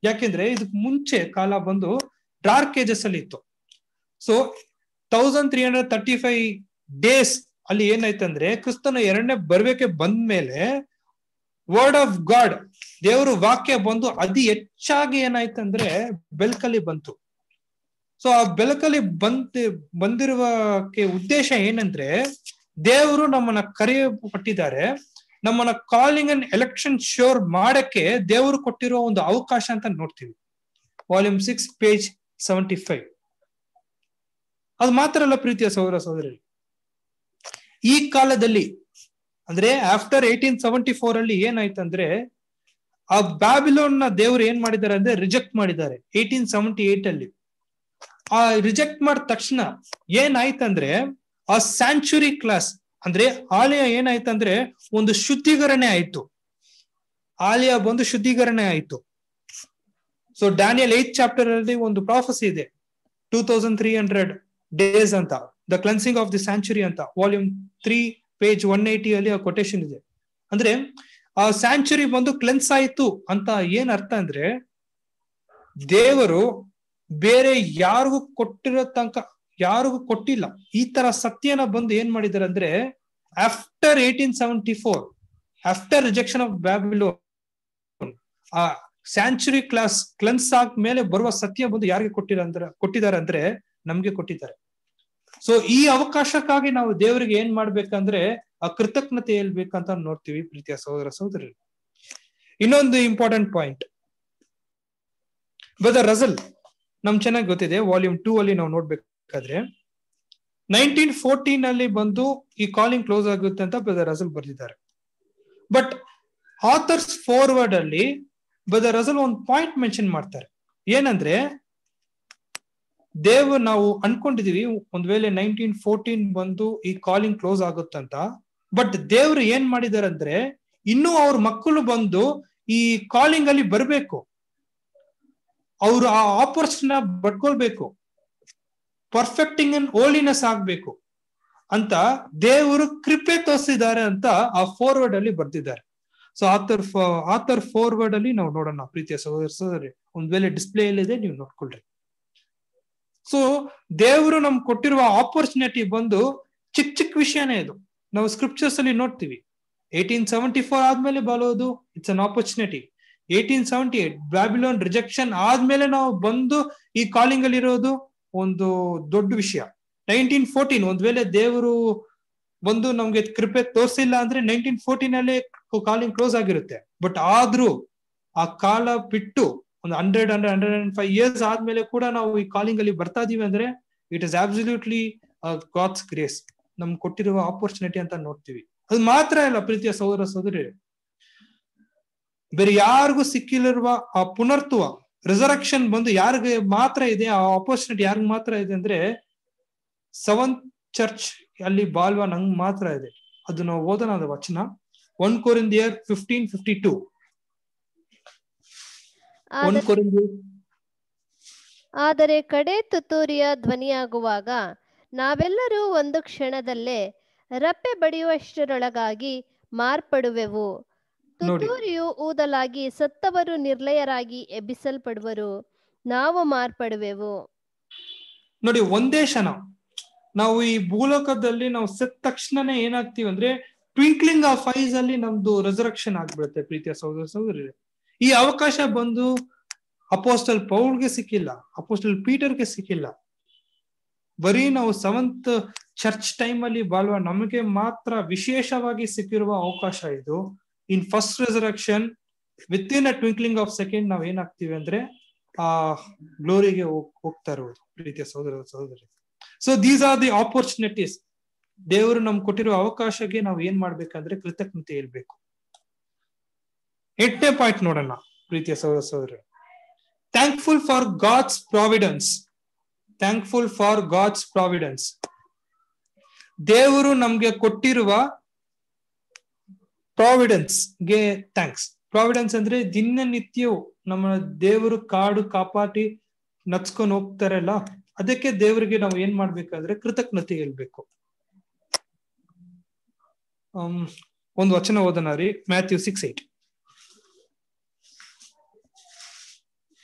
ಯಾಕೆಂದ್ರೆ ಇದಕ್ ಮುಂಚೆ ಕಾಲ ಬಂದು ಡಾರ್ಕ್ ಏಜಸ್ ಅಲ್ಲಿ ಇತ್ತು so thousand three hundred thirty five days ಅಲ್ಲಿ ಏನಾಯ್ತಂದ್ರೆ ಕ್ರಿಸ್ತನ ಎರಡನೇ ಬರ್ಬೇಕೆ ಬಂದ್ಮೇಲೆ ವರ್ಡ್ ಆಫ್ ಗಾಡ್ ದೇವರು ವಾಕ್ಯ ಬಂದು ಅತಿ ಹೆಚ್ಚಾಗಿ ಏನಾಯ್ತಂದ್ರೆ ಬೆಳಕಲ್ಲಿ ಬಂತು ಸೊ ಆ ಬೆಳಕಲ್ಲಿ ಬಂದ ಬಂದಿರುವಕ್ಕೆ ಉದ್ದೇಶ ಏನಂದ್ರೆ ದೇವರು ನಮ್ಮನ್ನ ಕರೆಯಪಟ್ಟಿದ್ದಾರೆ ನಮ್ಮನ್ನ ಕಾಲಿಂಗ್ ಅಂಡ್ ಎಲೆಕ್ಷನ್ ಶೋರ್ ಮಾಡಕ್ಕೆ ದೇವರು ಕೊಟ್ಟಿರೋ ಒಂದು ಅವಕಾಶ ಅಂತ ನೋಡ್ತೀವಿ volume six page seventy five ಅದು ಮಾತ್ರ ಅಲ್ಲ ಪ್ರೀತಿಯ ಸಹೋದರ ಸಹೋದರಿ ಈ ಕಾಲದಲ್ಲಿ ಅಂದ್ರೆ ಆಫ್ಟರ್ ಏಟೀನ್ ಸೆವೆಂಟಿ ಫೋರ್ ಅಲ್ಲಿ ಏನಾಯ್ತಂದ್ರೆ ಆ ಬ್ಯಾಬಿಲೋನ್ ನ ದೇವರು ಏನ್ ಮಾಡಿದ್ದಾರೆ ಅಂದ್ರೆ ರಿಜೆಕ್ಟ್ ಮಾಡಿದ್ದಾರೆ ಏಟೀನ್ ಸೆವೆಂಟಿ ಏಟ್ ಅಲ್ಲಿ ಆ ರಿಜೆಕ್ಟ್ ಮಾಡಿದ ತಕ್ಷಣ ಏನಾಯ್ತಂದ್ರೆ ಆ ಸ್ಯಾಂಚುರಿ ಕ್ಲಾಸ್ ಅಂದ್ರೆ ಆಲಯ ಏನಾಯ್ತಂದ್ರೆ ಒಂದು ಶುದ್ಧೀಕರಣೆ ಆಯ್ತು ಆಲಯ ಬಂದು ಶುದ್ಧೀಕರಣೆ ಆಯ್ತು ಸೊ ಡ್ಯಾನಿಯಲ್ ಏತ್ ಚಾಪ್ಟರ್ ಅಲ್ಲಿ ಒಂದು ಪ್ರಾಫಸಿ ಇದೆ two thousand three hundred days ಅಂತ the cleansing of the sanctuary ಅಂತ volume three page one eighty ಅಲ್ಲಿ ಆ ಕೊಟೇಶನ್ ಇದೆ ಅಂದ್ರೆ ಆ ಸ್ಯಾಂಚುರಿ ಬಂದು ಕ್ಲೆನ್ಸ್ ಆಯ್ತು ಅಂತ ಏನ್ ಅರ್ಥ ಅಂದ್ರೆ ದೇವರು ಬೇರೆ ಯಾರಿಗೂ ಕೊಟ್ಟಿರೋ ತನಕ ಯಾರಿಗೂ ಕೊಟ್ಟಿಲ್ಲ ಈ ತರ ಸತ್ಯನ ಬಂದು ಏನ್ ಮಾಡಿದಾರೆ ಅಂದ್ರೆ after eighteen seventy four after rejection of Babylon ಆ ಸ್ಯಾಂಚುರಿ ಕ್ಲಾಸ್ ಕ್ಲೆನ್ಸ್ ಮೇಲೆ ಬರುವ ಸತ್ಯ ಬಂದು ಯಾರಿಗೆ ಕೊಟ್ಟಿರ ಅಂದ್ರೆ ಕೊಟ್ಟಿದ್ದಾರೆ ಅಂದ್ರೆ ನಮ್ಗೆ ಕೊಟ್ಟಿದ್ದಾರೆ ಸೊ ಈ ಅವಕಾಶಕ್ಕಾಗಿ ನಾವು ದೇವರಿಗೆ ಏನ್ ಮಾಡ್ಬೇಕಂದ್ರೆ ಆ ಕೃತಜ್ಞತೆ ಹೇಳ್ಬೇಕಂತ ನೋಡ್ತೀವಿ ಪ್ರೀತಿಯ ಸಹೋದರ ಸಹೋದರಿ ಇನ್ನೊಂದು ಇಂಪಾರ್ಟೆಂಟ್ ಪಾಯಿಂಟ್ ಬದ ರಜಲ್ ನಮ್ ಚೆನ್ನಾಗಿ ಗೊತ್ತಿದೆ ವಾಲ್ಯೂಮ್ ಟೂ ಅಲ್ಲಿ ನಾವು ನೋಡ್ಬೇಕಾದ್ರೆ ನೈನ್ಟೀನ್ ಫೋರ್ಟೀನ್ ಅಲ್ಲಿ ಬಂದು ಈ ಕಾಲಿಂಗ್ ಕ್ಲೋಸ್ ಆಗುತ್ತೆ ಅಂತ ಬ್ರದರ್ ರಸಲ್ ಬರೆದಿದ್ದಾರೆ ಬಟ್ ಆಥರ್ಸ್ ಫಾರ್ವರ್ಡ್ ಅಲ್ಲಿ ಬ್ರದರ್ ರಸಲ್ ಒಂದು ಪಾಯಿಂಟ್ ಮೆನ್ಷನ್ ಮಾಡ್ತಾರೆ ಏನಂದ್ರೆ ದೇವ್ ನಾವು ಅನ್ಕೊಂಡಿದೀವಿ ಒಂದ್ ವೇಳೆ ನೈನ್ಟೀನ್ ಫೋರ್ಟೀನ್ ಬಂದು ಈ ಕಾಲಿಂಗ್ ಕ್ಲೋಸ್ ಆಗುತ್ತಂತ ಬಟ್ ದೇವ್ರು ಏನ್ ಮಾಡಿದಾರೆ ಅಂದ್ರೆ ಇನ್ನೂ ಅವ್ರ ಮಕ್ಕಳು ಬಂದು ಈ ಕಾಲಿಂಗ್ ಅಲ್ಲಿ ಬರ್ಬೇಕು ಅವರು ಆ ಆಪರ್ಚುನ ಪಡ್ಕೊಳ್ಬೇಕು ಪರ್ಫೆಕ್ಟಿಂಗ್ ಅಂಡ್ ಓಲಿನೆಸ್ ಆಗ್ಬೇಕು ಅಂತ ದೇವರು ಕೃಪೆ ತೋರಿಸಿದ್ದಾರೆ ಅಂತ ಆ ಫೋರ್ವರ್ಡ್ ಅಲ್ಲಿ ಬರ್ದಿದ್ದಾರೆ ಸೊ ಆತರ್ ಆತರ್ ಫೋರ್ವರ್ಡ್ ಅಲ್ಲಿ ನಾವು ನೋಡೋಣ ಪ್ರೀತಿಯ ಸಹೋದರ ಸಹೋದರಿ ಒಂದ್ ವೇಳೆ ಡಿಸ್ಪ್ಲೇ ಇದೆ ನೀವು ನೋಡ್ಕೊಳ್ರಿ ಸೊ ದೇವರು ನಮ್ ಕೊಟ್ಟಿರುವ ಆಪರ್ಚುನಿಟಿ ಬಂದು ಚಿಕ್ಕ ಚಿಕ್ಕ ವಿಷಯನೇ ಇದು ನಾವು ಸ್ಕ್ರಿಪ್ಚರ್ಸ್ ಅಲ್ಲಿ ನೋಡ್ತೀವಿ ಏಟೀನ್ ಸೆವೆಂಟಿ ಫೋರ್ ಆದ್ಮೇಲೆ ಬರೋದು it's an opportunity eighteen seventy eight Babylon rejection ಆದ್ಮೇಲೆ ನಾವು ಬಂದು ಈ ಕಾಲಿಂಗ್ ಅಲ್ಲಿ ಇರೋದು ಒಂದು ದೊಡ್ಡ ವಿಷಯ ನೈನ್ಟೀನ್ ಫೋರ್ಟೀನ್ ಒಂದ್ ವೇಳೆ ದೇವರು ಬಂದು ನಮ್ಗೆ ಕೃಪೆ ತೋರಿಸಿಲ್ಲ ಅಂದ್ರೆ ನೈನ್ಟೀನ್ ಫೋರ್ಟೀನ್ ಅಲ್ಲೇ ಕಾಲಿಂಗ್ ಕ್ಲೋಸ್ ಆಗಿರುತ್ತೆ ಬಟ್ ಆದ್ರೂ ಆ ಕಾಲ ಬಿಟ್ಟು ಒಂದು hundred hundred hundred and five years ಆದ್ಮೇಲೆ ಕೂಡ ನಾವು ಈ ಕಾಲಿಂಗ್ ಅಲ್ಲಿ ಬರ್ತಾ ಇದೀವಿ ಅಂದ್ರೆ it is absolutely God's grace ನಮ್ಗೆ ಕೊಟ್ಟಿರುವ ಆಪರ್ಚುನಿಟಿ ಅಂತ ನೋಡ್ತೀವಿ ಅದು ಮಾತ್ರ ಇಲ್ಲ ಪ್ರೀತಿಯ ಸಹೋದರ ಸಹೋದರಿ ಬೇರೆ ಯಾರಿಗೂ ಸಿಕ್ಕಿಲಿರುವ ಆ ಪುನರ್ತುವ ರಿಸರಕ್ಷನ್ ಬಂದು ಯಾರಿಗೆ ಮಾತ್ರ ಇದೆ ಆ ಆಪರ್ಚುನಿಟಿ ಯಾರಿಗ್ ಮಾತ್ರ ಇದೆ ಅಂದ್ರೆ ಸೆವೆಂತ್ ಚರ್ಚ್ ಅಲ್ಲಿ ಬಾಲ್ವಾ ನಂಗ್ ಮಾತ್ರ ಇದೆ ಅದು ನಾವು ಓದೋಣ ಅದು ವಚನ one Corinthians fifteen fifty two one ಆದರೆ- ಕೊರಿಂದಿಯರ್ ಆದರೆ ಕಡೆ ತುತ್ತೂರಿಯ ಧ್ವನಿಯಾಗುವಾಗ ನಾವೆಲ್ಲರೂ ಒಂದು ಕ್ಷಣದಲ್ಲೇ ರಪ್ಪೆ ಬಡಿಯುವಷ್ಟರೊಳಗಾಗಿ ಮಾರ್ಪಡುವೆವು ನೋಡಿ. ತುತ್ತೂರಿಯು ಊದಲಾಗಿ ಸತ್ತವರು ನಿರ್ಲಯರಾಗಿ ಎಬ್ಬಿಸಲ್ಪಡುವರು ನಾವು ಮಾರ್ಪಡುವೆವು ನೋಡಿ ಒಂದೇ ಕ್ಷಣ ನಾವು ಈ ಭೂಲೋಕದಲ್ಲಿ ನಾವು ಸತ್ತ ತಕ್ಷಣನೇ ಏನಾಗ್ತೀವಿ ಅಂದ್ರೆ ಟ್ವಿಂಕ್ಲಿಂಗ್ ಆಫ್ ಐಸ್ ಅಲ್ಲಿ ನಮ್ದು ರೆಸರಕ್ಷನ್ ಆಗ್ಬಿಡುತ್ತೆ ಪ್ರೀತಿಯ ಸಹೋದರ ಸಹೋದರಿ ಈ ಅವಕಾಶ ಬಂದು ಅಪೋಸ್ಟಲ್ ಪೌಲ್ಗೆ ಸಿಕ್ಕಿಲ್ಲ ಅಪೋಸ್ಟಲ್ ಪೀಟರ್ಗೆ ಸಿಕ್ಕಿಲ್ಲ ಬರೀ ನಾವು ಸೆವೆಂತ್ ಚರ್ಚ್ ಟೈಮ್ ಅಲ್ಲಿ ಬಾಳುವ ನಮಗೆ ಮಾತ್ರ ವಿಶೇಷವಾಗಿ ಸಿಕ್ಕಿರುವ ಅವಕಾಶ ಇದು in first resurrection with in a twinkling of second ನಾವ್ ಏನಾಗ್ತೀವಿ ಅಂದ್ರೆ ಆ ಗ್ಲೋರಿಗೆ ಹೋಗ್ತಾ ಇರುವುದು ಪ್ರೀತಿಯ ಸಹೋದರ ಸಹೋದರಿ so these are the opportunities ದೇವರು ನಮ್ ಕೊಟ್ಟಿರೋ ಅವಕಾಶಕ್ಕೆ ನಾವು ಏನ್ ಮಾಡ್ಬೇಕಂದ್ರೆ ಕೃತಜ್ಞತೆ ಹೇಳ್ಬೇಕು ಎಂಟನೇ ಪಾಯಿಂಟ್ ನೋಡೋಣ ಪ್ರೀತಿಯ ಸಹೋದರ ಸಹೋದರಿ thankful for God's providence thankful for God's providence ದೇವರು ನಮ್ಗೆ ಕೊಟ್ಟಿರುವ ಪ್ರಾವಿಡೆನ್ಸ್ ಗೆ ಥ್ಯಾಂಕ್ಸ್ ಪ್ರಾವಿಡೆನ್ಸ್ ಅಂದ್ರೆ ದಿನನಿತ್ಯವೂ ನಮ್ಮ ದೇವರು ಕಾಡು ಕಾಪಾಟಿ ನಚ್ಕೊಂಡು ಹೋಗ್ತಾರಲ್ಲ ಅದಕ್ಕೆ ದೇವರಿಗೆ ನಾವು ಏನ್ ಮಾಡ್ಬೇಕಾದ್ರೆ ಕೃತಜ್ಞತೆ ಹೇಳ್ಬೇಕು ಆಮ್, ಒಂದು ವಚನ ಓದೋಣ ರೀ Matthew six eight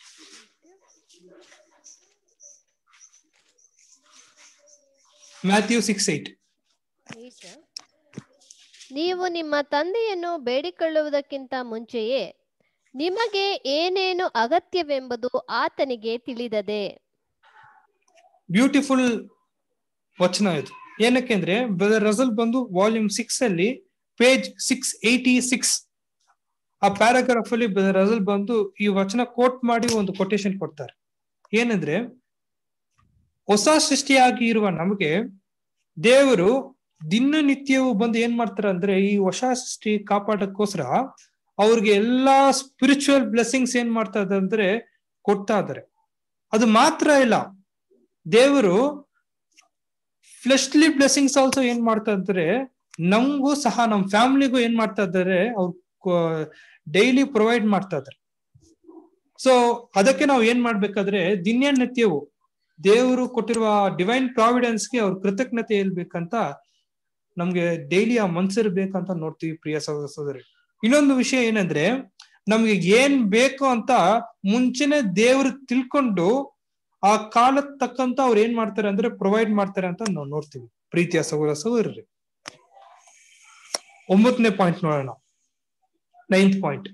Matthew six eight ನೀವು ನಿಮ್ಮ ತಂದೆಯನ್ನು ಬೇಡಿಕೊಳ್ಳುವುದಕ್ಕಿಂತ ಮುಂಚೆಯೇ ನಿಮಗೆ ಏನೇನು ಅಗತ್ಯವೆಂಬುದು ಆತನಿಗೆ ತಿಳಿದದೆ ಬ್ಯೂಟಿಫುಲ್ ವಚನ ಇದು ಏನಕ್ಕೆ ಅಂದ್ರೆ ಬ್ರದರ್ ರಸಲ್ ಬಂದು ವಾಲ್ಯೂಮ್ ಸಿಕ್ಸ್ ಅಲ್ಲಿ ಪೇಜ್ ಸಿಕ್ಸ್ ಏಯ್ಟಿ ಸಿಕ್ಸ್ ಆ ಪ್ಯಾರಾಗ್ರಾಫ್ ಅಲ್ಲಿ ಬ್ರದರ್ ರಸಲ್ ಬಂದು ಈ ವಚನ ಕೋಟ್ ಮಾಡಿ ಒಂದು ಕೊಟೇಶನ್ ಕೊಡ್ತಾರೆ ಏನಂದ್ರೆ ಹೊಸ ಸೃಷ್ಟಿಯಾಗಿ ಇರುವ ನಮಗೆ ದೇವರು ದಿನನಿತ್ಯವೂ ಬಂದು ಏನ್ ಮಾಡ್ತಾರೆ ಅಂದ್ರೆ ಈ ಹೊಸ ಸೃಷ್ಟಿ ಕಾಪಾಡಕ್ಕೋಸ್ಕರ ಅವ್ರಿಗೆ ಎಲ್ಲಾ ಸ್ಪಿರಿಚುವಲ್ ಬ್ಲೆಸ್ಸಿಂಗ್ಸ್ ಏನ್ ಮಾಡ್ತಾ ಇದ್ದಾರೆ ಅಂದ್ರೆ ಕೊಡ್ತಾ ಇದಾರೆ ಅದು ಮಾತ್ರ ಇಲ್ಲ ದೇವರು ಫ್ಲೆಶ್ಲಿ ಬ್ಲೆಸ್ಸಿಂಗ್ಸ್ ಆಲ್ಸೋ ಏನ್ ಮಾಡ್ತಾ ಇದ್ದಾರೆ ನಮಗೂ ಸಹ ನಮ್ ಫ್ಯಾಮಿಲಿಗೂ ಏನ್ ಮಾಡ್ತಾ ಇದ್ದಾರೆ ಅವ್ರು ಡೈಲಿ ಪ್ರೊವೈಡ್ ಮಾಡ್ತಾ ಇದ್ದಾರೆ ಸೊ ಅದಕ್ಕೆ ನಾವು ಏನ್ ಮಾಡ್ಬೇಕಾದ್ರೆ ದಿನನಿತ್ಯವು ದೇವರು ಕೊಟ್ಟಿರುವ ಡಿವೈನ್ ಪ್ರಾವಿಡೆನ್ಸ್ಗೆ ಅವ್ರ ಕೃತಜ್ಞತೆ ಹೇಳ್ಬೇಕಂತ ನಮ್ಗೆ ಡೈಲಿ ಆ ಮನ್ಸಿರ್ಬೇಕಂತ ನೋಡ್ತೀವಿ ಪ್ರಿಯ ಸಹೋದರ ಸಹೋದರಿ ಇನ್ನೊಂದು ವಿಷಯ ಏನಂದ್ರೆ ನಮ್ಗೆ ಏನ್ ಬೇಕು ಅಂತ ಮುಂಚೆನೆ ದೇವರು ತಿಳ್ಕೊಂಡು ಆ ಕಾಲಕ್ಕೆ ತಕ್ಕಂತ ಅವ್ರು ಏನ್ ಮಾಡ್ತಾರೆ ಅಂದ್ರೆ ಪ್ರೊವೈಡ್ ಮಾಡ್ತಾರೆ ಅಂತ ನಾವು ನೋಡ್ತೀವಿ ಪ್ರೀತಿಯ ಸಹೋದರ ಸಹೋದರರಿ ಒಂಬತ್ತನೇ ಪಾಯಿಂಟ್ ನೋಡೋಣ ninth point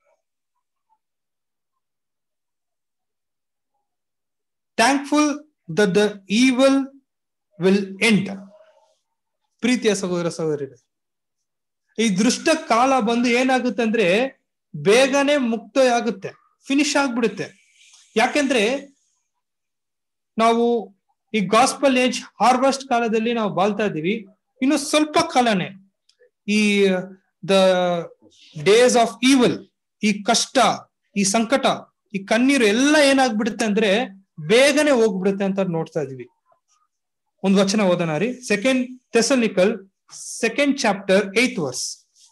thankful that the evil will end ಪ್ರೀತಿಯ ಸಹೋದರ ಸಹೋದರಿ ಈ ದೃಷ್ಟ ಕಾಲ ಬಂದು ಏನಾಗುತ್ತೆ ಅಂದ್ರೆ ಬೇಗನೆ ಮುಕ್ತ ಆಗುತ್ತೆ ಫಿನಿಶ್ ಆಗ್ಬಿಡುತ್ತೆ ಯಾಕೆಂದ್ರೆ ನಾವು ಈ ಗಾಸ್ಪಲ್ ಏಜ್ ಹಾರ್ವೆಸ್ಟ್ ಕಾಲದಲ್ಲಿ ನಾವು ಬಾಳ್ತಾ ಇದ್ದೀವಿ ಇನ್ನು ಸ್ವಲ್ಪ ಕಾಲನೇ ಈ ದ ಡೇಸ್ ಆಫ್ ಈವಲ್ ಈ ಕಷ್ಟ ಈ ಸಂಕಟ ಈ ಕಣ್ಣೀರು ಎಲ್ಲ ಏನಾಗ್ಬಿಡುತ್ತೆ ಅಂದ್ರೆ ಬೇಗನೆ ಹೋಗ್ಬಿಡುತ್ತೆ ಅಂತ ನೋಡ್ತಾ ಇದೀವಿ ಒಂದು ವಚನ ಓದೋಣ ರೀ ಸೆಕೆಂಡ್ ಥೆಸನಿಕಲ್ second chapter eighth verse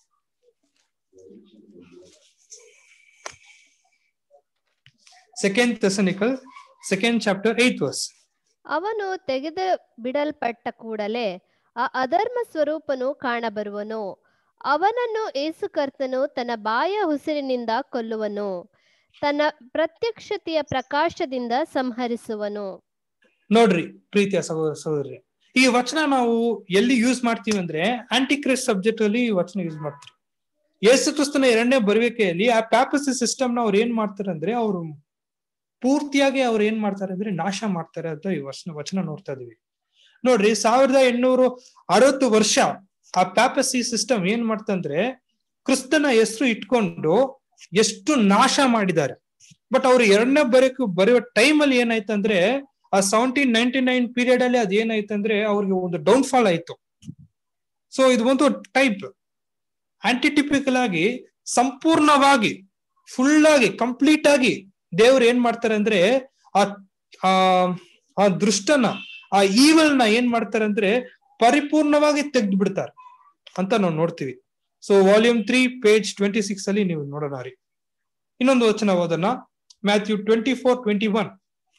second ಥೆಸನಿಕಲ್ ಸೆಕೆಂಡ್ ಚಾಪ್ಟರ್ ಏತ್ ವರ್ಸ್ ಅವನು ತೆಗೆದು ಬಿಡಲ್ಪಟ್ಟ ಕೂಡಲೇ ಆ ಅಧರ್ಮ ಸ್ವರೂಪನು ಕಾಣಬರುವನು ಅವನನ್ನು ಏಸು ಕರ್ತನು ತನ್ನ ಬಾಯ ಉಸಿರಿನಿಂದ ಕೊಲ್ಲುವನು ತನ್ನ ಪ್ರತ್ಯಕ್ಷತೆಯ ಪ್ರಕಾಶದಿಂದ ಸಂಹರಿಸುವನು ನೋಡ್ರಿ ಪ್ರೀತಿಯ ಸಹೋದರ ಸಹೋದರಿ ಈ ವಚನ ನಾವು ಎಲ್ಲಿ ಯೂಸ್ ಮಾಡ್ತೀವಿ ಅಂದ್ರೆ ಆಂಟಿಕ್ರಿಸ್ಟ್ ಸಬ್ಜೆಕ್ಟ್ ಅಲ್ಲಿ ಈ ವಚನ ಯೂಸ್ ಮಾಡ್ತೀವಿ ಯೇಸು ಕ್ರಿಸ್ತನ ಎರಡನೇ ಬರುವಿಕೆಯಲ್ಲಿ ಆ ಪ್ಯಾಪಸಿ ಸಿಸ್ಟಮ್ ನ ಅವ್ರು ಏನ್ ಮಾಡ್ತಾರೆ ಅಂದ್ರೆ ಅವರು ಪೂರ್ತಿಯಾಗಿ ಅವ್ರು ಏನ್ ಮಾಡ್ತಾರೆ ಅಂದ್ರೆ ನಾಶ ಮಾಡ್ತಾರೆ ಅಂತ ಈ ವಚನ ವಚನ ನೋಡ್ತಾ ಇದೀವಿ ನೋಡ್ರಿ ಸಾವಿರದ ಎಂಟುನೂರು ಅರವತ್ತು ವರ್ಷ ಆ ಪ್ಯಾಪಸಿ ಸಿಸ್ಟಮ್ ಏನ್ ಮಾಡ್ತಂದ್ರೆ ಕ್ರಿಸ್ತನ ಹೆಸರು ಇಟ್ಕೊಂಡು ಎಷ್ಟು ನಾಶ ಮಾಡಿದ್ದಾರೆ ಬಟ್ ಅವ್ರು ಎರಡನೇ ಬರೋಕೆ ಬರೆಯುವ ಟೈಮ್ ಅಲ್ಲಿ ಏನಾಯ್ತಂದ್ರೆ ಆ ಸೆವೆಂಟೀನ್ ನೈನ್ಟಿ ನೈನ್ ಪೀರಿಯಡ್ ಅಲ್ಲಿ ಅದ್ ಏನಾಯ್ತಂದ್ರೆ ಅವ್ರಿಗೆ ಒಂದು ಡೌನ್ ಫಾಲ್ ಆಯ್ತು ಸೊ ಇದು ಒಂದು ಟೈಪ್ ಆಂಟಿಟಿಪಿಕಲ್ ಆಗಿ ಸಂಪೂರ್ಣವಾಗಿ ಫುಲ್ ಆಗಿ ಕಂಪ್ಲೀಟ್ ಆಗಿ ದೇವ್ರು ಏನ್ ಮಾಡ್ತಾರೆ ಅಂದ್ರೆ ಆ ಆ ದೃಷ್ಟನ ಆ ಈವಲ್ ನ ಏನ್ ಮಾಡ್ತಾರೆ ಅಂದ್ರೆ ಪರಿಪೂರ್ಣವಾಗಿ ತೆಗೆದು ಬಿಡ್ತಾರೆ ಅಂತ ನಾವು ನೋಡ್ತೀವಿ so volume three page twenty six ಅಲ್ಲಿ ನೀವು ನೋಡೋಣ ರೀ ಇನ್ನೊಂದು ವಚನ ಓದೋಣ Matthew twenty four twenty one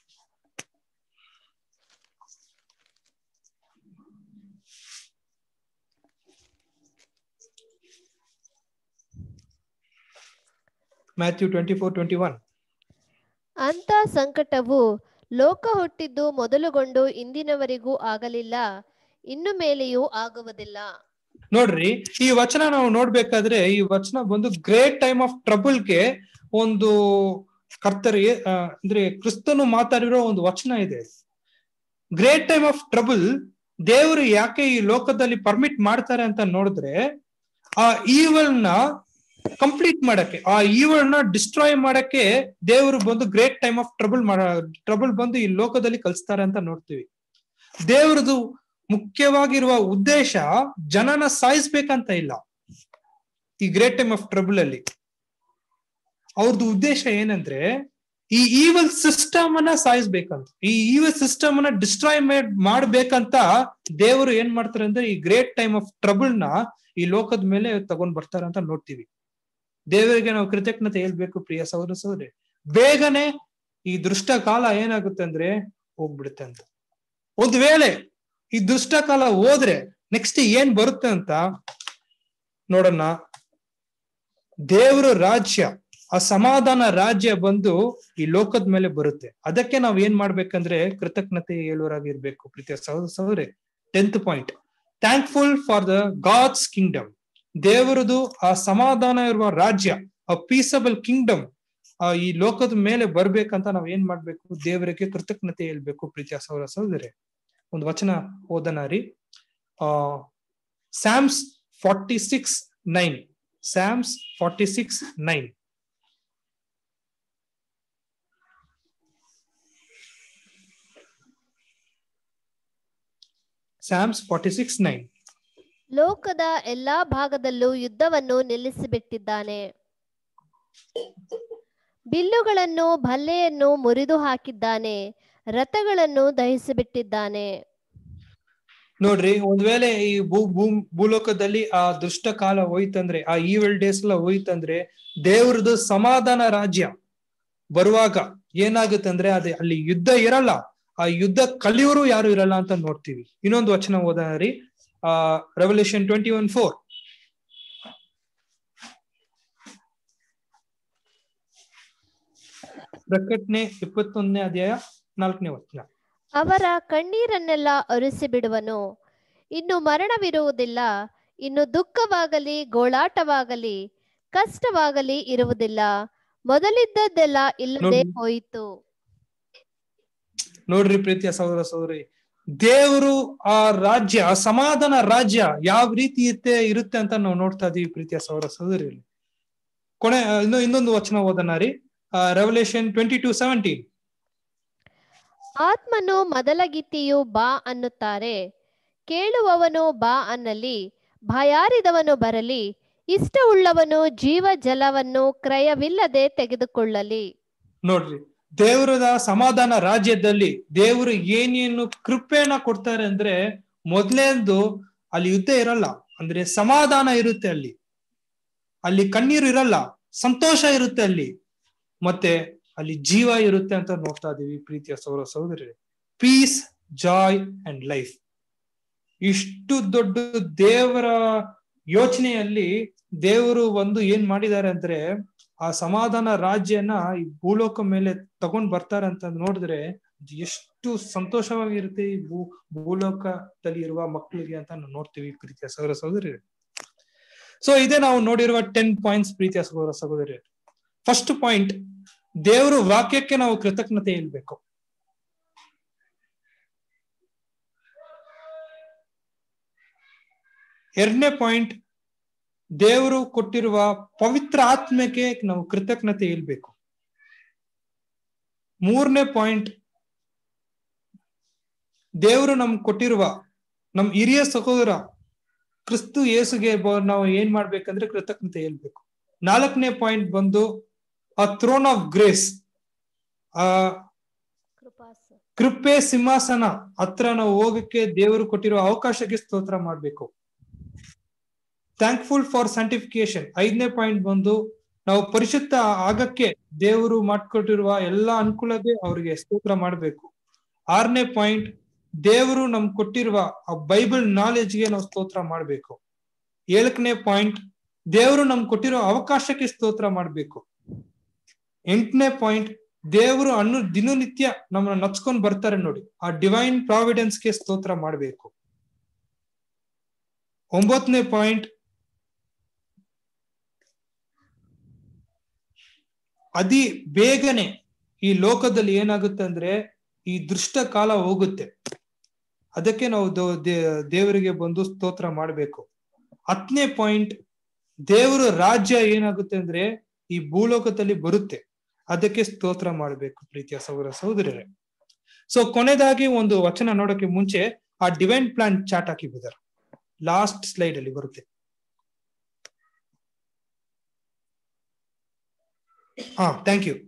Matthew twenty four twenty one ಅಂತ ಸಂಕಟವು ಲೋಕ ಹುಟ್ಟಿದ್ದು ಮೊದಲುಗೊಂಡು ಇಂದಿನವರೆಗೂ ಆಗಲಿಲ್ಲ ಇನ್ನು ಮೇಲೆಯೂ ಆಗುವುದಿಲ್ಲ ನೋಡ್ರಿ ಈ ವಚನ ನಾವು ನೋಡ್ಬೇಕಾದ್ರೆ ಈ ವಚನ ಬಂದು ಗ್ರೇಟ್ ಟೈಮ್ ಆಫ್ ಟ್ರಬಲ್ಗೆ ಒಂದು ಕರ್ತರಿಗೆ ಅಂದ್ರೆ ಕ್ರಿಸ್ತನು ಮಾತಾಡಿರೋ ಒಂದು ವಚನ ಇದೆ ಗ್ರೇಟ್ ಟೈಮ್ ಆಫ್ ಟ್ರಬಲ್ ದೇವರು ಯಾಕೆ ಈ ಲೋಕದಲ್ಲಿ ಪರ್ಮಿಟ್ ಮಾಡ್ತಾರೆ ಅಂತ ನೋಡಿದ್ರೆ ಆ ಈವಲ್ ನ ಕಂಪ್ಲೀಟ್ ಮಾಡಕ್ಕೆ ಆ ಈವಲ್ ನ ಡಿಸ್ಟ್ರಾಯ್ ಮಾಡಕ್ಕೆ ದೇವರು ಬಂದು ಗ್ರೇಟ್ ಟೈಮ್ ಆಫ್ ಟ್ರಬಲ್ ಮಾಡ ಟ್ರಬಲ್ ಬಂದು ಈ ಲೋಕದಲ್ಲಿ ಕಲಿಸ್ತಾರೆ ಅಂತ ನೋಡ್ತೀವಿ ದೇವ್ರದು ಮುಖ್ಯವಾಗಿರುವ ಉದ್ದೇಶ ಜನನ ಸಾಯಿಸ್ಬೇಕಂತ ಇಲ್ಲ ಈ ಗ್ರೇಟ್ ಟೈಮ್ ಆಫ್ ಟ್ರಬಲ್ ಅಲ್ಲಿ ಅವ್ರದ್ದು ಉದ್ದೇಶ ಏನಂದ್ರೆ ಈ ಈವಲ್ ಸಿಸ್ಟಮ್ ಅನ್ನ ಸಾಯಿಸ್ಬೇಕಂತ ಈ ಈವಲ್ ಸಿಸ್ಟಮ್ ಅನ್ನ ಡಿಸ್ಟ್ರಾಯ್ ಮಾಡ್ಬೇಕಂತ ದೇವರು ಏನ್ ಮಾಡ್ತಾರೆ ಅಂದ್ರೆ ಈ ಗ್ರೇಟ್ ಟೈಮ್ ಆಫ್ ಟ್ರಬಲ್ ನ ಈ ಲೋಕದ ಮೇಲೆ ತಗೊಂಡ್ ಬರ್ತಾರೆ ಅಂತ ನೋಡ್ತೀವಿ ದೇವರಿಗೆ ನಾವು ಕೃತಜ್ಞತೆ ಹೇಳ್ಬೇಕು ಪ್ರಿಯ ಸಹೋದರ ಸಹೋದರಿ ಬೇಗನೆ ಈ ದುಷ್ಟ ಕಾಲ ಏನಾಗುತ್ತೆ ಅಂದ್ರೆ ಹೋಗ್ಬಿಡುತ್ತೆ ಅಂತ ಒಂದ್ ವೇಳೆ ಈ ದುಷ್ಟ ಕಾಲ ಹೋದ್ರೆ ನೆಕ್ಸ್ಟ್ ಏನ್ ಬರುತ್ತೆ ಅಂತ ನೋಡೋಣ ದೇವರ ರಾಜ್ಯ ಆ ಸಮಾಧಾನ ರಾಜ್ಯ ಬಂದು ಈ ಲೋಕದ ಮೇಲೆ ಬರುತ್ತೆ ಅದಕ್ಕೆ ನಾವ್ ಏನ್ ಮಾಡ್ಬೇಕಂದ್ರೆ ಕೃತಜ್ಞತೆ ಹೇಳುವರಾಗಿರ್ಬೇಕು ಪ್ರೀತಿಯ ಸಹೋದರ ಸಹೋದರಿ tenth point thankful for the God's kingdom ದೇವರದು ಆ ಸಮಾಧಾನ ಇರುವ ರಾಜ್ಯ ಆ ಪೀಸಬಲ್ ಕಿಂಗ್ಡಮ್ ಆ ಈ ಲೋಕದ ಮೇಲೆ ಬರ್ಬೇಕಂತ ನಾವ್ ಏನ್ ಮಾಡ್ಬೇಕು ದೇವರಿಗೆ ಕೃತಜ್ಞತೆ ಹೇಳ್ಬೇಕು ಪ್ರೀತಿಯ ಸಹೋದರ ಸಹೋದರಿ ಒಂದು ವಚನ ಓದನ ರೀ ಆ Psalms forty six nine Psalms forty six nine Psalms forty six nine ಲೋಕದ ಎಲ್ಲಾ ಭಾಗದಲ್ಲೂ ಯುದ್ಧವನ್ನು ನಿಲ್ಲಿಸಿಬಿಟ್ಟಿದ್ದಾನೆ ಬಿಲ್ಲುಗಳನ್ನು ಭಲ್ಲೆಯನ್ನು ಮುರಿದು ಹಾಕಿದ್ದಾನೆ ರಥಗಳನ್ನು ದಹಿಸಿಬಿಟ್ಟಿದ್ದಾನೆ ನೋಡ್ರಿ ಒಂದ್ ವೇಳೆ ಈ ಭೂ ಭೂ ಭೂಲೋಕದಲ್ಲಿ ಆ ದುಷ್ಟ ಕಾಲ ಹೋಯ್ತಂದ್ರೆ ಆ ಈವೆಲ್ ಡೇಸ್ ಎಲ್ಲ ಹೋಯ್ತಂದ್ರೆ ದೇವ್ರದ್ದು ಸಮಾಧಾನ ರಾಜ್ಯ ಬರುವಾಗ ಏನಾಗುತ್ತಂದ್ರೆ ಅದೇ ಅಲ್ಲಿ ಯುದ್ಧ ಇರಲ್ಲ ಆ ಯುದ್ಧ ಕಲಿಯೋರು ಯಾರು ಇರಲ್ಲ ಅಂತ ನೋಡ್ತೀವಿ ಇನ್ನೊಂದು ವಚನ ಓದೋಣ ರೀ ಆ ರೆವಲ್ಯೂಷನ್ ಟ್ವೆಂಟಿ ಒನ್ ಫೋರ್ ಪ್ರಕಟಣೆ ಇಪ್ಪತ್ತೊಂದನೇ ಅಧ್ಯಾಯ ನಾಲ್ಕನೇ ವಚನ ಅವರ ಕಣ್ಣೀರನ್ನೆಲ್ಲ ಒರೆಸಿಬಿಡುವನು ಇನ್ನು ಮರಣವಿರುವುದಿಲ್ಲ ಇನ್ನು ದುಃಖವಾಗಲಿ ಗೋಳಾಟವಾಗಲಿ ಕಷ್ಟವಾಗಲಿ ಇರುವುದಿಲ್ಲ ಮೊದಲಿದ್ದದ್ದೆಲ್ಲ ಇಲ್ಲದೆ ನೋಡಿ. ಹೋಯಿತು ನೋಡ್ರಿ ಪ್ರೀತಿಯ ಸಹೋದರ ಸಹೋದರಿ ದೇವರು ಆ ರಾಜ್ಯ ಆ ಸಮಾಧಾನ ರಾಜ್ಯ ಯಾವ ರೀತಿ ಇರುತ್ತೆ ಇರುತ್ತೆ ಅಂತ ನಾವು ನೋಡ್ತಾ ಇದೀವಿ ಪ್ರೀತಿಯ ಸಹೋದರ ಸಹೋದರಿ ಕೊನೆ ಆ, ಇನ್ನು ಇನ್ನೊಂದು ವಚನ ಓದನ ರೀ ರೆವಲ್ಯೂಷನ್ ಟ್ವೆಂಟಿ ಟು ಸೆವೆಂಟೀನ್ ಆತ್ಮನು ಮೊದಲಗಿತ್ತಿಯು ಬಾ ಅನ್ನುತ್ತಾರೆ ಕೇಳುವವನು ಬಾ ಅನ್ನಲಿ ಭಯಾರಿದವನು ಬರಲಿ ಇಷ್ಟವುಳ್ಳವನು ಜೀವ ಜಲವನ್ನು ಕ್ರಯವಿಲ್ಲದೆ ತೆಗೆದುಕೊಳ್ಳಲಿ ನೋಡ್ರಿ ದೇವರದ ಸಮಾಧಾನ ರಾಜ್ಯದಲ್ಲಿ ದೇವರು ಏನೇನು ಕೃಪೆಯನ್ನ ಕೊಡ್ತಾರೆ ಅಂದ್ರೆ ಮೊದಲನೇದು ಅಲ್ಲಿ ಯುದ್ಧ ಇರಲ್ಲ ಅಂದ್ರೆ ಸಮಾಧಾನ ಇರುತ್ತೆ ಅಲ್ಲಿ ಅಲ್ಲಿ ಕಣ್ಣೀರು ಇರಲ್ಲ ಸಂತೋಷ ಇರುತ್ತೆ ಅಲ್ಲಿ ಮತ್ತೆ ಅಲ್ಲಿ ಜೀವ ಇರುತ್ತೆ ಅಂತ ನೋಡ್ತಾ ಇದೀವಿ ಪ್ರೀತಿಯ ಸೌರ ಸಹೋದರಿ ಪೀಸ್ ಜಾಯ್ ಅಂಡ್ ಲೈಫ್ ಇಷ್ಟು ದೊಡ್ಡ ದೇವರ ಯೋಚನೆಯಲ್ಲಿ ದೇವರು ಒಂದು ಏನ್ ಮಾಡಿದ್ದಾರೆ ಅಂದ್ರೆ ಆ ಸಮಾಧಾನ ರಾಜ್ಯನ ಈ ಭೂಲೋಕ ಮೇಲೆ ತಗೊಂಡ್ ಬರ್ತಾರೆ ಅಂತ ನೋಡಿದ್ರೆ ಅದು ಎಷ್ಟು ಸಂತೋಷವಾಗಿರುತ್ತೆ ಈ ಭೂ ಭೂಲೋಕದಲ್ಲಿ ಇರುವ ಮಕ್ಕಳಿಗೆ ಅಂತ ನಾವು ನೋಡ್ತೀವಿ ಪ್ರೀತಿಯ ಸಹೋದರ ಸಹೋದರಿ ಸೊ ಇದೇ ನಾವು ನೋಡಿರುವ ಟೆನ್ ಪಾಯಿಂಟ್ಸ್ ಪ್ರೀತಿಯ ಸಹೋದರ ಸಹೋದರಿ ಫಸ್ಟ್ ಪಾಯಿಂಟ್ ದೇವರು ವಾಕ್ಯಕ್ಕೆ ನಾವು ಕೃತಜ್ಞತೆ ಹೇಳ್ಬೇಕು ಎರಡನೇ ಪಾಯಿಂಟ್ ದೇವರು ಕೊಟ್ಟಿರುವ ಪವಿತ್ರ ಆತ್ಮಕ್ಕೆ ನಾವು ಕೃತಜ್ಞತೆ ಹೇಳ್ಬೇಕು ಮೂರನೇ ಪಾಯಿಂಟ್ ದೇವರು ನಮ್ಗೆ ಕೊಟ್ಟಿರುವ ನಮ್ ಹಿರಿಯ ಸಹೋದರ ಕ್ರಿಸ್ತು ಯೇಸುಗೆ ಬ- ನಾವು ಏನ್ ಮಾಡ್ಬೇಕಂದ್ರೆ ಕೃತಜ್ಞತೆ ಹೇಳ್ಬೇಕು ನಾಲ್ಕನೇ ಪಾಯಿಂಟ್ ಬಂದು ಆ ಥ್ರೋನ್ ಆಫ್ ಗ್ರೇಸ್ ಆ ಕೃಪೆ ಸಿಂಹಾಸನ ಹತ್ರ ನಾವು ಹೋಗಕ್ಕೆ ದೇವರು ಕೊಟ್ಟಿರೋ ಅವಕಾಶಕ್ಕೆ ಸ್ತೋತ್ರ ಮಾಡ್ಬೇಕು ಥ್ಯಾಂಕ್ಫುಲ್ ಫಾರ್ ಸ್ಯಾಂಟಿಫಿಕೇಶನ್ ಐದನೇ ಪಾಯಿಂಟ್ ಬಂದು ನಾವು ಪರಿಶುದ್ಧ ಆಗಕ್ಕೆ ದೇವರು ಮಾಡ್ಕೊಟ್ಟಿರುವ ಎಲ್ಲಾ ಅನುಕೂಲತೆ ಅವರಿಗೆ ಸ್ತೋತ್ರ ಮಾಡಬೇಕು ಆರನೇ ಪಾಯಿಂಟ್ ದೇವರು ನಮ್ ಕೊಟ್ಟಿರುವ ಆ ಬೈಬಲ್ ನಾಲೆಜ್ಗೆ ನಾವು ಸ್ತೋತ್ರ ಮಾಡಬೇಕು ಏಳಕನೇ ಪಾಯಿಂಟ್ ದೇವರು ನಮ್ ಕೊಟ್ಟಿರೋ ಅವಕಾಶಕ್ಕೆ ಸ್ತೋತ್ರ ಮಾಡಬೇಕು ಎಂಟನೇ ಪಾಯಿಂಟ್ ದೇವರು ಅನ್ನು ದಿನನಿತ್ಯ ನಮ್ಮನ್ನ ನಚ್ಕೊಂಡ್ ಬರ್ತಾರೆ ನೋಡಿ ಆ ಡಿವೈನ್ ಪ್ರಾವಿಡೆನ್ಸ್ಗೆ ಸ್ತೋತ್ರ ಮಾಡಬೇಕು ಒಂಬತ್ತನೇ ಪಾಯಿಂಟ್ ಅತಿ ಬೇಗನೆ ಈ ಲೋಕದಲ್ಲಿ ಏನಾಗುತ್ತೆ ಅಂದ್ರೆ ಈ ದುಷ್ಟ ಕಾಲ ಹೋಗುತ್ತೆ ಅದಕ್ಕೆ ನಾವು ದೋ- ದೇ- ದೇವರಿಗೆ ಬಂದು ಸ್ತೋತ್ರ ಮಾಡಬೇಕು ಹತ್ತನೇ ಪಾಯಿಂಟ್ ದೇವರ ರಾಜ್ಯ ಏನಾಗುತ್ತೆ ಅಂದ್ರೆ ಈ ಭೂಲೋಕದಲ್ಲಿ ಬರುತ್ತೆ ಅದಕ್ಕೆ ಸ್ತೋತ್ರ ಮಾಡಬೇಕು ಪ್ರೀತಿಯ ಸಹೋದರ ಸಹೋದರರೇ ಸೊ ಕೊನೆದಾಗಿ ಒಂದು ವಚನ ನೋಡೋಕೆ ಮುಂಚೆ ಆ ಡಿವೈನ್ ಪ್ಲಾನ್ ಚಾಟ್ ಹಾಕಿದ್ದಾರೆ ಲಾಸ್ಟ್ ಸ್ಲೈಡ್ ಅಲ್ಲಿ ಬರುತ್ತೆ ಹಾ ಥ್ಯಾಂಕ್ ಯು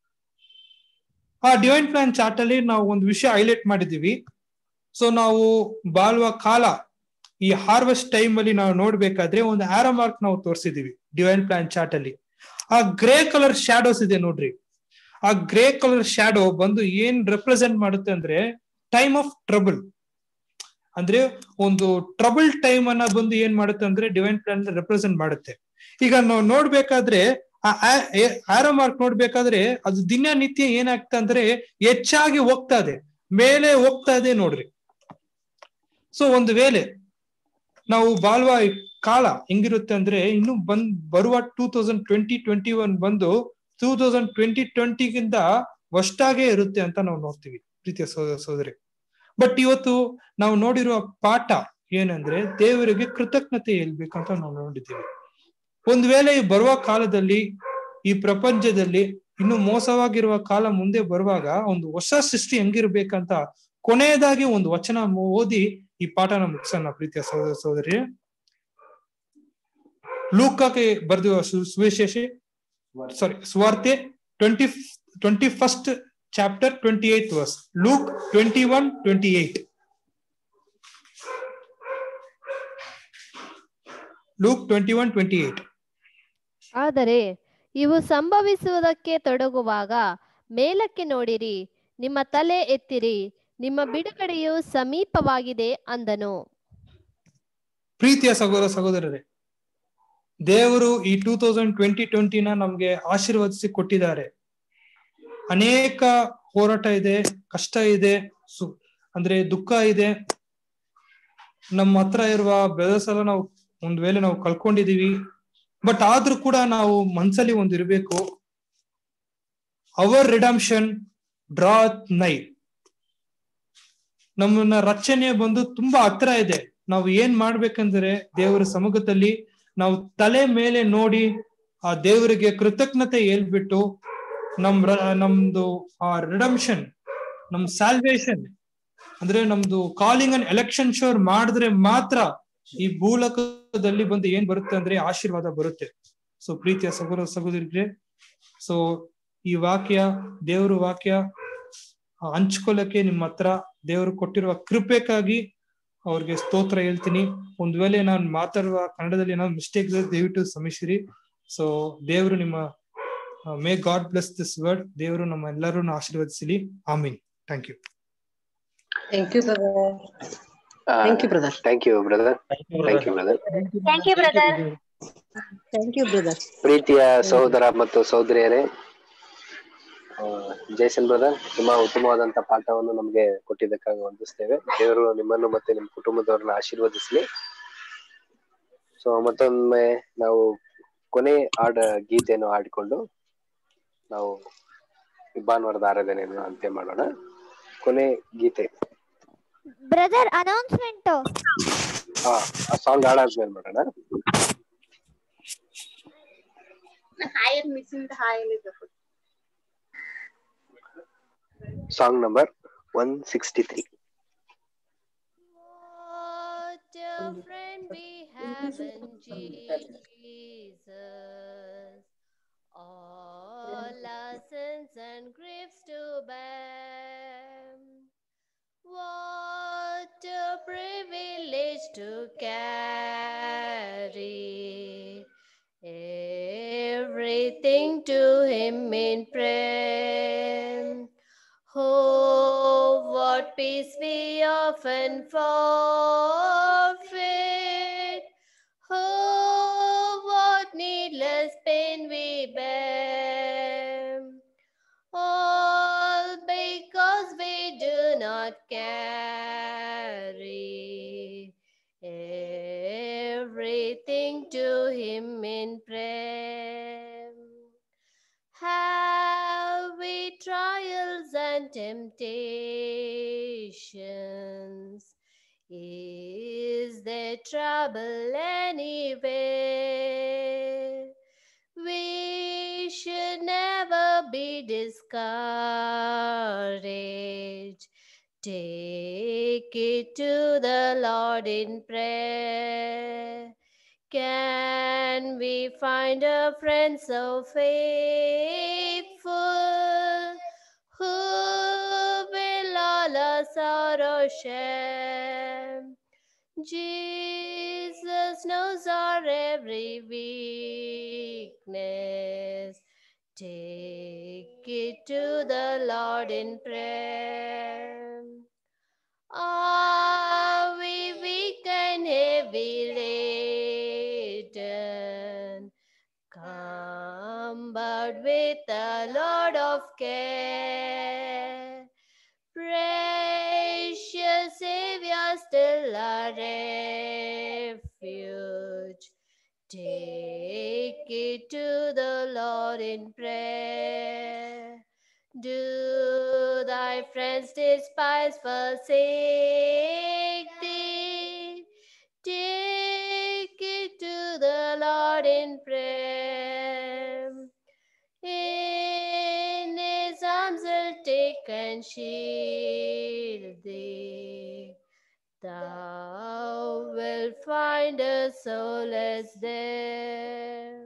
ಆ ಡಿವೈನ್ ಪ್ಲಾನ್ ಚಾರ್ಟ್ ಅಲ್ಲಿ ನಾವು ಒಂದು ವಿಷಯ ಹೈಲೈಟ್ ಮಾಡಿದೀವಿ ಸೊ ನಾವು ಬಾಳುವ ಕಾಲ ಈ ಹಾರ್ವೆಸ್ಟ್ ಟೈಮ್ ಅಲ್ಲಿ ನಾವು ನೋಡ್ಬೇಕಾದ್ರೆ ಒಂದು ಆರೋ ಮಾರ್ಕ್ ನಾವು ತೋರಿಸಿದೀವಿ ಡಿವೈನ್ ಪ್ಲಾನ್ ಚಾರ್ಟ್ ಅಲ್ಲಿ ಆ ಗ್ರೇ ಕಲರ್ ಶಾಡೋಸ್ ಇದೆ ನೋಡ್ರಿ ಆ ಗ್ರೇ ಕಲರ್ ಶಾಡೋ ಬಂದು ಏನ್ ರೆಪ್ರೆಸೆಂಟ್ ಮಾಡುತ್ತೆ ಅಂದ್ರೆ ಟೈಮ್ ಆಫ್ ಟ್ರಬಲ್ ಅಂದ್ರೆ ಒಂದು ಟ್ರಬಲ್ ಟೈಮ್ ಅನ್ನ ಬಂದು ಏನ್ ಮಾಡುತ್ತೆ ಅಂದ್ರೆ ಡಿವೈನ್ ಪ್ಲಾನ್ ರೆಪ್ರೆಸೆಂಟ್ ಮಾಡುತ್ತೆ ಈಗ ನಾವು ನೋಡ್ಬೇಕಾದ್ರೆ ಆರೋ ಮಾರ್ಕ್ ನೋಡ್ಬೇಕಾದ್ರೆ ಅದು ದಿನನಿತ್ಯ ಏನಾಗ್ತಾ ಅಂದ್ರೆ ಹೆಚ್ಚಾಗಿ ಹೋಗ್ತಾ ಇದೆ ಮೇಲೆ ಹೋಗ್ತಾ ಇದೆ ನೋಡ್ರಿ ಸೊ ಒಂದು ವೇಳೆ ನಾವು ಬಾಳ್ವ ಕಾಲ ಹೆಂಗಿರುತ್ತೆ ಅಂದ್ರೆ ಇನ್ನು ಬಂದ್ ಬರುವ two thousand twenty twenty one ಬಂದು ಟೂ ತೌಸಂಡ್ ಟ್ವೆಂಟಿ ಟ್ವೆಂಟಿಗಿಂತ ವರ್ಷಾಗೇ ಇರುತ್ತೆ ಅಂತ ನಾವು ನೋಡ್ತೀವಿ ಪ್ರೀತಿಯ ಸೋದರ ಸೋದರಿ ಬಟ್ ಇವತ್ತು ನಾವು ನೋಡಿರುವ ಪಾಠ ಏನಂದ್ರೆ ದೇವರಿಗೆ ಕೃತಜ್ಞತೆ ಹೇಳ್ಬೇಕಂತ ನಾವು ನೋಡಿದ್ದೀವಿ ಒಂದ್ ವೇಳೆ ಈ ಬರುವ ಕಾಲದಲ್ಲಿ ಈ ಪ್ರಪಂಚದಲ್ಲಿ ಇನ್ನು ಮೋಸವಾಗಿರುವ ಕಾಲ ಮುಂದೆ ಬರುವಾಗ ಒಂದು ಹೊಸ ಸೃಷ್ಟಿ ಹೆಂಗಿರ್ಬೇಕಂತ ಕೊನೆಯದಾಗಿ ಒಂದು ವಚನ ಓದಿ ಈ ಪಾಠನ ಮುಗಿಸೋಣ ಪ್ರೀತಿಯ ಸಹೋದರ ಸಹೋದರಿ ಲೂಕಕ್ಕೆ ಬರೆದಿರುವ ಸು- ಸುವಿಶೇಷ ಸಾರಿ ಸ್ವಾರ್ತೆ twenty twenty first chapter twenty eight verse Luke twenty one twenty eight Luke twenty one twenty eight ಆದರೆ ಇವು ಸಂಭವಿಸುವುದಕ್ಕೆ ತೊಡಗುವಾಗ ಮೇಲಕ್ಕೆ ನೋಡಿರಿ ನಿಮ್ಮ ತಲೆ ಎತ್ತಿರಿ ನಿಮ್ಮ ಬಿಡುಗಡೆಯು ಸಮೀಪವಾಗಿದೆ ಅಂದನು ಪ್ರೀತಿಯ ಸಹೋದರ ಸಹೋದರರೇ ದೇವರು ಈ ಟೂ ತೌಸಂಡ್ ಟ್ವೆಂಟಿ ಟ್ವೆಂಟಿನ ನಮ್ಗೆ ಆಶೀರ್ವದಿಸಿ ಕೊಟ್ಟಿದ್ದಾರೆ ಅನೇಕ ಹೋರಾಟ ಇದೆ ಕಷ್ಟ ಇದೆ ಸು ಅಂದ್ರೆ ದುಃಖ ಇದೆ ನಮ್ಮ ಹತ್ರ ಇರುವ ಬ್ರದರ್ಸ್ ಎಲ್ಲ ನಾವು ಒಂದ್ ವೇಳೆ ನಾವು ಕಳ್ಕೊಂಡಿದೀವಿ ಬಟ್ ಆದ್ರೂ ಕೂಡ ನಾವು ಮನ್ಸಲ್ಲಿ ಒಂದ್ ಇರ್ಬೇಕು ಅವರ್ ರಿಡಂಪ್ಷನ್ ಡ್ರಾ ನೈ ನಮ್ಮನ್ನ ರಚನೆ ಬಂದು ತುಂಬಾ ಹತ್ರ ಇದೆ ನಾವು ಏನ್ ಮಾಡ್ಬೇಕಂದ್ರೆ ದೇವರ ಸಮ್ಮುಖದಲ್ಲಿ ನಾವು ತಲೆ ಮೇಲೆ ನೋಡಿ ಆ ದೇವರಿಗೆ ಕೃತಜ್ಞತೆ ಹೇಳ್ಬಿಟ್ಟು ನಮ್ ರ- ನಮ್ದು ಆ ರಿಡಂಪ್ಷನ್ ನಮ್ ಸ್ಯಾಲ್ವೇಶನ್ ಅಂದ್ರೆ ನಮ್ದು ಕಾಲಿಂಗ್ ಅಂಡ್ ಎಲೆಕ್ಷನ್ ಶೋರ್ ಮಾಡಿದ್ರೆ ಮಾತ್ರ ಈ ಭೂಲಕದಲ್ಲಿ ಬಂದು ಏನ್ ಬರುತ್ತೆ ಅಂದ್ರೆ ಆಶೀರ್ವಾದ ಬರುತ್ತೆ ಸೊ ಪ್ರೀತಿಯ ಸಹೋದರ ಸಹೋದರಿಗೆ ಸೊ ಈ ವಾಕ್ಯ ದೇವ್ರ ವಾಕ್ಯ ಆ, ಹಂಚ್ಕೊಳ್ಳಕ್ಕೆ ನಿಮ್ಮ ಹತ್ರ ದೇವರು ಕೊಟ್ಟಿರುವ ಕೃಪೆಗಾಗಿ ಅವ್ರಿಗೆ ಸ್ತೋತ್ರ ಹೇಳ್ತೀನಿ ಒಂದ್ ವೇಳೆ ನಾನು ಮಾತಾಡುವ ಕನ್ನಡದಲ್ಲಿ ಏನಾದ್ರು ಮಿಸ್ಟೇಕ್ ಇದ್ರೆ ದಯವಿಟ್ಟು ಕ್ಷಮಿಸಿರಿ ಸೊ ದೇವರು ನಿಮ್ಮ may God bless this word ದೇವರು ನಮ್ಮ ಎಲ್ಲರೂ ಆಶೀರ್ವದಿಸಲಿ ಆಮೀನ್ thank you Thank you, brother. Thank you, brother. Thank you brother thank you brother Thank you, brother. Thank you, brother. ಪ್ರೀತಿಯ ಸಹೋದರ ಮತ್ತು ಸಹೋದರಿಯರೇ ಆ, ಜೈಸನ್ ಬ್ರದರ್ ತುಂಬಾ ಉತ್ತಮವಾದಂತ ಪಾಠವನ್ನು ನಮಗೆ ಕೊಟ್ಟಿದ್ದಕ್ಕಾಗಿ ವಂದಿಸ್ತೇವೆ ದೇವರು ನಿಮ್ಮನ್ನು ಮತ್ತೆ ನಿಮ್ಮ ಕುಟುಂಬದವ್ರನ್ನ ಆಶೀರ್ವದಿಸಲಿ ಸೊ ಮತ್ತೊಮ್ಮೆ ನಾವು ಕೊನೆ ಹಾಡ ಗೀತೆಯನ್ನು ಹಾಡಿಕೊಂಡು ನಾವು ಈ ಭಾನುವಾರದ ಆರಾಧನೆಯನ್ನು ಅಂತ್ಯ ಮಾಡೋಣ ಕೊನೆ ಗೀತೆ Brother, announcement. ಹಾ ಆ ಸಾಂಗ್ ಹಾಡಾದ್ಮೇಲೆ ಮಾಡೋಣ higher missing the higher is the foot. Song number one sixty three What a friend we have in Jesus. All our sins and griefs to bear. What a privilege to carry everything to Him in prayer. Oh, what peace we often forfeit. Oh, what needless pain we bear. All because we do not carry everything to Him in prayer. Have we trials and temptations? Is there trouble anywhere? We should never be discouraged. Take it to the Lord in prayer. Can we find a friend so faithful who will all our sorrow share? Jesus knows our every weakness. Take it to the Lord in prayer. Are we weak and heavy laden? Come of care. Precious Savior, still our refuge. Take it to the Lord in prayer. Do thy friends despise, forsake thee? Take it to the Lord in prayer. In his arms he'll take and shield thee. Thou wilt find a solace there.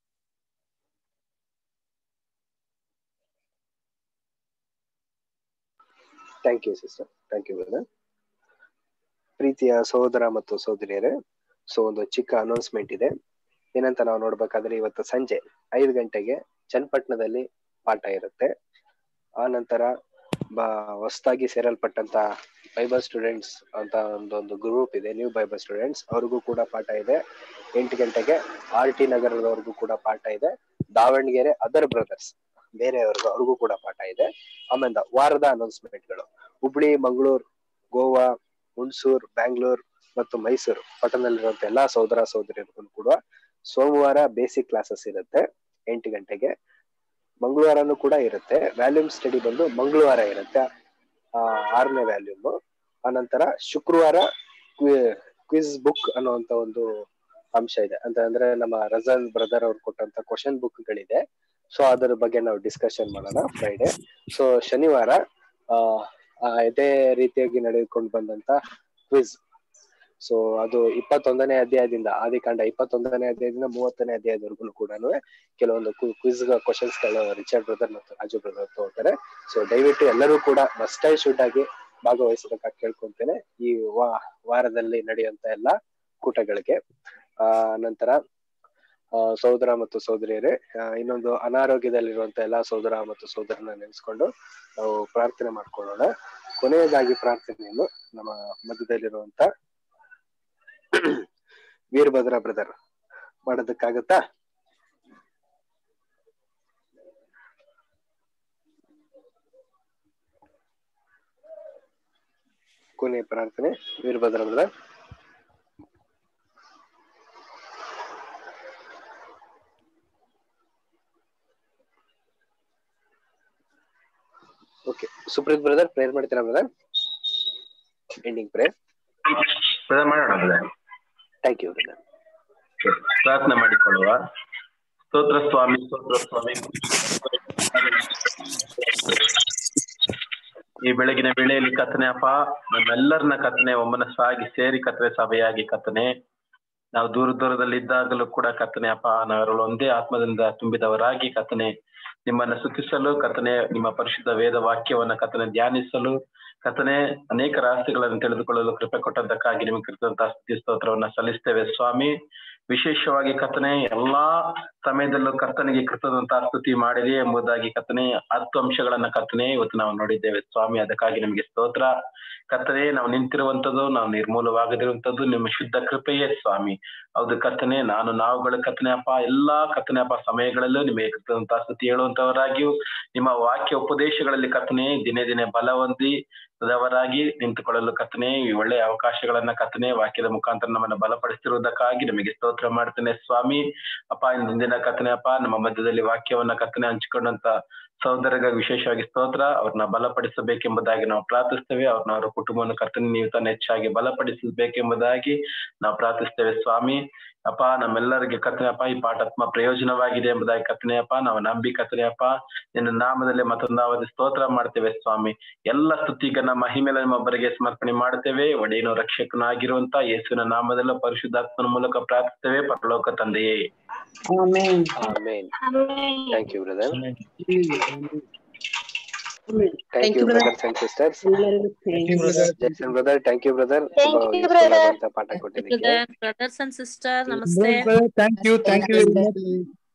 Thank you sister thank you brother ಪ್ರೀತಿಯ ಸಹೋದರ ಮತ್ತು ಸಹೋದರಿಯರೇ ಸೊ ಒಂದು ಚಿಕ್ಕ ಅನೌನ್ಸ್ಮೆಂಟ್ ಇದೆ ಏನಂತ ನಾವು ನೋಡ್ಬೇಕಾದ್ರೆ ಇವತ್ತು ಸಂಜೆ ಐದು ಗಂಟೆಗೆ ಚನ್ನಪಟ್ಟಣದಲ್ಲಿ ಪಾಠ ಇರುತ್ತೆ ಆ ನಂತರ ಬ ಹೊಸದಾಗಿ ಸೇರಲ್ಪಟ್ಟಂತ ಬೈಬಲ್ ಸ್ಟೂಡೆಂಟ್ಸ್ ಅಂತ ಒಂದೊಂದು ಗ್ರೂಪ್ ಇದೆ ನ್ಯೂ ಬೈಬಲ್ ಸ್ಟೂಡೆಂಟ್ಸ್ ಅವ್ರಿಗೂ ಕೂಡ ಪಾಠ ಇದೆ ಎಂಟು ಗಂಟೆಗೆ ಆರ್ ಟಿ ನಗರದವ್ರಿಗೂ ಕೂಡ ಪಾಠ ಇದೆ ದಾವಣಗೆರೆ ಅದರ್ ಬ್ರದರ್ಸ್ ಬೇರೆಯವ್ರಿಗೂ ಅವ್ರಿಗೂ ಕೂಡ ಪಾಠ ಇದೆ ಆಮೇಲೆ ವಾರದ ಅನೌನ್ಸ್ಮೆಂಟ್ಗಳು ಹುಬ್ಳಿ ಮಂಗಳೂರು ಗೋವಾ ಹುಣಸೂರ್ ಬ್ಯಾಂಗ್ಳೂರ್ ಮತ್ತು ಮೈಸೂರು ಪಟ್ಟಣದಲ್ಲಿರುವಂತ ಎಲ್ಲಾ ಸಹೋದರ ಸಹೋದರಿಯರಿಗೂ ಕೂಡ ಸೋಮವಾರ ಬೇಸಿಕ್ ಕ್ಲಾಸಸ್ ಇರುತ್ತೆ ಎಂಟು ಗಂಟೆಗೆ ಮಂಗಳವಾರನೂ ಕೂಡ ಇರುತ್ತೆ ವ್ಯಾಲ್ಯೂಮ್ ಸ್ಟಡಿ ಬಂದು ಮಂಗಳವಾರ ಇರುತ್ತೆ ಆ ಆರನೇ ವ್ಯಾಲ್ಯೂಮ್ ಆನಂತರ ಶುಕ್ರವಾರ ಕ್ವಿಜ್ ಬುಕ್ ಅನ್ನುವಂತ ಒಂದು ಅಂಶ ಇದೆ ಅಂತ ಅಂದ್ರೆ ನಮ್ಮ ರಜಾನ್ ಬ್ರದರ್ ಅವ್ರು ಕೊಟ್ಟಂತ ಕ್ವಶನ್ ಬುಕ್ ಗಳಿದೆ ಸೊ ಅದರ ಬಗ್ಗೆ ನಾವು ಡಿಸ್ಕಷನ್ ಮಾಡೋಣ ಫ್ರೈಡೆ ಸೊ ಶನಿವಾರ ಆ ಆ ಇದೇ ರೀತಿಯಾಗಿ ನಡೆದುಕೊಂಡು ಬಂದಂತ ಕ್ವಿಜ್ ಸೊ ಅದು ಇಪ್ಪತ್ತೊಂದನೇ ಅಧ್ಯಾಯದಿಂದ ಆದಿಕಾಂಡ ಇಪ್ಪತ್ತೊಂದನೇ ಅಧ್ಯಾಯದಿಂದ ಮೂವತ್ತನೇ ಅಧ್ಯಾಯದವರೆಗೂ ಕೂಡ ಕೆಲವೊಂದು ಕ್ವಿಜ್ ಕ್ವಶನ್ಸ್ ಗಳು ರಿಚರ್ಡ್ ಬ್ರದರ್ ಮತ್ತು ರಾಜು ಬ್ರದರ್ ತಗೋತಾರೆ ಸೊ ದಯವಿಟ್ಟು ಎಲ್ಲರೂ ಕೂಡ ಮಸ್ಟ್ ಅಂಡ್ ಶೂಟ್ ಆಗಿ ಭಾಗವಹಿಸಬೇಕಾಗಿ ಕೇಳ್ಕೊಂತೇನೆ ಈ ವಾ ವಾರದಲ್ಲಿ ನಡೆಯುವಂತ ಎಲ್ಲಾ ಕೂಟಗಳಿಗೆ ಆ ನಂತರ ಆ ಸಹೋದರ ಮತ್ತು ಸಹೋದರಿಯರೇ ಆ, ಇನ್ನೊಂದು ಅನಾರೋಗ್ಯದಲ್ಲಿರುವಂತ ಎಲ್ಲಾ ಸಹೋದರ ಮತ್ತು ಸಹೋದರನ ನೆನೆಸ್ಕೊಂಡು ನಾವು ಪ್ರಾರ್ಥನೆ ಮಾಡ್ಕೊಳ್ಳೋಣ ಕೊನೆಯದಾಗಿ ಪ್ರಾರ್ಥನೆಯನ್ನು ನಮ್ಮ ಮಧ್ಯದಲ್ಲಿರುವಂತ ವೀರಭದ್ರ ಬ್ರದರ್ ಮಾಡೋದಕ್ಕಾಗತ್ತಾ ಕೊನೆಯ ಪ್ರಾರ್ಥನೆ Veerabhadra brother okay Supreeth brother prayer ಮಾಡ್ತೀರಾ ಬ್ರದರ್ ಎಂಡಿಂಗ್ ಪ್ರೇಯರ್ ಬ್ರದರ್ ಮಾಡೋಣ ಬ್ರದರ್ ಥ್ಯಾಂಕ್ ಯು ಬ್ರದರ್ ಪ್ರಾರ್ಥನೆ ಮಾಡಿಕೊಳ್ಳುವ ಸ್ತೋತ್ರ ಸ್ವಾಮಿ ಸ್ತೋತ್ರ ಸ್ವಾಮಿ ಈ ಬೆಳಗಿನ ವೇಳೆಯಲ್ಲಿ ಕಥನೆ ಅಪ್ಪ ನಮ್ಮೆಲ್ಲರನ್ನ ಕಥನೆ ಒಮ್ಮನಸ್ಸಾಗಿ ಸೇರಿ ಕಥನೆ ಸಭೆಯಾಗಿ ಕಥನೆ ನಾವು ದೂರ ದೂರದಲ್ಲಿ ಇದ್ದಾಗಲೂ ಕೂಡ ಕಥನೆ ಅಪ್ಪ ನಾವೆಲ್ಲರೂ ಒಂದೇ ಆತ್ಮದಿಂದ ತುಂಬಿದವರಾಗಿ ಕಥನೆ ನಿಮ್ಮನ್ನ ಸುತ್ತಿಸಲು ಕಥನೆ ನಿಮ್ಮ ಪರಿಶುದ್ಧ ವೇದ ವಾಕ್ಯವನ್ನ ಕಥನೆ ಧ್ಯಾನಿಸಲು ಕಥನೆ ಅನೇಕ ರಹಸ್ಯಗಳನ್ನು ತಿಳಿದುಕೊಳ್ಳಲು ಕೃಪೆ ಕೊಟ್ಟದ್ದಕ್ಕಾಗಿ ನಿಮಗೆ ಕೃತಜ್ಞತಾ ಸ್ತುತಿ ಸ್ತೋತ್ರವನ್ನ ಸಲ್ಲಿಸ್ತೇವೆ ಸ್ವಾಮಿ ವಿಶೇಷವಾಗಿ ಕಥನೆ ಎಲ್ಲಾ ಸಮಯದಲ್ಲೂ ಕರ್ತನಿಗೆ ಕೃತಜ್ಞತಾ ಸ್ತುತಿ ಮಾಡಿದೆ ಎಂಬುದಾಗಿ ಕಥನೆ ಹತ್ತು ಅಂಶಗಳನ್ನ ಕಥನೆ ಇವತ್ತು ನಾವು ನೋಡಿದ್ದೇವೆ ಸ್ವಾಮಿ ಅದಕ್ಕಾಗಿ ನಿಮಗೆ ಸ್ತೋತ್ರ ಕರ್ತನೆ ನಾವು ನಿಂತಿರುವಂತದ್ದು ನಾವು ನಿರ್ಮೂಲವಾಗದಿರುವಂತದ್ದು ನಿಮ್ಮ ಶುದ್ಧ ಕೃಪೆಯೇ ಸ್ವಾಮಿ ಹೌದು ಕರ್ತನೆ ನಾನು ನಾವುಗಳ ಕರ್ತನೆ ಅಪ್ಪ ಎಲ್ಲಾ ಕರ್ತನೆ ಅಪ್ಪ ಸಮಯಗಳಲ್ಲೂ ನಿಮಗೆ ಕೃತಜ್ಞತಾ ಸ್ತುತಿ ಹೇಳುವಂತವರಾಗಿಯೂ ನಿಮ್ಮ ವಾಕ್ಯ ಉಪದೇಶಗಳಲ್ಲಿ ಕರ್ತನೆ ದಿನೇ ದಿನೇ ಬಲ ಹೊಂದಿ ದವರಾಗಿ ನಿಂತುಕೊಳ್ಳಲು ಕರ್ತನೆ ಈ ಒಳ್ಳೆಯ ಅವಕಾಶಗಳನ್ನ ಕರ್ತನೆ ವಾಕ್ಯದ ಮುಖಾಂತರ ನಮ್ಮನ್ನ ಬಲಪಡಿಸಿರುವುದಕ್ಕಾಗಿ ನಿಮಗೆ ಸ್ತೋತ್ರ ಮಾಡ್ತೇನೆ ಸ್ವಾಮಿ ಅಪ್ಪ ಇಂದಿನ ಕರ್ತನೆ ಅಪ್ಪ ನಮ್ಮ ಮಧ್ಯದಲ್ಲಿ ವಾಕ್ಯವನ್ನ ಕರ್ತನೆ ಹಂಚಿಕೊಂಡಂತ ಸಹೋದರಗ ವಿಶೇಷವಾಗಿ ಸ್ತೋತ್ರ ಅವ್ರನ್ನ ಬಲಪಡಿಸಬೇಕೆಂಬುದಾಗಿ ನಾವು ಪ್ರಾರ್ಥಿಸ್ತೇವೆ ಅವ್ರನ್ನ ಅವರ ಕುಟುಂಬವನ್ನು ಕರ್ತನೆ ನೀವು ತಾನು ಹೆಚ್ಚಾಗಿ ಬಲಪಡಿಸಬೇಕೆಂಬುದಾಗಿ ನಾವು ಪ್ರಾರ್ಥಿಸ್ತೇವೆ ಸ್ವಾಮಿ ಅಪ್ಪ ನಮ್ಮೆಲ್ಲರಿಗೆ ಕರ್ತನೆಯಪ್ಪ ಈ ಪಾಠಾತ್ಮ ಪ್ರಯೋಜನವಾಗಿದೆ ಎಂಬುದಾಗಿ ಕರ್ತನೆಯಪ್ಪ ನಾವು ನಂಬಿ ಕರ್ತನೆಯಪ್ಪ ನಿನ್ನ ನಾಮದಲ್ಲಿ ಮತ್ತೊಂದಾವಧಿ ಸ್ತೋತ್ರ ಮಾಡ್ತೇವೆ ಸ್ವಾಮಿ ಎಲ್ಲ ಸ್ತುತಿಗನ್ನ ಮಹಿಮೆಲ್ಲ ನಿಮ್ಮೊಬ್ಬರಿಗೆ ಸಮರ್ಪಣೆ ಮಾಡ್ತೇವೆ ಒಡೆಯನು ರಕ್ಷಕನಾಗಿರುವಂತ ಯೇಸುವಿನ ನಾಮದಲ್ಲ ಪರಿಶುದ್ಧಾತ್ಮನ ಮೂಲಕ ಪ್ರಾರ್ಥಿಸ್ತೇವೆ ಪರಲೋಕ ತಂದೆಯೇ Amen. ಆಮೇನ್ thank you brother Amen. Thank you brothers and sisters ಎಲ್ಲರಿಗೂ thank you, brother. Jason brother thank you brother Thank ತುಂಬಾ you, useful brother. ಆದಂತ ಪಾಠ ಕೊಟ್ಟಿದ್ದಕ್ಕೆ ಬ್ರದರ್ಸ್ ಅಂಡ್ ಸಿಸ್ಟರ್ ನಮಸ್ತೆ thank you thank you very much